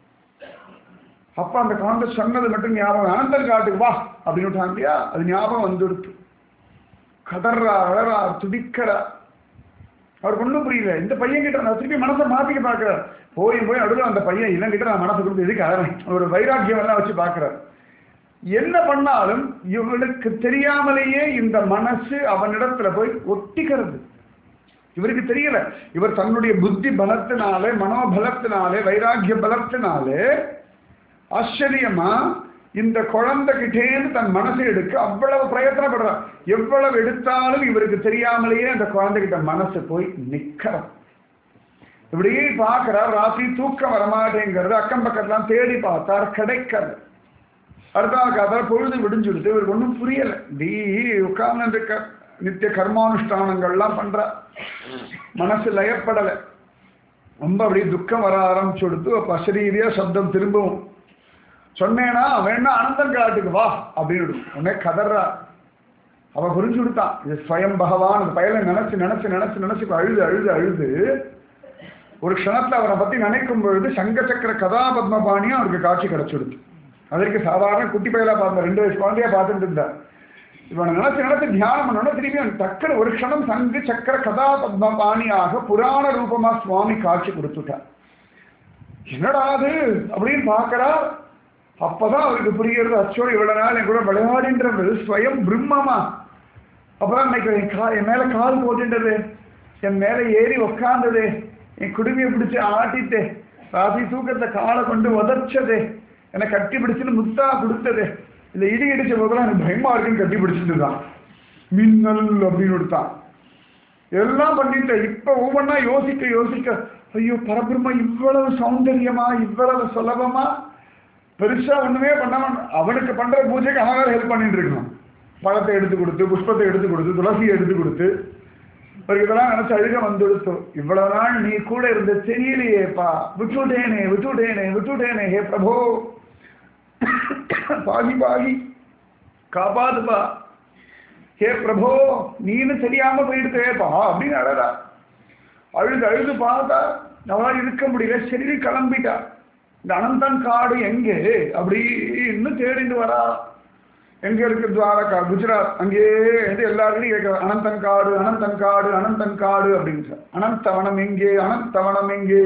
அப்ப அந்த காங்கிரஸ் சொன்னது மட்டும் ஞாபகம் அனந்தர் காட்டுக்கு வா அப்படின்னு இல்லையா அது ஞாபகம் வந்துடுத்து கதறா அழறா துடிக்கிறா அவருக்கு ஒன்றும் புரியல இந்த பையன் கிட்ட நான் திருப்பி மனசை மாத்திக்க பார்க்கிறார் போய் போய் அடுத்த அந்த பையன் இவன் கிட்ட நான் மனசை கொடுத்து எதுக்கு அழறேன் ஒரு வைராக்கியம் எல்லாம் வச்சு பார்க்கிறார் என்ன பண்ணாலும் இவனுக்கு தெரியாமலேயே இந்த மனசு அவனிடத்துல போய் ஒட்டிக்கிறது இவருக்கு தெரியல இவர் தன்னுடைய புத்தி பலத்தினாலே மனோபலத்தினாலே வைராக்கிய பலத்தினாலே ஆச்சரியமா இந்த குழந்தைகிட்டேன்னு தன் மனசை எடுக்க அவ்வளவு பிரயத்தனப்படுறார் எவ்வளவு எடுத்தாலும் இவருக்கு தெரியாமலேயே அந்த குழந்தைகிட்ட மனசு போய் நிக்கிறார் இப்படியே பார்க்கிறார் ராத்திரி தூக்கம் வரமாட்டேங்கிறது அக்கம் பக்கத்துலாம் தேடி பார்த்தார் கிடைக்கல அடுத்த கதை பொழுது விடிஞ்சுடுது இவருக்கு ஒன்றும் புரியல டீ உட்கார்ந்து இருக்க நித்திய கர்மானுஷ்டானங்கள்லாம் பண்றார் மனசு லயப்படலை ரொம்ப அப்படியே துக்கம் வர ஆரம்பிச்சு கொடுத்து அப்ப அசரீரியா சப்தம் திரும்பவும் சொன்னேனா வேணா அனந்தன் காட்டுக்கு வா அப்படின்னு உடனே கதறா அவ புரிஞ்சு கொடுத்தான் இது ஸ்வயம் பகவான் அந்த பயலை நினைச்சு நினைச்சு நினைச்சு நினைச்சு இப்ப அழுது அழுது அழுது ஒரு க்ஷணத்துல அவரை பத்தி நினைக்கும் பொழுது சங்க சக்கர கதாபத்மபாணியும் அவருக்கு காட்சி கிடைச்சிடுது அதற்கு சாதாரண குட்டி பயலா பார்த்த ரெண்டு வயசு குழந்தையா பார்த்துட்டு இருந்தார் இவனை நினைச்சு நினைச்சு தியானம் பண்ணோட திருப்பி அவன் டக்குனு ஒரு க்ஷணம் சங்கு சக்கர கதாபத்மபாணியாக புராண ரூபமா சுவாமி காட்சி கொடுத்துட்டார் என்னடா அது அப்படின்னு பார்க்கறா அப்பதான் அவருக்கு புரிகிறது அச்சோ இவ்வளவு நாள் என் கூட விளையாடின்றது ஸ்வயம் பிரம்மமா அப்பதான் இன்னைக்கு என் கா என் மேல கால் போட்டுன்றது என் மேல ஏறி உக்காந்தது என் குடுமையை பிடிச்சு ஆட்டிட்டு ராசி தூக்கத்தை காலை கொண்டு உதச்சது என்னை கட்டி பிடிச்சுன்னு முத்தா கொடுத்ததே இந்த இடி இடிச்ச போதெல்லாம் எனக்கு பயமா இருக்குன்னு கட்டி பிடிச்சிட்டு தான் மின்னல் அப்படின்னு கொடுத்தான் எல்லாம் பண்ணிட்டு இப்ப ஒவ்வொன்றா யோசிக்க யோசிக்க ஐயோ பரபிரம்ம இவ்வளவு சௌந்தரியமா இவ்வளவு சுலபமா பெருசா ஒண்ணுமே பண்ணாம அவனுக்கு பண்ற பூஜைக்கு அவன் வேற ஹெல்ப் பண்ணிட்டு இருக்கான் பழத்தை எடுத்து கொடுத்து புஷ்பத்தை எடுத்து கொடுத்து துளசியை எடுத்து கொடுத்து ஒரு இதெல்லாம் நினைச்சு அழுக வந்துடுத்து இவ்வளவு நாள் நீ கூட இருந்த தெரியலையேப்பா விட்டுட்டேனே விட்டுட்டேனே விட்டுட்டேனே ஹே பிரபோ பாகி பாகி காப்பாதுப்பா ஹே பிரபோ நீனு தெரியாம போயிடுத்தேப்பா அப்படின்னு அழகா அழுது அழுது பார்த்தா அவளால் இருக்க முடியல சரி கிளம்பிட்டா இந்த அனந்தன் காடு எங்கே அப்படின்னு தேடிட்டு வரா எங்க இருக்கு துவாரகா குஜராத் அங்கேயே வந்து எல்லாருக்கும் கேட்கிற அனந்தன் காடு அனந்தன் காடு அனந்தன் காடு அப்படின்னு அனந்தவனம் எங்கே அனந்தவனம் எங்கே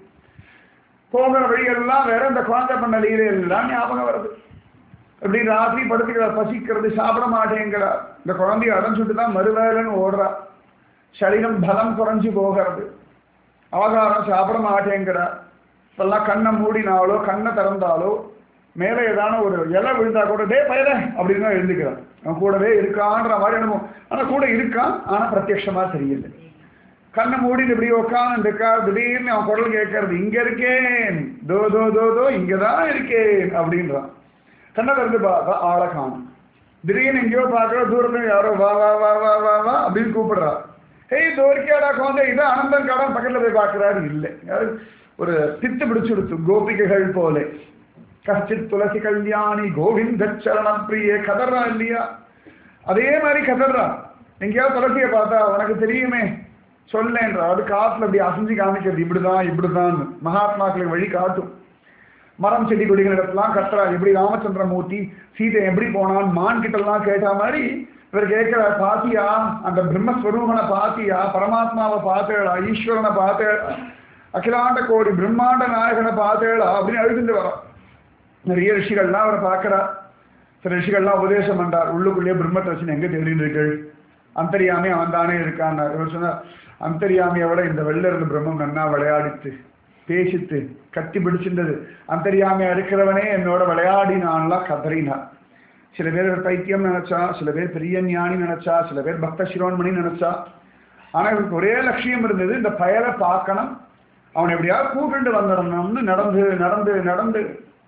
போகிற வழியெல்லாம் வேற இந்த குழந்தை பண்ண லீலை எல்லாம் ஞாபகம் வருது இப்படி ராத்திரி படுத்துக்கிறார் பசிக்கிறது சாப்பிட மாட்டேங்கிறார் இந்த குழந்தைய அடைஞ்சுட்டு தான் மறுவேலைன்னு ஓடுறா சரீரம் பலம் குறைஞ்சு போகிறது அவகாரம் சாப்பிட மாட்டேங்கிறார் இப்பெல்லாம் கண்ணை மூடினாலோ கண்ணை திறந்தாலோ மேலே ஏதான ஒரு இலை விழுந்தா கூட டே பயல அப்படின்னு தான் எழுந்துக்கிறான் அவன் கூடவே இருக்கான்ற மாதிரி அனுபவம் ஆனால் கூட இருக்கான் ஆனால் பிரத்யட்சமா தெரியல கண்ணை மூடிட்டு இப்படி உட்காந்து இருக்கா திடீர்னு அவன் குரல் கேட்கறது இங்க இருக்கேன் தோ தோ தோ தோ இங்கதான் இருக்கேன் அப்படின்றான் கண்ணை திறந்து பார்த்தா ஆளை காணும் திடீர்னு எங்கேயோ பார்க்கற தூரத்துல யாரோ வா வா வா வா வா வா அப்படின்னு கூப்பிடுறா ஹேய் தோரிக்காடா குழந்தை இதான் அனந்தன் காடன் பக்கத்துல போய் பார்க்கறாரு இல்லை யாரு ஒரு பித்து பிடிச்சு கொடுத்து கோபிகைகள் போல கஷ்டித் துளசி கல்யாணி கோவிந்த சரண பிரியே கதர்றா இல்லையா அதே மாதிரி கதர்றா எங்கேயாவது துளசியை பார்த்தா உனக்கு தெரியுமே சொல்லேன்றா அது காத்துல அப்படி அசைஞ்சு காமிக்கிறது இப்படிதான் இப்படிதான் மகாத்மாக்களுக்கு வழி காட்டும் மரம் செடி கொடிகள் இடத்துலாம் கத்துறா எப்படி ராமச்சந்திரமூர்த்தி சீதை எப்படி போனான் மான் கிட்ட எல்லாம் கேட்ட மாதிரி இவர் கேட்கிற பாத்தியா அந்த பிரம்மஸ்வரூபனை பாத்தியா பரமாத்மாவை பார்த்தேடா ஈஸ்வரனை பார்த்தேடா அகிலாண்ட கோடி பிரம்மாண்ட நாயகனை பார்த்தேடா அப்படின்னு எழுதிட்டு வரோம் நிறைய ரிஷிகள்லாம் அவரை பார்க்கிறா சில ரிஷிகள்லாம் உபதேசம் பண்றார் உள்ளுக்குள்ளேயே பிரம்மத்தை வச்சு எங்க தேடினீர்கள் அந்தரியாமி அவன் தானே இருக்கான்னார் இவர் சொன்னார் அந்தரியாமியை விட இந்த வெள்ள இருந்த பிரம்மம் நன்னா விளையாடித்து பேசித்து கத்தி பிடிச்சிருந்தது அந்தரியாமையா இருக்கிறவனே என்னோட விளையாடினான்லாம் கதறினார் சில பேர் இவர் பைத்தியம் நினைச்சா சில பேர் பெரிய ஞானி நினைச்சா சில பேர் பக்த சிரோன்மணி நினைச்சா ஆனா இவருக்கு ஒரே லட்சியம் இருந்தது இந்த பயலை பார்க்கணும் அவனை எப்படியாவது கூப்பிட்டு வந்துடணும்னு நடந்து நடந்து நடந்து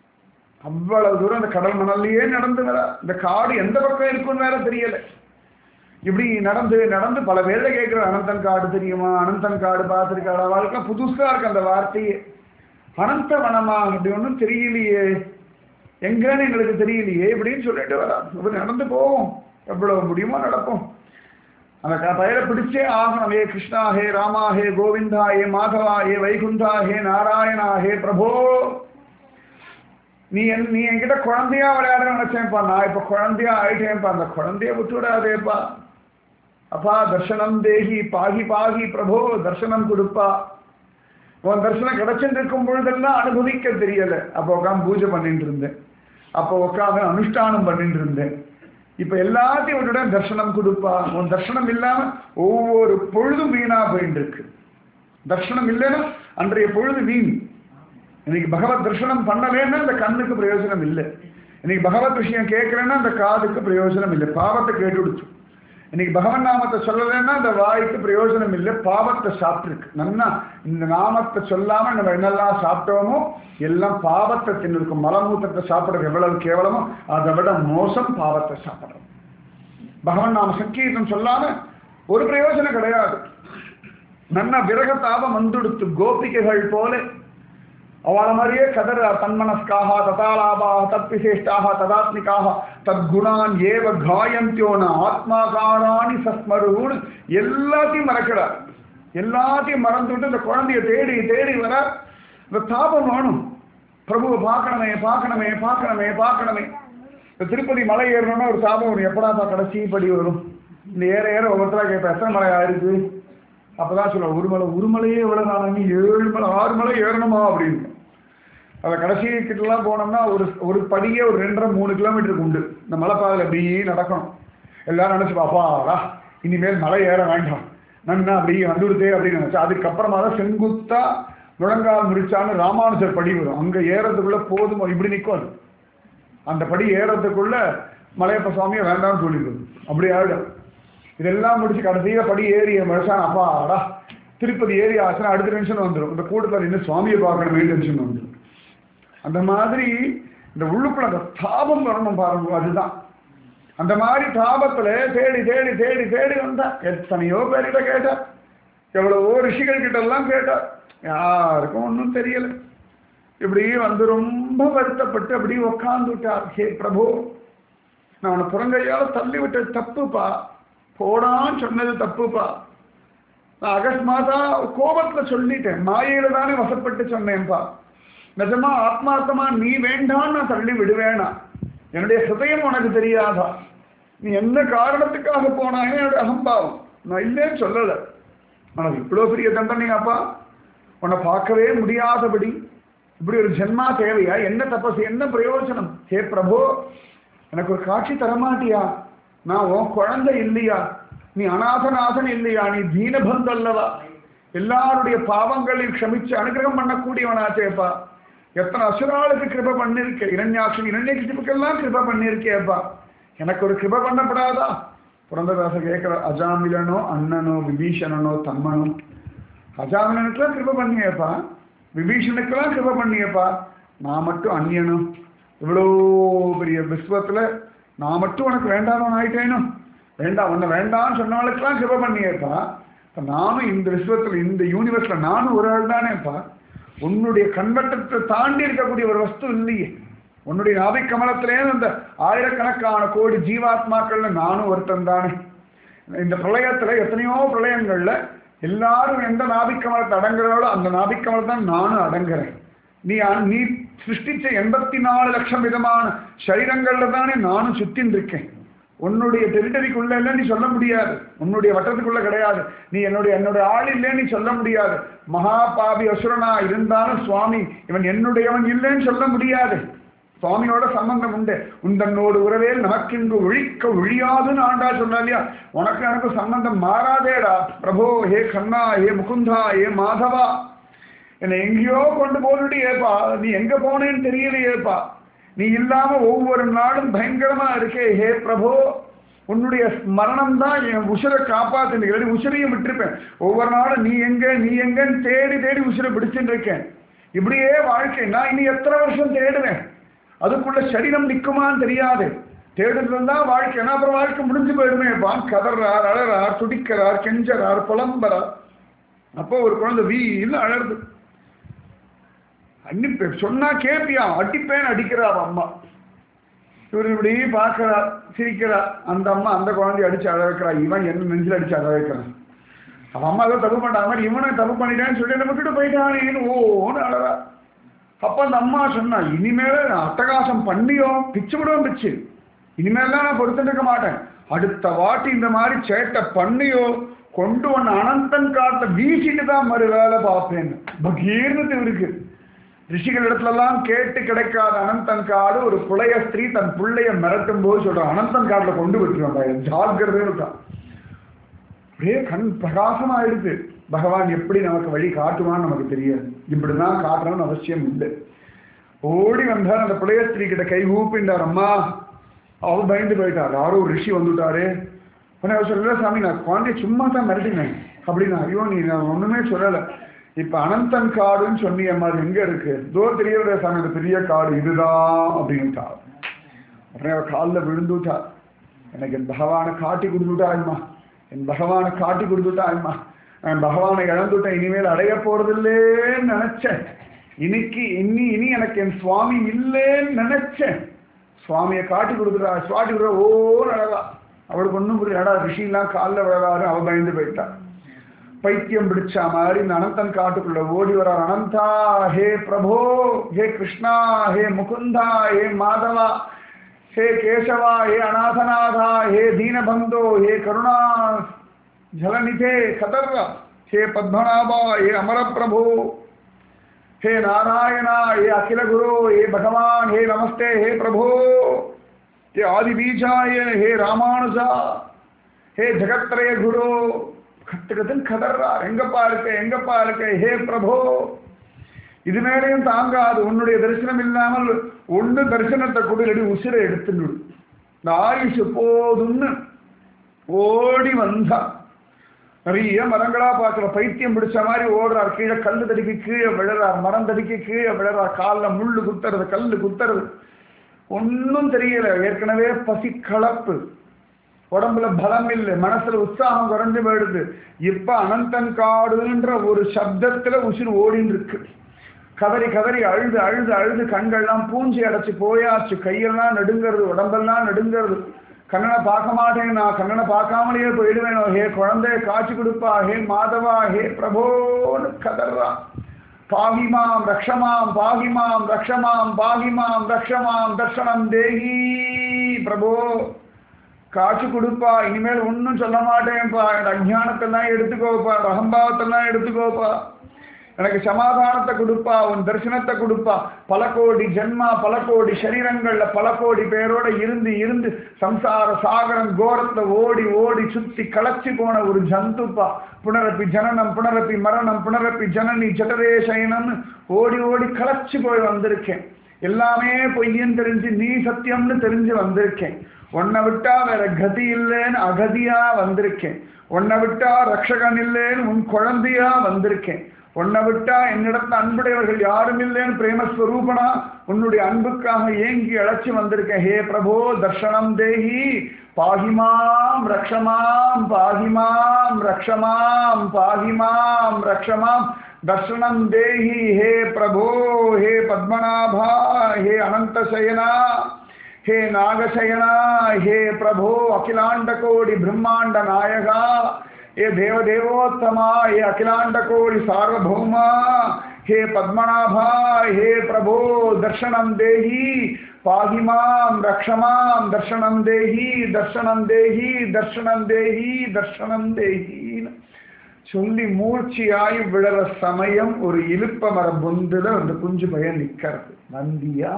அவ்வளவு தூரம் அந்த கடல் மணல்லையே நடந்து வர இந்த காடு எந்த பக்கம் இருக்குன்னு வேற தெரியல இப்படி நடந்து நடந்து பல பேர்ல கேட்கிற அனந்தன் காடு தெரியுமா அனந்தன் காடு பார்த்துருக்காடா வாழ்க்கை புதுசா இருக்கு அந்த வார்த்தையே அனந்த வனமா அப்படி ஒன்றும் தெரியலையே எங்கன்னு எங்களுக்கு தெரியலையே இப்படின்னு சொல்லிட்டு வரா இப்படி நடந்து போவோம் எவ்வளவு முடியுமோ நடப்போம் அந்த க- பெயரை பிடிச்சே ஆகணும் ஹே கிருஷ்ணா ஹே ராமா ஹே கோவிந்தா ஹே மாதவா ஹே வைகுண்டா ஹே நாராயணா ஹே பிரபோ நீ என் நீ என்கிட்ட குழந்தையா விளையாட நினைச்சேன்ப்பா நான் இப்ப குழந்தையா ஆயிட்டேன்ப்பா அந்த குழந்தைய விட்டு விடாதேப்பா அப்பா தர்சனம் தேகி பாகி பாகி பிரபோ தர்சனம் கொடுப்பா உன் தரிசனம் கிடைச்சிட்டு இருக்கும் பொழுதெல்லாம் அனுபவிக்க தெரியல அப்போ உட்காந்து பூஜை பண்ணிட்டு இருந்தேன் அப்போ உட்காந்து அனுஷ்டானம் பண்ணிட்டு இருந்தேன் இப்ப எல்லாத்தையும் விட்டுட தர்சனம் கொடுப்பா உன் தர்சனம் இல்லாம ஒவ்வொரு பொழுதும் வீணா போயிட்டு இருக்கு தர்சனம் இல்லைன்னா அன்றைய பொழுது வீண் இன்னைக்கு பகவத் தரிசனம் பண்ணலைன்னா அந்த கண்ணுக்கு பிரயோஜனம் இல்லை இன்னைக்கு பகவத் விஷயம் கேட்கலன்னா அந்த காதுக்கு பிரயோஜனம் இல்லை பாவத்தை கேட்டு கொடுத்து இன்னைக்கு பகவன் நாமத்தை சொல்லலைன்னா அந்த வாய்க்கு பிரயோஜனம் இல்லை பாவத்தை சாப்பிட்டுருக்கு நன்னா இந்த நாமத்தை சொல்லாம நம்ம என்னெல்லாம் சாப்பிட்டோமோ எல்லாம் பாவத்தை தின்னிருக்கும் மலமூத்திரத்தை சாப்பிடுறது எவ்வளவு கேவலமோ அதை விட மோசம் பாவத்தை சாப்பிடுறோம் பகவன் நாம சங்கீதம் சொல்லாம ஒரு பிரயோஜனம் கிடையாது நன்னா விரக தாபம் வந்துடுத்து கோபிகைகள் போல அவள மாதிரியே கதற தன்மனஸ்காக ததாலாபாக தத்விசேஷ்டாக ததாத்மிகாக தத்குணான் ஏவ காயந்தியோன ஆத்மாகாராணி சஸ்மருன்னு எல்லாத்தையும் மறக்கிறார் எல்லாத்தையும் மறந்துட்டு இந்த குழந்தைய தேடி தேடி வர இந்த தாபம் வேணும் பிரபுவை பார்க்கணுமே பார்க்கணுமே பார்க்கணுமே பார்க்கணுமே இந்த திருப்பதி மலை ஏறணும்னா ஒரு தாபம் வரும் எப்படாப்பா கடைசி படி வரும் இந்த ஏற ஏற ஒவ்வொருத்தரா கேட்பேன் எத்தனை மலை ஆயிருக்கு அப்பதான் சொல்லுவேன் ஒரு மலை ஒரு மலையே எவ்வளவு நாள் நீ ஏழு மலை ஆறு மலை ஏறணுமா அப்படின்னு அதை கடைசி கிட்டலாம் போனோம்னா ஒரு ஒரு படியே ஒரு ரெண்டரை மூணு கிலோமீட்டருக்கு உண்டு இந்த மலைப்பாதையில் அப்படியே நடக்கணும் எல்லாரும் நினைச்சு பாப்பாடா இனிமேல் மலை ஏற வேண்டாம் நன்னா அப்படியே வந்துடுதே அப்படின்னு நினைச்சா அதுக்கப்புறமா தான் செங்குத்தா முழங்கால் முடிச்சான்னு ராமானுஜர் படி வரும் அங்க ஏறதுக்குள்ள போதும் இப்படி நிற்கும் அது அந்த படி ஏறதுக்குள்ள மலையப்ப சுவாமியை வேண்டாம்னு சொல்லிடுது அப்படி ஆயிடும் இதெல்லாம் முடிச்சு கடைசியில படி ஏறிய மனுஷன் அப்பா அடா திருப்பதி ஏறி ஆச்சுன்னா அடுத்த டென்ஷன் வந்துடும் இந்த கூட்டத்தில் இன்னும் சுவாமியை பார்க்கணுமே டென்ஷன் வந்துடும் அந்த மாதிரி இந்த உள்ளுக்குள்ள அந்த தாபம் வரணும் பாருங்க அதுதான் அந்த மாதிரி தாபத்துல தேடி தேடி தேடி தேடி வந்தா எத்தனையோ பேர்கிட்ட கேட்டா எவ்வளவோ ரிஷிகள் கிட்ட எல்லாம் கேட்டா யாருக்கும் ஒன்றும் தெரியல இப்படி வந்து ரொம்ப வருத்தப்பட்டு அப்படி உக்காந்துட்டார் ஹே பிரபு நான் உன்னை புறங்கையால தள்ளி விட்ட தப்புப்பா போடான்னு சொன்னது தப்புப்பா நான் அகஸ்மாதா கோபத்துல சொல்லிட்டேன் மாயையில தானே வசப்பட்டு சொன்னேன்ப்பா நிஜமா ஆத்மார்த்தமா நீ வேண்டாம் நான் தள்ளி விடுவேனா என்னுடைய ஹிருதயம் உனக்கு தெரியாதா நீ என்ன காரணத்துக்காக போனாயே என்னோட அகம்பாவம் நான் இல்லைன்னு சொல்லலை உனக்கு இவ்வளோ பெரிய தண்டனையாப்பா உன்னை பார்க்கவே முடியாதபடி இப்படி ஒரு ஜென்மா தேவையா என்ன தபசு என்ன பிரயோஜனம் ஹே பிரபு எனக்கு ஒரு காட்சி தரமாட்டியா நான் உன் குழந்தை இல்லையா நீ அநாதநாதன் இல்லையா நீ தீனபந்து அல்லவா எல்லாருடைய பாவங்களையும் க்ஷமிச்சு அனுகிரகம் பண்ணக்கூடியவனாச்சேப்பா எத்தனை அசுராளுக்கு கிருப பண்ணிருக்க இரண்யாட்சி இரண்யகிருப்புக்கெல்லாம் கிருப பண்ணிருக்கேப்பா எனக்கு ஒரு கிருப பண்ணப்படாதா புரந்ததாச கேட்கிற அஜாமிலனோ அண்ணனோ விபீஷணனோ தம்மனோ அஜாமிலனுக்கெல்லாம் கிருப பண்ணியப்பா விபீஷனுக்கெல்லாம் கிருப பண்ணியப்பா நான் மட்டும் அந்நியனும் இவ்வளோ பெரிய விஸ்வத்துல நான் மட்டும் உனக்கு வேண்டாதவன் ஆயிட்டேனோ வேண்டாம் உன்னை வேண்டாம்னு சொன்னவளுக்கெல்லாம் கிருப பண்ணியேப்பா இப்ப நானும் இந்த விஸ்வத்துல இந்த யூனிவர்ஸ்ல நானும் ஒரு ஆள் தானேப்பா உன்னுடைய கண்வட்டத்தை தாண்டி இருக்கக்கூடிய ஒரு வஸ்து இல்லையே உன்னுடைய நாபி கமலத்திலே அந்த ஆயிரக்கணக்கான கோடி ஜீவாத்மாக்கள்ல நானும் ஒருத்தன் தானே இந்த பிரளயத்துல எத்தனையோ பிரளயங்கள்ல எல்லாரும் எந்த நாபிக்கமலத்தை அடங்குறாளோ அந்த நாபிக்கமலம் தான் நானும் அடங்குறேன் நீ அ- நீ சிருஷ்டிச்ச எண்பத்தி நாலு லட்சம் விதமான சரீரங்கள்ல தானே நானும் சுத்தின்னு இருக்கேன் உன்னுடைய டெரிட்டரிக்குள்ள இல்லை நீ சொல்ல முடியாது உன்னுடைய வட்டத்துக்குள்ள கிடையாது நீ என்னுடைய என்னுடைய ஆள் இல்லைன்னு நீ சொல்ல முடியாது மகா பாவி அசுரனா இருந்தாலும் சுவாமி இவன் என்னுடையவன் இல்லைன்னு சொல்ல முடியாது சுவாமியோட சம்பந்தம் உண்டு உந்தன்னோடு உறவேல் நமக்கிங்கு ஒழிக்க ஒழியாதுன்னு ஆண்டா சொன்னா இல்லையா உனக்கு எனக்கு சம்பந்தம் மாறாதேடா பிரபோ ஹே கண்ணா ஹே முகுந்தா ஹே மாதவா என்னை எங்கேயோ கொண்டு போட்டுட்டியேப்பா நீ எங்க போனேன்னு தெரியலையேப்பா நீ இல்லாம ஒவ்வொரு நாளும் பயங்கரமா இருக்கே ஹே பிரபோ உன்னுடைய மரணம் தான் என் உசுரை காப்பாத்து இல்லாட்டி உசுரையும் விட்டுருப்பேன் ஒவ்வொரு நாளும் நீ எங்க நீ எங்கன்னு தேடி தேடி உசுரை பிடிச்சுட்டு இருக்கேன் இப்படியே வாழ்க்கை நான் இனி எத்தனை வருஷம் தேடுவேன் அதுக்குள்ள சரீரம் நிக்குமான்னு தெரியாது தேடுறது தான் வாழ்க்கை நான் அப்புறம் வாழ்க்கை முடிஞ்சு போயிடுமேப்பா கதறார் அழறார் துடிக்கிறார் கெஞ்சறார் புலம்புறார் அப்போ ஒரு குழந்தை வீல் அழறது அன்னி சொன்னா கேப்பியா அடிப்பேன் அடிக்கிறார் அம்மா இவர் இப்படி பார்க்கிறார் சிரிக்கிறார் அந்த அம்மா அந்த குழந்தைய அடிச்சு அழ வைக்கிறா இவன் என்ன நெஞ்சில் அடிச்சு அழ வைக்கிறான் அவன் அம்மா ஏதோ தப்பு பண்ணாம மாதிரி இவனை தப்பு பண்ணிட்டான்னு சொல்லி நம்ம கிட்ட போயிட்டானேன்னு ஓன்னு அழறா அப்ப அந்த அம்மா சொன்னா இனிமேல நான் அட்டகாசம் பண்ணியோ பிச்சு விடுவோம் பிச்சு இனிமேலாம் நான் பொறுத்துட்டு இருக்க மாட்டேன் அடுத்த வாட்டி இந்த மாதிரி சேட்டை பண்ணியோ கொண்டு வந்த அனந்தன் காட்டை வீசிட்டு தான் மறு வேலை பார்ப்பேன்னு பகீர்னு இருக்கு ரிஷிகள் இடத்துலலாம் கேட்டு கிடைக்காத அனந்தன் காடு ஒரு புலைய ஸ்திரீ தன் பிள்ளைய மிரட்டும் போது சொல்றான் அனந்தன் காட்டுல கொண்டு விட்டுருவாங்க ஜாக்கிரதை இருக்கான் அப்படியே கண் பிரகாசமாயிடுது பகவான் எப்படி நமக்கு வழி காட்டுவான்னு நமக்கு தெரியாது இப்படிதான் காட்டணும்னு அவசியம் இல்லை ஓடி வந்தார் அந்த புலைய ஸ்திரீ கிட்ட கை ஊப்பிண்டார் அம்மா அவர் பயந்து போயிட்டார் யாரோ ஒரு ரிஷி வந்துட்டாரு உடனே அவர் சொல்லல சாமி நான் குழந்தைய சும்மா தான் மிரட்டினேன் அப்படின்னா ஐயோ நீ நான் ஒண்ணுமே சொல்லலை இப்ப அனந்தன் காடுன்னு சொன்னியம்மா அது எங்க இருக்கு தோ தெரியறதே சாமி அந்த பெரிய காடு இதுதான் அப்படின்ட்டா உடனே அவர் காலில் விழுந்துட்டா எனக்கு என் பகவானை காட்டி கொடுத்துட்டாய்மா என் பகவானை காட்டி கொடுத்துட்டாய்மா நான் பகவானை இழந்துட்டேன் இனிமேல் அடைய போறதில்லேன்னு நினைச்சேன் இன்னைக்கு இனி இனி எனக்கு என் சுவாமி இல்லைன்னு நினைச்சேன் சுவாமியை காட்டி கொடுத்துட்டா சுவாட்டி கொடுத்தா ஓ அழகா அவளுக்கு ஒன்றும் புரியலடா ரிஷிலாம் காலில் விழறாரு அவ பயந்து போயிட்டா பைத்தியம் பிடிச்ச மாதிரி இந்த அனந்தன் காட்டுக்குள்ள ஓடி வரார் அனந்தா ஹே பிரபோ ஹே கிருஷ்ணா ஹே முகுந்தா ஹே மாதவா ஹே கேசவா ஹே அநாதநாதா ஹே தீனபந்தோ ஹே கருணா ஜலநிதே கதர்வா ஹே பத்மநாபா ஹே அமரப்பிரபோ हे नारायणा हे अखिल गुरु हे भगवान हे नमस्ते हे प्रभो हे आदिबीजाय हे ராமானுஜா ஹே ஜகத்ரய குரு கத்து கத்துன்னு கதறா எங்கப்பா இருக்க எங்கப்பா இருக்க ஹே பிரபோ இது மேலேயும் தாங்காது உன்னுடைய தரிசனம் இல்லாமல் ஒன்று தரிசனத்தை கொடுலடி உசிரை எடுத்துடு இந்த ஆயுஷ் போதும்னு ஓடி வந்தா நிறைய மரங்களா பார்க்கிற பைத்தியம் பிடிச்ச மாதிரி ஓடுறார் கீழே கல்லு தடிக்கு கீழே விழறார் மரம் தடிக்கு கீழே விழறார் காலில் முள்ளு குத்துறது கல்லு குத்துறது ஒன்றும் தெரியல ஏற்கனவே பசி கலப்பு உடம்புல பலம் இல்லை மனசுல உற்சாகம் குறைஞ்சு போயிடுது இப்ப அனந்தன் காடுன்ற ஒரு சப்தத்துல உசிர் ஓடின்னு இருக்கு கதறி கதறி அழுது அழுது அழுது கண்கள்லாம் பூஞ்சி அடைச்சு போயாச்சு கையெல்லாம் நடுங்கிறது உடம்பெல்லாம் நடுங்கிறது கண்ணனை பார்க்க மாட்டேன் நான் கண்ணனை பார்க்காமலேயே போயிடுவேன் ஹே குழந்தைய காட்சி கொடுப்பா ஹே மாதவா ஹே பிரபோன்னு கதறா பாகிமாம் ரக்ஷமாம் பாகிமாம் ரக்ஷமாம் பாகிமாம் ரக்ஷமாம் தர்ஷனம் தேகி பிரபோ காட்சி கொடுப்பா இனிமேல் ஒன்றும் சொல்ல மாட்டேன்ப்பா என் அஜானத்தெல்லாம் எடுத்துக்கோப்பா அகம்பாவத்தெல்லாம் எடுத்துக்கோப்பா எனக்கு சமாதானத்தை கொடுப்பா உன் தரிசனத்தை கொடுப்பா பல கோடி ஜென்மா பல கோடி சரீரங்கள்ல பல கோடி பேரோட இருந்து இருந்து சம்சார சாகரம் கோரத்துல ஓடி ஓடி சுத்தி களைச்சு போன ஒரு ஜந்துப்பா புனரப்பி ஜனனம் புனரப்பி மரணம் புனரப்பி ஜனனி ஜடரே சயனம்னு ஓடி ஓடி களைச்சு போய் வந்திருக்கேன் எல்லாமே பொய்யன்னு தெரிஞ்சு நீ சத்தியம்னு தெரிஞ்சு வந்திருக்கேன் உன்னை விட்டா வேற கதி இல்லைன்னு அகதியா வந்திருக்கேன் உன்னை விட்டா ரக்ஷகன் இல்லைன்னு உன் குழந்தையா வந்திருக்கேன் உன்னை விட்டா என்னிடத்துல அன்புடையவர்கள் யாரும் இல்லைன்னு பிரேமஸ்வரூபனா உன்னுடைய அன்புக்காக ஏங்கி அழைச்சி வந்திருக்கேன் ஹே பிரபோ தர்ஷனம் தேகி பாகிமாம் ரக்ஷமாம் பாகிமாம் ரக்ஷமாம் பாகிமாம் ரக்ஷமாம் தர்ஷனம் தேகி ஹே பிரபோ ஹே பத்மநாபா ஹே அனந்தசயனா ஹே நாகசயனா ஹே பிரபோ அகிலாண்ட கோடி பிரம்மாண்ட நாயகா हे देवदेवोत्तमा हे अखिलाण्डकोटि सार्वभौमा हे पद्मनाभा हे प्रभो दर्शनं देहि पाहि मां रक्ष मां दर्शनं देहि दर्शनं देहि दर्शनं देहि दर्शनं देहि சொல்லி மூர்ச்சியாய் விழற சமயம் ஒரு இழுப்ப மர பொந்துல அந்த குஞ்சு பையன் நிக்கிறது வந்தியா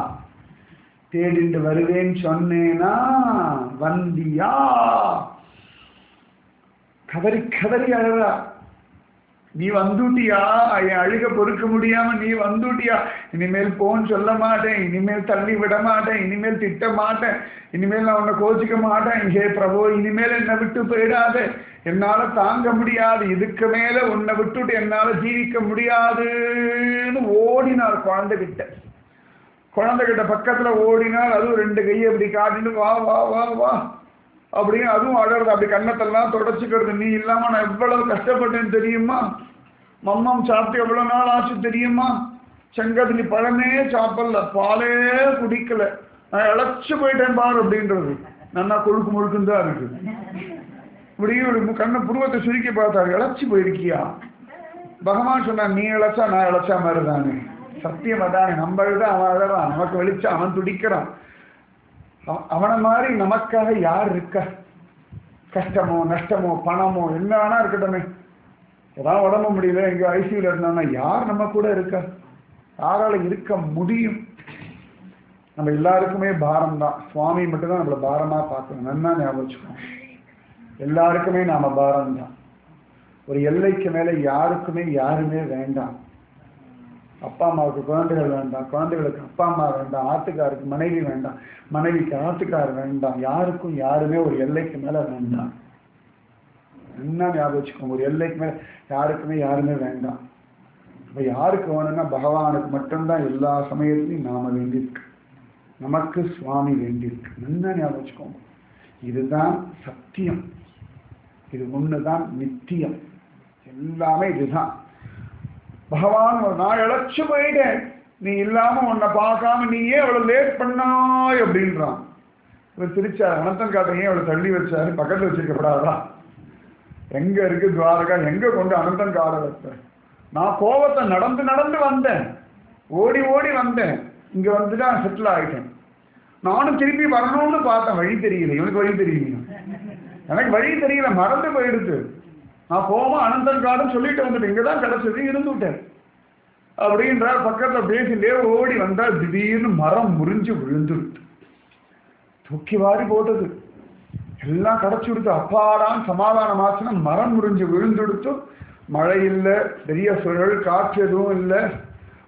தேடிண்டு வருவேன்னு சொன்னேனா வந்தியா கதறி கதறி அழறா நீ வந்துட்டியா என் அழுக பொறுக்க முடியாம நீ வந்துட்டியா இனிமேல் போன்னு சொல்ல மாட்டேன் இனிமேல் தள்ளி விட மாட்டேன் இனிமேல் திட்ட மாட்டேன் இனிமேல் நான் உன்னை கோச்சிக்க மாட்டேன் ஹே பிரபு இனிமேல் என்னை விட்டு போயிடாத என்னால தாங்க முடியாது இதுக்கு மேல உன்னை விட்டுட்டு என்னால ஜீவிக்க முடியாதுன்னு ஓடினார் குழந்தைகிட்ட குழந்தைகிட்ட பக்கத்துல ஓடினார் அதுவும் ரெண்டு கையை இப்படி காட்டிட்டு வா வா வா வா அப்படின்னு அதுவும் அழறது அப்படி கண்ணத்தெல்லாம் தொடச்சிக்கிறது நீ இல்லாம நான் எவ்வளவு கஷ்டப்பட்டேன்னு தெரியுமா மம்மம் சாப்பிட்டு எவ்வளவு நாள் ஆச்சு தெரியுமா செங்கதிலி பழமே சாப்பிடல பாலே குடிக்கல நான் இழைச்சு போயிட்டேன் பாரு அப்படின்றது நல்லா கொழுக்கு முழுக்குன்னு தான் இருக்கு இப்படி இப்படி கண்ணை புருவத்தை சுருக்கி பார்த்தாரு இழைச்சி போயிருக்கியா பகவான் சொன்னா நீ இழைச்சா நான் இழைச்சா மாதிரி தானே சத்தியம் அதானே நம்ம அழுதா அவன் அழறான் நமக்கு வெளிச்சா அவன் துடிக்கிறான் அவ- அவனை மாதிரி நமக்காக யார் இருக்கா கஷ்டமோ நஷ்டமோ பணமோ என்ன வேணா இருக்கட்டுமே ஏதாவது உடம்பு முடியல எங்க ஐசியூல இருந்தான்னா யார் நம்ம கூட இருக்கா யாரால இருக்க முடியும் நம்ம எல்லாருக்குமே பாரம் தான் சுவாமி மட்டும்தான் நம்மள பாரமா பார்க்கணும் நன்னா ஞாபகம் வச்சுக்கணும் எல்லாருக்குமே நாம பாரம் தான் ஒரு எல்லைக்கு மேல யாருக்குமே யாருமே வேண்டாம் அப்பா அம்மாவுக்கு குழந்தைகள் வேண்டாம் குழந்தைகளுக்கு அப்பா அம்மா வேண்டாம் ஆத்துக்காருக்கு மனைவி வேண்டாம் மனைவிக்கு ஆத்துக்கார் வேண்டாம் யாருக்கும் யாருமே ஒரு எல்லைக்கு மேல வேண்டாம் என்ன ஞாபகம் வச்சுக்கோங்க ஒரு எல்லைக்கு மேல யாருக்குமே யாருமே வேண்டாம் இப்ப யாருக்கு வேணும்னா பகவானுக்கு மட்டும்தான் எல்லா சமயத்திலையும் நாம வேண்டியிருக்கு நமக்கு சுவாமி வேண்டியிருக்கு என்ன ஞாபகம் வச்சுக்கோங்க இதுதான் சத்தியம் இது ஒண்ணுதான் நித்தியம் எல்லாமே இதுதான் பகவான் ஒரு நான் இழைச்சு போயிட்டேன் நீ இல்லாம உன்னை பார்க்காம நீ ஏன் அவ்வளவு லேட் பண்ணாய் அப்படின்றான் இவர் சிரிச்சார் அனந்தன் காட்டை ஏன் அவளை தள்ளி வச்சாரு பக்கத்துல வச்சிருக்கப்படாதா எங்க இருக்கு துவாரகா எங்க கொண்டு அனந்தன் காடை வைப்பேன் நான் கோபத்தை நடந்து நடந்து வந்தேன் ஓடி ஓடி வந்தேன் இங்க வந்துட்டு நான் செட்டில் ஆயிட்டேன் நானும் திருப்பி வரணும்னு பார்த்தேன் வழி தெரியல இவனுக்கு வழி தெரியல எனக்கு வழி தெரியல மறந்து போயிடுது நான் போமா அனந்தன் காடுன்னு சொல்லிட்டு வந்துட்டேன் இங்கே தான் கிடச்சது இருந்துவிட்டேன் அப்படின்றார் பக்கத்தில் பேசிட்டே ஓடி வந்தால் திடீர்னு மரம் முறிஞ்சு விழுந்துடுது தூக்கி வாரி போட்டது எல்லாம் கிடச்சி கொடுத்து அப்பாடான் சமாதானம் ஆச்சுன்னா மரம் முறிஞ்சு விழுந்துடுத்து மழை இல்லை பெரிய சுழல் காற்று எதுவும் இல்லை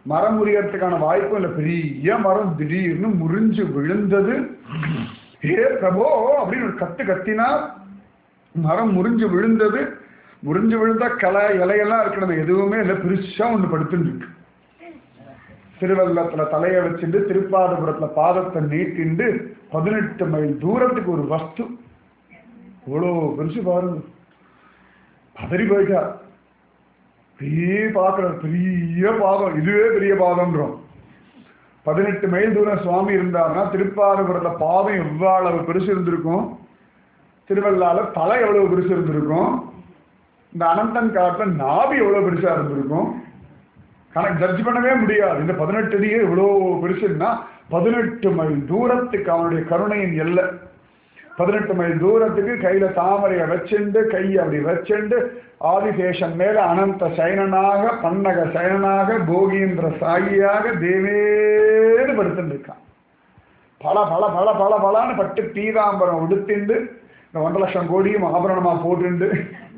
மரம் முறியறதுக்கான வாய்ப்பும் இல்லை பெரிய மரம் திடீர்னு முறிஞ்சு விழுந்தது ஏ பிரபோ அப்படின்னு ஒரு கத்து கத்தினா மரம் முறிஞ்சு விழுந்தது முறிஞ்சு விழுந்தா களை இலையெல்லாம் இருக்கணும் எதுவுமே இல்லை பெருசா ஒண்ணு படுத்துட்டு இருக்கு திருவள்ளத்துல தலையை வச்சுட்டு திருப்பாதபுரத்துல பாதத்தை நீட்டிண்டு பதினெட்டு மைல் தூரத்துக்கு ஒரு வஸ்து இவ்வளோ பெருசு பாருங்க பதறி போயிட்டா பெரிய பார்க்கிற பெரிய பாதம் இதுவே பெரிய பாதம்ன்றோம் பதினெட்டு மைல் தூரம் சுவாமி இருந்தாருன்னா திருப்பாதபுரத்துல பாதம் எவ்வளவு பெருசு இருந்திருக்கும் திருவள்ளால தலை எவ்வளவு பெருசு இருந்திருக்கும் இந்த அனந்தன் காட்டுல நாபி எவ்வளவு பெருசா இருந்திருக்கும் கணக்கு ஜட்ஜ் பண்ணவே முடியாது இந்த பதினெட்டு அடியே இவ்வளோ பெருசுன்னா பதினெட்டு மைல் தூரத்துக்கு அவனுடைய கருணையின் எல்லை பதினெட்டு மைல் தூரத்துக்கு கையில தாமரையை வச்சுண்டு கையை அப்படி வச்சுண்டு ஆதிசேஷன் மேல அனந்த சயனனாக பன்னக சயனனாக போகீந்திர சாயியாக தேவேன்னு படுத்துட்டு இருக்கான் பல பல பல பல பலான்னு பட்டு பீதாம்பரம் உடுத்திண்டு இந்த ஒன்றரை லட்சம் கோடியும் ஆபரணமா போட்டுண்டு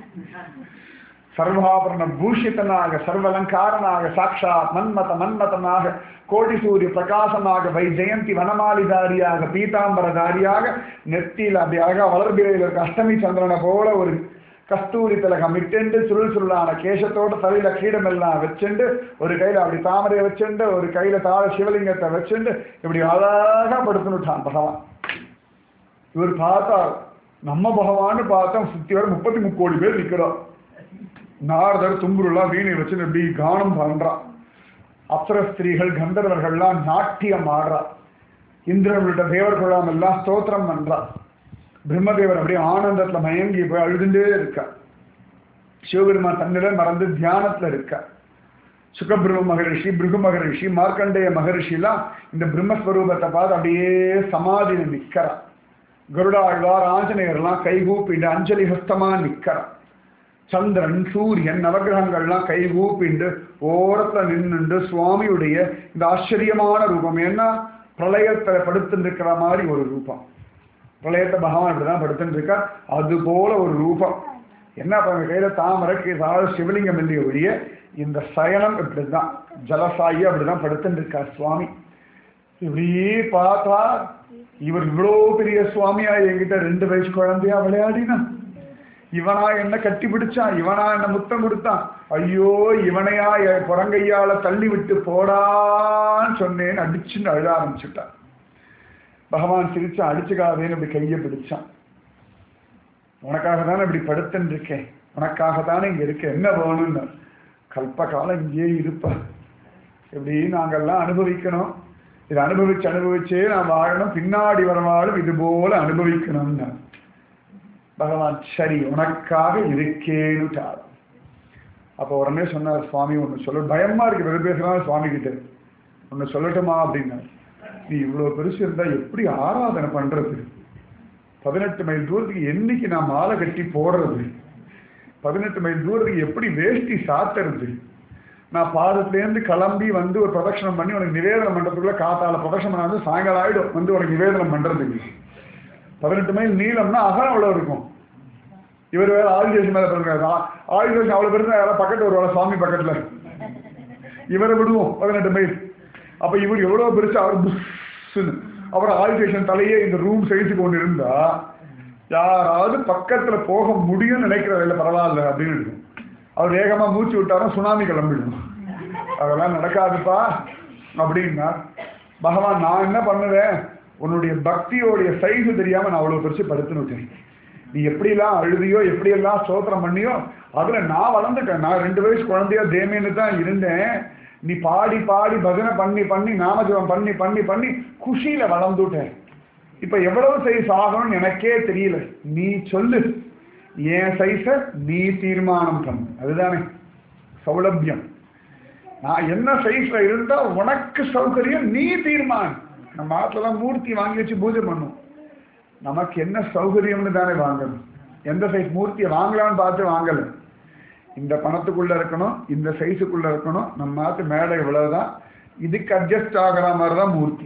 சர்வாபரண பூஷிதனாக சர்வலங்காரனாக சாட்சாத் மன்மத மன்மதனாக கோடி சூரிய பிரகாசமாக வை ஜெயந்தி வனமாலிதாரியாக பீதாம்பரதாரியாக நெத்தியில் அப்படி அழகா வளர்பிலையில் இருக்க அஷ்டமி சந்திரனை போல ஒரு கஸ்தூரி திலகம் இட்டுண்டு சுருள் சுருளான கேசத்தோட தலையில கீடமெல்லாம் வச்சுண்டு ஒரு கையில அப்படி தாமரையை வச்சுண்டு ஒரு கையில தாழ சிவலிங்கத்தை வச்சுண்டு இப்படி அழகா படுத்துனுட்டான் பகவான் இவர் பார்த்தா நம்ம பகவான்னு பார்த்தா சுத்தி வர முப்பத்தி முக்கோடி பேர் நிக்கிறோம் நாரதர் தும்புருலாம் வீணை வச்சு இப்படி கானம் பண்றான் அப்சர ஸ்திரீகள் கந்தர்வர்கள்லாம் நாட்டியம் ஆடுறா இந்திரன் உள்ளிட்ட தேவர்களாம் எல்லாம் ஸ்தோத்திரம் பண்றா பிரம்மதேவர் அப்படியே ஆனந்தத்துல மயங்கி போய் அழுதுண்டே இருக்கா சிவபெருமான் தன்னில மறந்து தியானத்துல இருக்கா சுகபிரம்ம மகரிஷி பிருகு மகரிஷி மார்க்கண்டேய மகரிஷிலாம் இந்த பிரம்மஸ்வரூபத்தை பார்த்து அப்படியே சமாதியில நிக்கிறா கருடாழ்வார் ஆஞ்சநேயர்லாம் கைகூப்பிட்டு அஞ்சலி ஹஸ்தமா நிக்கிறா சந்திரன் சூரியன் நவகிரகங்கள்லாம் கை கூப்பிண்டு ஓரத்துல நின்னுண்டு சுவாமியுடைய இந்த ஆச்சரியமான ரூபம் ஏன்னா பிரளயத்துல படுத்துட்டு இருக்கிற மாதிரி ஒரு ரூபம் பிரளயத்தை பகவான் இப்படிதான் படுத்துட்டு இருக்கா அது போல ஒரு ரூபம் என்ன பண்ண கையில தாமரை கீழ் சிவலிங்கம் இல்லைய ஒழிய இந்த சயனம் இப்படிதான் ஜலசாயி அப்படிதான் படுத்துட்டு இருக்கார் சுவாமி இப்படியே பார்த்தா இவர் இவ்வளோ பெரிய சுவாமியா என்கிட்ட ரெண்டு வயசு குழந்தையா விளையாடினா இவனா என்ன கட்டி பிடிச்சான் இவனா என்ன முத்தம் கொடுத்தான் ஐயோ இவனையா என் புறங்கையால தள்ளி விட்டு போடான்னு சொன்னேன்னு அடிச்சுன்னு அழ ஆரம்பிச்சுட்டான் பகவான் சிரிச்சான் அடிச்சுக்காதேன்னு இப்படி கையை பிடிச்சான் உனக்காக தானே இப்படி படுத்துன்னு இருக்கேன் உனக்காக தானே இங்க இருக்க என்ன வேணும்னு கல்ப காலம் இங்கேயே இருப்ப இப்படி நாங்கெல்லாம் அனுபவிக்கணும் இதை அனுபவிச்சு அனுபவிச்சே நான் வாழணும் பின்னாடி வரவாழும் இது போல அனுபவிக்கணும்னு பகவான் சரி உனக்காக இருக்கேன்னுட்டார் அப்போ உடனே சொன்னார் சுவாமி ஒன்று சொல்ல பயமா இருக்கு வெகு பேசலாம் சுவாமி கிட்ட ஒன்று சொல்லட்டுமா அப்படின்னார் நீ இவ்வளோ பெருசு இருந்தா எப்படி ஆராதனை பண்றது பதினெட்டு மைல் தூரத்துக்கு என்னைக்கு நான் மாலை கட்டி போடுறது பதினெட்டு மைல் தூரத்துக்கு எப்படி வேஷ்டி சாத்துறது நான் பாதத்துலேருந்து கிளம்பி வந்து ஒரு பிரதட்சணம் பண்ணி உனக்கு நிவேதனம் பண்றதுக்குள்ள காத்தால பிரதட்சணம் பண்ணாது சாயங்காலம் ஆயிடும் வந்து உனக்கு நிவேதனம் பண்றதுக்கு பதினெட்டு மைல் நீளம்னா அகலம் அவ்வளோ இருக்கும் இவர் வேற ஆதிசேஷன் மேல பிறந்தாரு ஆதிசேஷன் அவ்வளவு பெருசா யாராவது பக்கத்து வருவாங்க சுவாமி பக்கத்துல இவரை விடுவோம் பதினெட்டு மைல் அப்ப இவர் எவ்வளவு பெருசா அவர் புஷ்ஷுன்னு அப்புறம் ஆதிசேஷன் தலையே இந்த ரூம் சைஸுக்கு ஒன்று இருந்தா யாராவது பக்கத்துல போக முடியும்னு நினைக்கிறது இல்லை பரவாயில்ல அப்படின்னு இருக்கும் அவர் வேகமா மூச்சு விட்டாரும் சுனாமி கிளம்பிடும் அதெல்லாம் நடக்காதுப்பா அப்படின்னா பகவான் நான் என்ன பண்ணுவேன் உன்னுடைய பக்தியோடைய சைஸ் தெரியாம நான் அவ்வளவு பெருசு படுத்துன்னு விட்டேன் நீ எப்படிலாம் அழுதியோ எப்படியெல்லாம் ஸ்தோத்திரம் பண்ணியோ அதுல நான் வளர்ந்துட்டேன் நான் ரெண்டு வயசு குழந்தையா தேமேன்னு தான் இருந்தேன் நீ பாடி பாடி பஜனை பண்ணி பண்ணி நாமஜபம் பண்ணி பண்ணி பண்ணி குஷியில வளர்ந்துட்டேன் இப்ப எவ்வளவு சைஸ் ஆகணும்னு எனக்கே தெரியல நீ சொல்லு என் சைஸ நீ தீர்மானம் பண்ணு அதுதானே சௌலபியம் நான் என்ன சைஸ்ல இருந்தா உனக்கு சௌகரியம் நீ தீர்மானம் நம்ம ஆத்துலலாம் மூர்த்தி வாங்கி வச்சு பூஜை பண்ணும் நமக்கு என்ன சௌகரியம்னு தானே வாங்கணும் எந்த சைஸ் மூர்த்தியை வாங்கலாம்னு பார்த்து வாங்கல இந்த பணத்துக்குள்ள இருக்கணும் இந்த சைஸுக்குள்ள இருக்கணும் நம்ம ஆத்து மேடை இவ்வளவுதான் இதுக்கு அட்ஜஸ்ட் ஆகிற மாதிரி தான் மூர்த்தி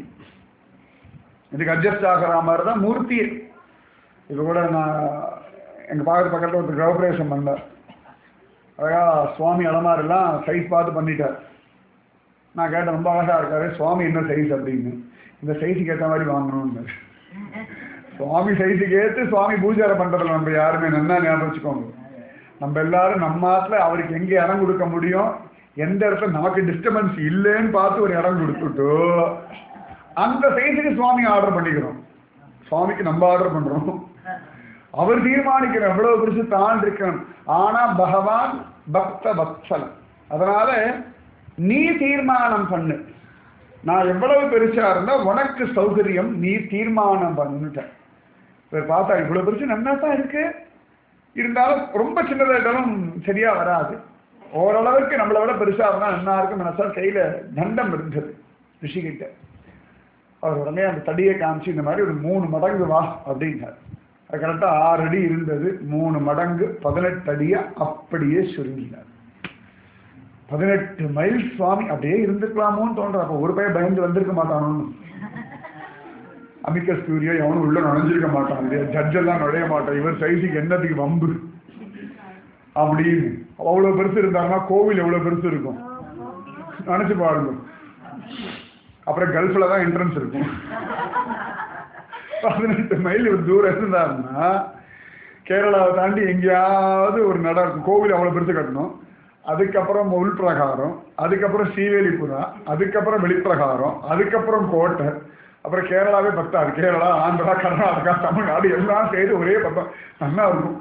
இதுக்கு அட்ஜஸ்ட் ஆகிற மாதிரி தான் மூர்த்தி இது கூட நான் எங்க பாக்கத்து பக்கத்துல ஒரு கிரகப்பிரவேசம் பண்ணார் அழகா சுவாமி அலமாரெல்லாம் சைஸ் பார்த்து பண்ணிட்டார் நான் கேட்டேன் ரொம்ப அழகா இருக்காரு சுவாமி என்ன சைஸ் அப்படின்னு இந்த சைஸுக்கு ஏற்ற மாதிரி வாங்கணும்னு சுவாமி சைஸுக்கு ஏற்று சுவாமி பூஜாரை பண்றதுல நம்ம யாருமே நல்லா ஞாபகம் வச்சுக்கோங்க நம்ம எல்லாரும் நம்ம ஆத்துல அவருக்கு எங்க இடம் கொடுக்க முடியும் எந்த இடத்துல நமக்கு டிஸ்டர்பன்ஸ் இல்லைன்னு பார்த்து ஒரு இடம் கொடுத்துட்டு அந்த சைஸுக்கு சுவாமி ஆர்டர் பண்ணிக்கிறோம் சுவாமிக்கு நம்ம ஆர்டர் பண்றோம் அவர் தீர்மானிக்கணும் எவ்வளவு பெருசு தான் இருக்கணும் ஆனா பகவான் பக்த வத்சலம் அதனால நீ தீர்மானம் பண்ணு நான் எவ்வளவு பெருசா இருந்தா உனக்கு சௌகரியம் நீ தீர்மானம் பண்ணுட்ட இவர் பார்த்தா இவ்வளவு பெருசு நல்லா தான் இருக்கு இருந்தாலும் ரொம்ப சின்னதா இருந்தாலும் சரியா வராது ஓரளவுக்கு நம்மளை விட பெருசா இருந்தா நல்லா இருக்கும் மனசா கையில தண்டம் இருந்தது ரிஷிகிட்ட அவர் உடனே அந்த தடியை காமிச்சு இந்த மாதிரி ஒரு மூணு மடங்கு வா அப்படின்னார் அது கரெக்டாக ஆறு அடி இருந்தது மூணு மடங்கு பதினெட்டு அடியை அப்படியே சுருங்கினார் பதினெட்டு மைல் சுவாமி அப்படியே இருந்திருக்கலாமோன்னு தோன்ற அப்போ ஒரு பையன் பயந்து வந்திருக்க மாட்டானோன்னு அமிக்க ஸ்டூடியோ எவனும் உள்ள நுழைஞ்சிருக்க மாட்டான் இல்லையா ஜட்ஜ் எல்லாம் நுழைய மாட்டான் இவர் சைஸுக்கு என்னத்துக்கு வம்பு அப்படின்னு அவ்வளவு பெருசு இருந்தாருன்னா கோவில் எவ்வளவு பெருசு இருக்கும் நினைச்சு பாருங்க அப்புறம் கல்ஃப்ல தான் என்ட்ரன்ஸ் இருக்கும் பதினெட்டு மைல் இவர் தூரம் இருந்தாருன்னா கேரளாவை தாண்டி எங்கேயாவது ஒரு நடம் இருக்கும் கோவில் அவ்வளோ பெருசு கட்டணும் அதுக்கப்புறம் உள் பிரகாரம் அதுக்கப்புறம் ஸ்ரீவேலிபுரா அதுக்கப்புறம் வெளிப்பிரகாரம் அதுக்கப்புறம் கோட்டை அப்புறம் கேரளாவே பத்தாது கேரளா ஆந்திரா கர்நாடகா தமிழ்நாடு எல்லாம் சேர்த்து ஒரே பக்கம் நல்லா இருக்கும்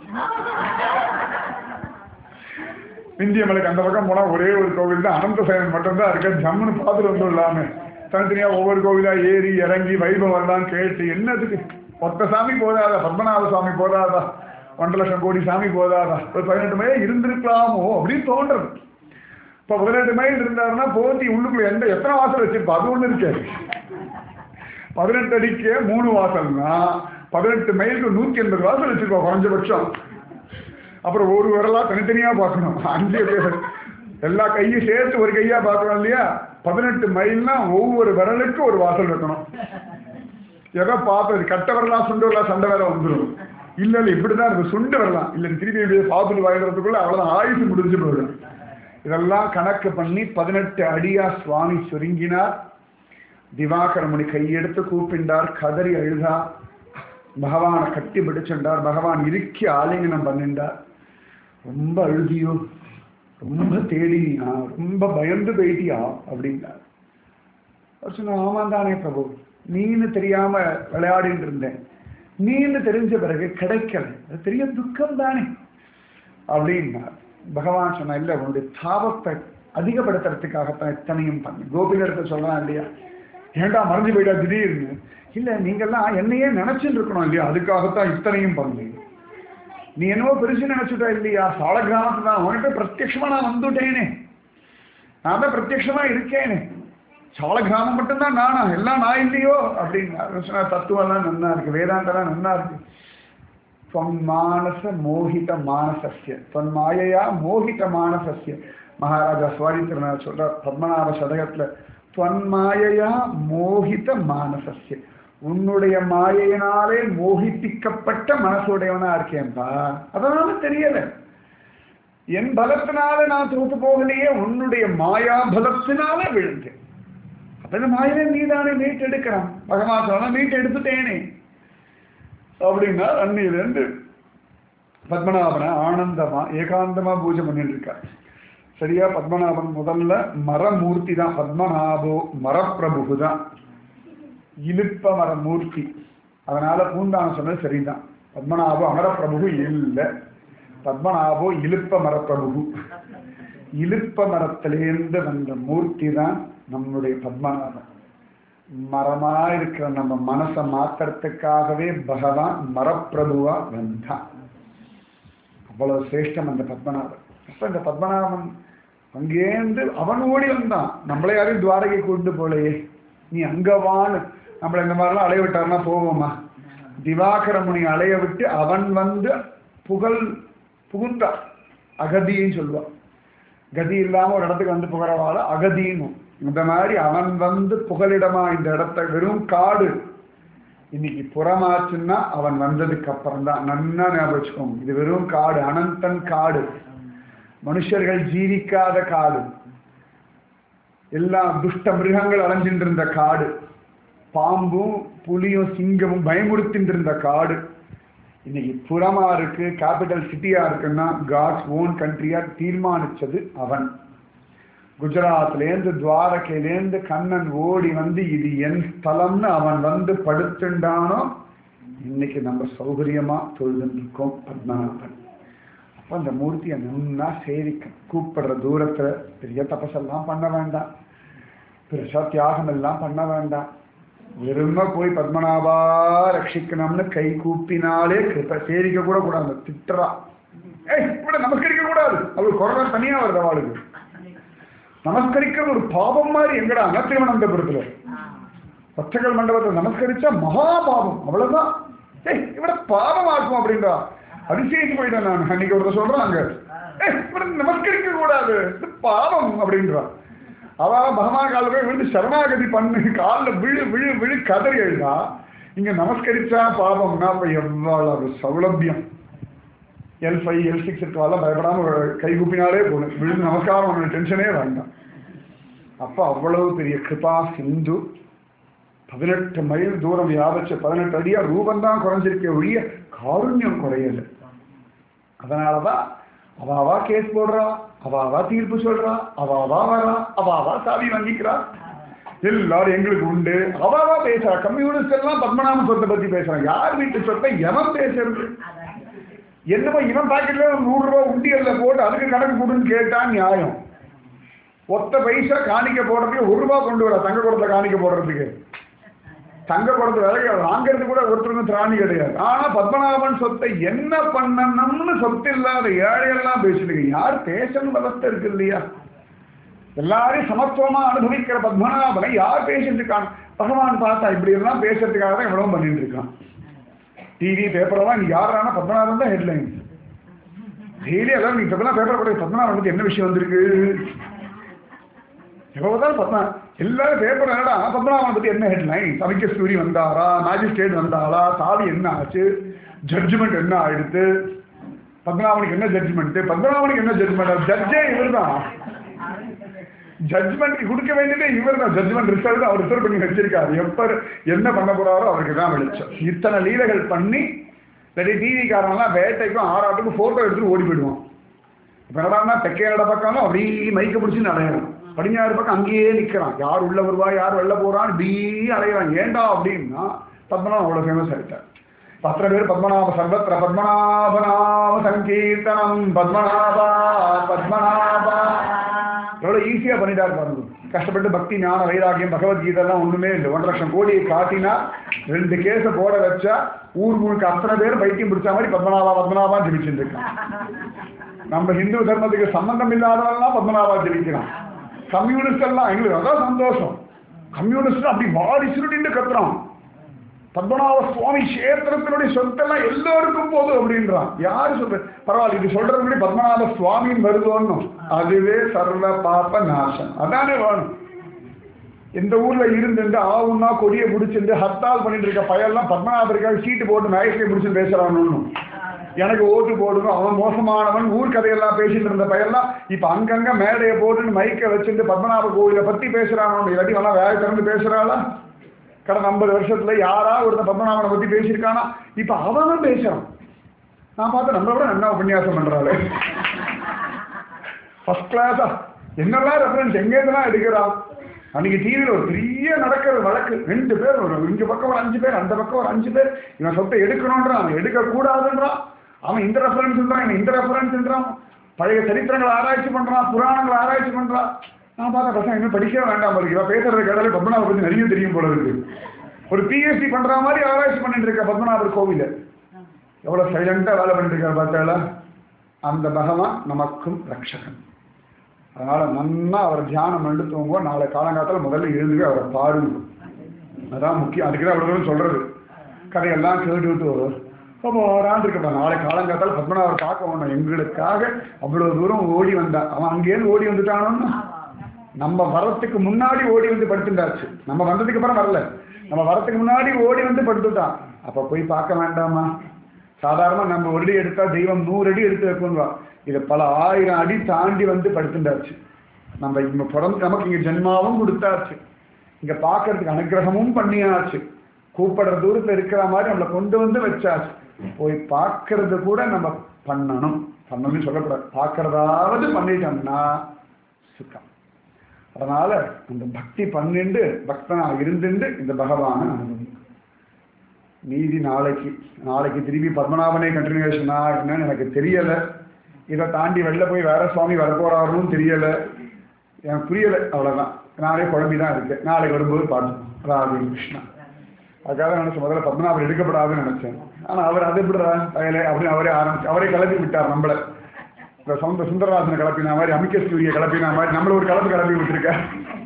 இந்திய மலைக்கு அந்த பக்கம் போனா ஒரே ஒரு கோவில் தான் அனந்த சயனம் மட்டும்தான் இருக்கு ஜம்முன்னு பார்த்துட்டு வந்து இல்லாம தனித்தனியா ஒவ்வொரு கோவிலா ஏறி இறங்கி வைபவம் எல்லாம் கேட்டு என்னதுக்கு ஒத்த சாமி போதாதா பத்மநாப சாமி போதாதா ஒன்றரை லட்சம் கோடி சாமி போதாதா ஒரு பதினெட்டு மைல் இருந்திருக்கலாமோ அப்படின்னு தோன்றது இப்ப பதினெட்டு மைல் இருந்தாருன்னா போத்தி உள்ளுக்குள்ள எந்த எத்தனை வாசல் வச்சிருப்பா அது ஒண்ணு இருக்கு பதினெட்டு அடிக்கு மூணு வாசல்னா பதினெட்டு மைலுக்கு நூத்தி எண்பது வாசல் வச்சிருக்கோம் குறைஞ்சபட்சம் அப்புறம் ஒரு விரலா தனித்தனியா பார்க்கணும் அஞ்சு பேர் எல்லா கையும் சேர்த்து ஒரு கையா பார்க்கணும் இல்லையா பதினெட்டு மைல்னா ஒவ்வொரு விரலுக்கு ஒரு வாசல் வைக்கணும் எதை பார்த்தது கட்ட வரலாம் சுண்டு வரலாம் சண்டை வேற வந்துடும் இல்ல இல்ல இப்படிதான் இருக்கு சுண்டு வரலாம் இல்ல திருப்பி இப்படியே பார்த்துட்டு வாங்குறதுக்குள்ள அவ்வளவுதான் ஆயுசு முடிஞ்சு போயிடும் இதெல்லாம் கணக்கு பண்ணி பதினெட்டு அடியா சுவாமி சுருங்கினார் திவாகரமுனி கையெடுத்து கூப்பிண்டார் கதறி அழுதா பகவானை கட்டி பிடிச்சுண்டார் பகவான் இறுக்கி ஆலிங்கனம் பண்ணிண்டார் ரொம்ப அழுதியோ ரொம்ப தேடினியா ரொம்ப பயந்து போயிட்டியா அப்படின்னார் அவர் சொன்ன ஆமாம் தானே பிரபு நீன்னு தெரியாம விளையாடிட்டு இருந்தேன் நீன்னு தெரிஞ்ச பிறகு கிடைக்கல அது பெரிய துக்கம் தானே அப்படின்னார் பகவான் சொன்ன இல்ல உன்னுடைய தாபத்தை அதிகப்படுத்துறதுக்காகத்தான் இத்தனையும் பண்ணு கோபிகளிடத்தை சொல்லலாம் இல்லையா ஏண்டா மறைஞ்சு போயிட்டா திடீர்னு இல்ல நீங்கெல்லாம் என்னையே நினைச்சுட்டு இருக்கணும் இல்லையா அதுக்காகத்தான் இத்தனையும் பண்ணு நீ என்னவோ பெருசு நினைச்சுட்டா இல்லையா சால கிராமத்துல தான் உனக்கு பிரத்யட்சமா நான் வந்துட்டேனே நான் தான் பிரத்யட்சமா இருக்கேனே சால கிராமம் மட்டும்தான் நானா எல்லாம் நான் இல்லையோ அப்படின்னு சொன்ன தத்துவம் எல்லாம் நன்னா இருக்கு வேதாந்தெல்லாம் நன்னா இருக்கு மானச மோகித மானசஸ்ய தொன் மாயையா மோகித மானசஸ்ய மகாராஜா சுவாரி திருநாள் சொல்ற பத்மநாப சதகத்துல தொன் மாயையா மோகித மானசஸ்ய உன்னுடைய மாயையினாலே மோகிப்பிக்கப்பட்ட மனசுடையவனா இருக்கேன்பா அதனால தெரியல என் பலத்தினால நான் தோத்து போகலையே உன்னுடைய மாயா பலத்தினால விழுந்தேன் அப்ப மாயிலே நீதானே மீட் எடுக்கிறான் பகவான் சொன்னா மீட் எடுத்துட்டேனே அப்படின்னா அன்னிலிருந்து பத்மநாபனை ஆனந்தமா ஏகாந்தமா பூஜை பண்ணிட்டு இருக்கார் சரியா பத்மநாபன் முதல்ல மரமூர்த்தி தான் பத்மநாபோ மரப்பிரபு தான் இழுப்ப மரமூர்த்தி அதனால பூந்தானம் சொன்னது சரிதான் பத்மநாபோ அமரப்பிரபு இல்லை பத்மநாபோ இழுப்ப மரப்பிரபு இழுப்ப மரத்திலேருந்து வந்த மூர்த்தி தான் நம்முடைய பத்மநாபன் மரமா இருக்கிற நம்ம மனசை மாத்துறதுக்காகவே பகவான் மரப்பிரபுவா வந்தான் அவ்வளவு சிரேஷ்டம் அந்த பத்மநாபன் அப்ப இந்த பத்மநாபன் அங்கேருந்து அவன் ஓடி வந்தான் நம்மளை யாரையும் துவாரகை கொண்டு போலையே நீ அங்க வான்னு நம்மளை இந்த மாதிரிலாம் அலைய விட்டாருன்னா போவோமா திவாகர முனி அலைய விட்டு அவன் வந்து புகழ் புகுந்தான் அகதின்னு சொல்லுவான் கதி இல்லாம ஒரு இடத்துக்கு வந்து புகழவாள அகதின்னு இந்த மாதிரி அவன் வந்து புகலிடமா இந்த இடத்த வெறும் காடு இன்னைக்கு புறமாச்சுன்னா அவன் வந்ததுக்கு அப்புறம் தான் நன்னா ஞாபகம் வச்சுக்கோங்க இது வெறும் காடு அனந்தன் காடு மனுஷர்கள் ஜீவிக்காத காடு எல்லா துஷ்ட மிருகங்கள் அலைஞ்சிட்டு இருந்த காடு பாம்பும் புலியும் சிங்கமும் பயமுறுத்திட்டு இருந்த காடு இன்னைக்கு புறமா இருக்கு கேபிட்டல் சிட்டியா இருக்குன்னா காட்ஸ் ஓன் கண்ட்ரியா தீர்மானிச்சது அவன் குஜராத்லேருந்து துவாரகையிலேருந்து கண்ணன் ஓடி வந்து இது என் ஸ்தலம்னு அவன் வந்து படுத்துண்டானோ இன்னைக்கு நம்ம சௌகரியமா தொழுதுன்னு இருக்கோம் பத்மநாபன் அப்போ அந்த மூர்த்தியை நன்னா சேவிக்க கூப்பிடுற தூரத்துல பெரிய தபசெல்லாம் பண்ண வேண்டாம் பெருசா தியாகம் எல்லாம் பண்ண வேண்டாம் வெறும போய் பத்மநாபா ரட்சிக்கணும்னு கை கூப்பினாலே கிருப்ப சேவிக்க கூட கூடாது திட்டுறா ஏய் இப்படி நமஸ்கரிக்க கூடாது அவள் கொரோனா தனியா வருது அவளுக்கு நமஸ்கரிக்கிறது ஒரு பாபம் மாதிரி எங்கடா திருவனந்தபுரத்துல பச்சைகள் மண்டபத்தை நமஸ்கரிச்சா மகா பாவம் அவ்வளவுதான் ஏய் இவட பாவம் ஆக்கும் அப்படின்றா அதிசயிச்சு போயிட்டேன் நான் அன்னைக்கு ஒருத்தர் சொல்றான் அங்க ஏய் இவட நமஸ்கரிக்க கூடாது இது பாவம் அப்படின்றா அவ பகவான் காலில் போய் விழுந்து சரணாகதி பண்ணு காலில் விழு விழு விழு கதறி எழுதா இங்க நமஸ்கரிச்சா பாவம்னா அப்ப எவ்வளவு சௌலபியம் எல் ஃபைவ் எல் சிக்ஸ் இருக்காலாம் பயப்படாம ஒரு கை கூப்பினாலே போகணும் விழுந்து நமஸ்காரம் ஒன்று டென்ஷனே வேண்டாம் அப்ப அவ்வளவு பெரிய கிருபா சிந்து பதினெட்டு மைல் தூரம் வியாபிச்ச பதினெட்டு அடியா ரூபம் தான் குறைஞ்சிருக்க ஒழிய காருண்யம் குறையல அதனாலதான் அவாவா கேஸ் போடுறா அவாவா தீர்ப்பு சொல்றா அவாவா வரா அவாவா சாவி வாங்கிக்கிறா எல்லாரும் எங்களுக்கு உண்டு அவாவா பேசுறா கம்யூனிஸ்ட் எல்லாம் பத்மநாப சொத்தை பத்தி பேசுறான் யார் வீட்டு சொத்தை எவன் பேசுறது என்னமோ இவன் பாக்கெட்ல நூறு ரூபாய் உண்டியல்ல போட்டு அதுக்கு கணக்கு கொடுன்னு கேட்டா நியாயம் ஒத்த பைசா காணிக்க போடுறதுக்கு ஒரு ரூபாய் கொண்டு வர தங்க குடத்துல காணிக்க போடுறதுக்கு தங்க குடத்து விலைக்கு வாங்கிறது கூட ஒருத்தருக்கும் திராணி கிடையாது ஆனா பத்மநாபன் சொத்தை என்ன பண்ணணும்னு சொத்து இல்லாத ஏழையெல்லாம் பேசிட்டு யார் பேசணும் விவஸ்தை இருக்கு இல்லையா எல்லாரையும் சமத்துவமா அனுபவிக்கிற பத்மநாபனை யார் பேசிட்டு இருக்கான் பகவான் பார்த்தா இப்படி எல்லாம் பேசுறதுக்காக தான் இவ்வளவு பண்ணிட்டு இருக்கான் டிவி பேப்பர்லாம் நீ யாரான பத்மநாபன் தான் ஹெட்லைன் டெய்லி அதாவது நீ இப்பெல்லாம் பேப்பர் கூட பத்மநாபன் பத்தி என்ன விஷயம் வந்திருக்கு எப்போதான் பத்மா எல்லாரும் பேப்பர் என்னடா பத்மநாபன் பத்தி என்ன ஹெட்லைன் சமைக்க ஸ்டூரி வந்தாரா மேஜிஸ்ட்ரேட் வந்தாரா சாவி என்ன ஆச்சு ஜட்ஜ்மெண்ட் என்ன ஆயிடுத்து பத்மநாபனுக்கு என்ன ஜட்ஜ்மெண்ட் பத்மநாபனுக்கு என்ன ஜட்ஜ்மெண்ட் ஜட்ஜே இவர் தான் ஜட்ஜ்மெண்ட் கொடுக்க வேண்டியதே இவர் தான் ஜட்ஜ்மெண்ட் ரிசல்ட் அவர் ரிசர்வ் பண்ணி வச்சிருக்காரு எப்ப என்ன பண்ண போறாரோ அவருக்கு தான் வெளிச்சம் இத்தனை லீலைகள் பண்ணி இல்லாட்டி டிவி காரங்கெல்லாம் வேட்டைக்கும் ஆறாட்டுக்கும் போட்டோ எடுத்துட்டு ஓடி போயிடுவான் இப்ப என்னடான்னா தெக்கேரட பக்கம் அப்படி மைக்க பிடிச்சி அலையறான் படிஞ்சாறு பக்கம் அங்கேயே நிக்கிறான் யார் உள்ள வருவா யார் வெளில போறான் இப்படி அலையறான் ஏண்டா அப்படின்னா பத்மநாபம் அவ்வளவு ஃபேமஸ் ஆயிட்டார் பத்திர பேர் பத்மநாப சர்வத்திர பத்மநாபநாம சங்கீர்த்தனம் பத்மநாபா பத்மநாபா எவ்வளவு ஈஸியா பண்ணிட்டாரு பாருங்க கஷ்டப்பட்டு பக்தி ஞான வைராகியம் பகவத்கீதை எல்லாம் ஒண்ணுமே இல்லை ஒன்றரை லட்சம் கோடியை காட்டினா ரெண்டு கேஸ போட வச்சா ஊர் முழுக்க அத்தனை பேர் பைத்தியம் பிடிச்ச மாதிரி பத்மநாபா பத்மநாபா ஜெபிச்சுட்டு இருக்கான் நம்ம ஹிந்து தர்மத்துக்கு சம்பந்தம் இல்லாதவெல்லாம் பத்மநாபா ஜெபிக்கிறான் கம்யூனிஸ்ட் எல்லாம் எங்களுக்கு அதான் சந்தோஷம் கம்யூனிஸ்ட் அப்படி வாடி சுருடின்னு கத்துறான் பத்மநாப சுவாமி கஷேத்திரத்தினுடைய சொத்தெல்லாம் எல்லோருக்கும் போதும் அப்படின்றான் யாரு சொல்ற பரவாயில்ல இது சொல்றது முன்னாடி பத்மநாப சுவாமின்னு வருதோன்னு அதுவே சர்வ பாப்ப நாசம் அதானே வேணும் இந்த ஊர்ல இருந்துட்டு ஆவுன்னா கொடியை பிடிச்சிட்டு ஹர்த்தால் பண்ணிட்டு இருக்க பையெல்லாம் பத்மநாபருக்காக சீட்டு போட்டு மேகத்தை பிடிச்சு பேசுறான்னு எனக்கு ஓட்டு போடுங்க அவன் மோசமானவன் ஊர் கதையெல்லாம் பேசிட்டு இருந்த பையெல்லாம் இப்ப அங்கங்க மேடையை போட்டுன்னு மைக்க வச்சுட்டு பத்மநாப கோவிலை பத்தி பேசுறானோ இல்லாட்டி வேணா வேலை திறந்து பேசுறாளா கடந்த ஐம்பது வருஷத்துல யாரா ஒருத்தன் பத்மநாபனை பத்தி பேசியிருக்கானா இப்ப அவனும் பேசுறான் நான் பார்த்து நம்மளை விட நல்லா உபன்யாசம் பண்றாளே ஃபர்ஸ்ட் கிளாஸா என்னெல்லாம் ரெஃபரன்ஸ் எங்கேருந்துலாம் எடுக்கிறான் அன்னைக்கு டிவியில் ஒரு பெரிய நடக்கிற வழக்கு ரெண்டு பேர் ஒரு இங்க பக்கம் ஒரு அஞ்சு பேர் அந்த பக்கம் ஒரு அஞ்சு பேர் இவன் சொத்தை எடுக்கணுன்றான் அவன் எடுக்க கூடாதுன்றான் அவன் இந்த ரெஃபரன்ஸ்ன்றான் இவன் இந்த ரெஃபரன்ஸ்ன்றான் பழைய சரித்திரங்களை ஆராய்ச்சி பண்றான் புராணங்களை ஆராய்ச்சி பண்றான் நான் பார்த்தா பசங்க இன்னும் படிக்கவே வேண்டாம் போல இருக்கு பேசுறது கடலை பத்மநாப பத்தி நிறைய தெரியும் போல இருக்கு ஒரு பிஎஸ்சி பண்ற மாதிரி ஆராய்ச்சி பண்ணிட்டு இருக்க பத்மநாபர் கோவில எவ்வளவு சைலண்டா வேலை பண்ணிட்டு இருக்காரு பார்த்தால அந்த பகவான் நமக்கும் ரட்சகன் அதனால நன்னா அவர் தியானம் பண்ணி தூங்குவோம் நாளை காலங்காலத்தில் முதல்ல எழுந்துக்க அவரை பாருங்க அதான் முக்கியம் அதுக்கு தான் அவ்வளோ தூரம் சொல்றது கதையெல்லாம் கேட்டு விட்டு வருவார் அப்போ வரான் இருக்கப்பா நாளை காலங்காத்தால் பத்மநாபர் பார்க்க வேணும் எங்களுக்காக அவ்வளவு தூரம் ஓடி வந்தா அவன் அங்கேயிருந்து ஓடி வந்துட்டானோன்னு நம்ம வரத்துக்கு முன்னாடி ஓடி வந்து படுத்துட்டாச்சு நம்ம வந்ததுக்கு அப்புறம் வரல நம்ம வரத்துக்கு முன்னாடி ஓடி வந்து படுத்துட்டான் அப்ப போய் பார்க்க வேண்டாமா சாதாரணமா நம்ம ஒரு அடி எடுத்தா தெய்வம் நூறு அடி எடுத்து வைக்கணுவா இது பல ஆயிரம் அடி தாண்டி வந்து படுத்துட்டாச்சு நம்ம இங்க பிறந்து நமக்கு இங்க ஜென்மாவும் கொடுத்தாச்சு இங்க பார்க்கறதுக்கு அனுகிரகமும் பண்ணியாச்சு கூப்பிடுற தூரத்துல இருக்கிற மாதிரி நம்மளை கொண்டு வந்து வச்சாச்சு போய் பார்க்கறது கூட நம்ம பண்ணணும் பண்ணணும்னு சொல்லக்கூடாது பார்க்கறதாவது பண்ணிட்டோம்னா சுத்தம் அதனால அந்த பக்தி பண்ணிண்டு பக்தனா இருந்துண்டு இந்த பகவானை அனுபவிக்கும் மீதி நாளைக்கு நாளைக்கு திரும்பி பத்மநாபனே கண்டினியூஷனா என்னன்னு எனக்கு தெரியல இதை தாண்டி வெளில போய் வேற சுவாமி வரப்போறாருன்னு தெரியல எனக்கு புரியல அவ்வளவுதான் நானே குழம்பி தான் இருக்கேன் நாளைக்கு வரும்போது பார்த்துக்கணும் ராதே கிருஷ்ணா அதுக்காக நினைச்சேன் முதல்ல பத்மநாபன் எடுக்கப்படாதுன்னு நினைச்சேன் ஆனா அவர் அது எப்படிடா வயலே அப்படின்னு அவரே ஆரம்பிச்சு அவரே கிளப்பி விட்டார் நம்மள இந்த சொந்த சுந்தரராசனை கிளப்பின மாதிரி அமிக்க சூரிய கிளப்பின மாதிரி நம்மள ஒரு கலப்பு கிளப்பி விட்டுருக்கார்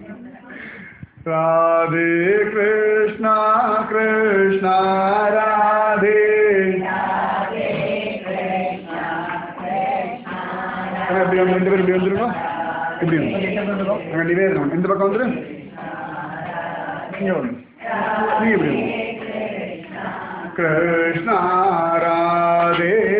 ராதே கிருஷ்ணா கிருஷ்ணா ராதே அண்ணா, இப்படி வந்து ரெண்டு பேரும் இப்படி வந்துருங்க இப்படி வந்து அங்க நிவேதனம் இந்த பக்கம் வந்துரு இங்க வந்து நீங்க இப்படி வந்து கிருஷ்ணா ராதே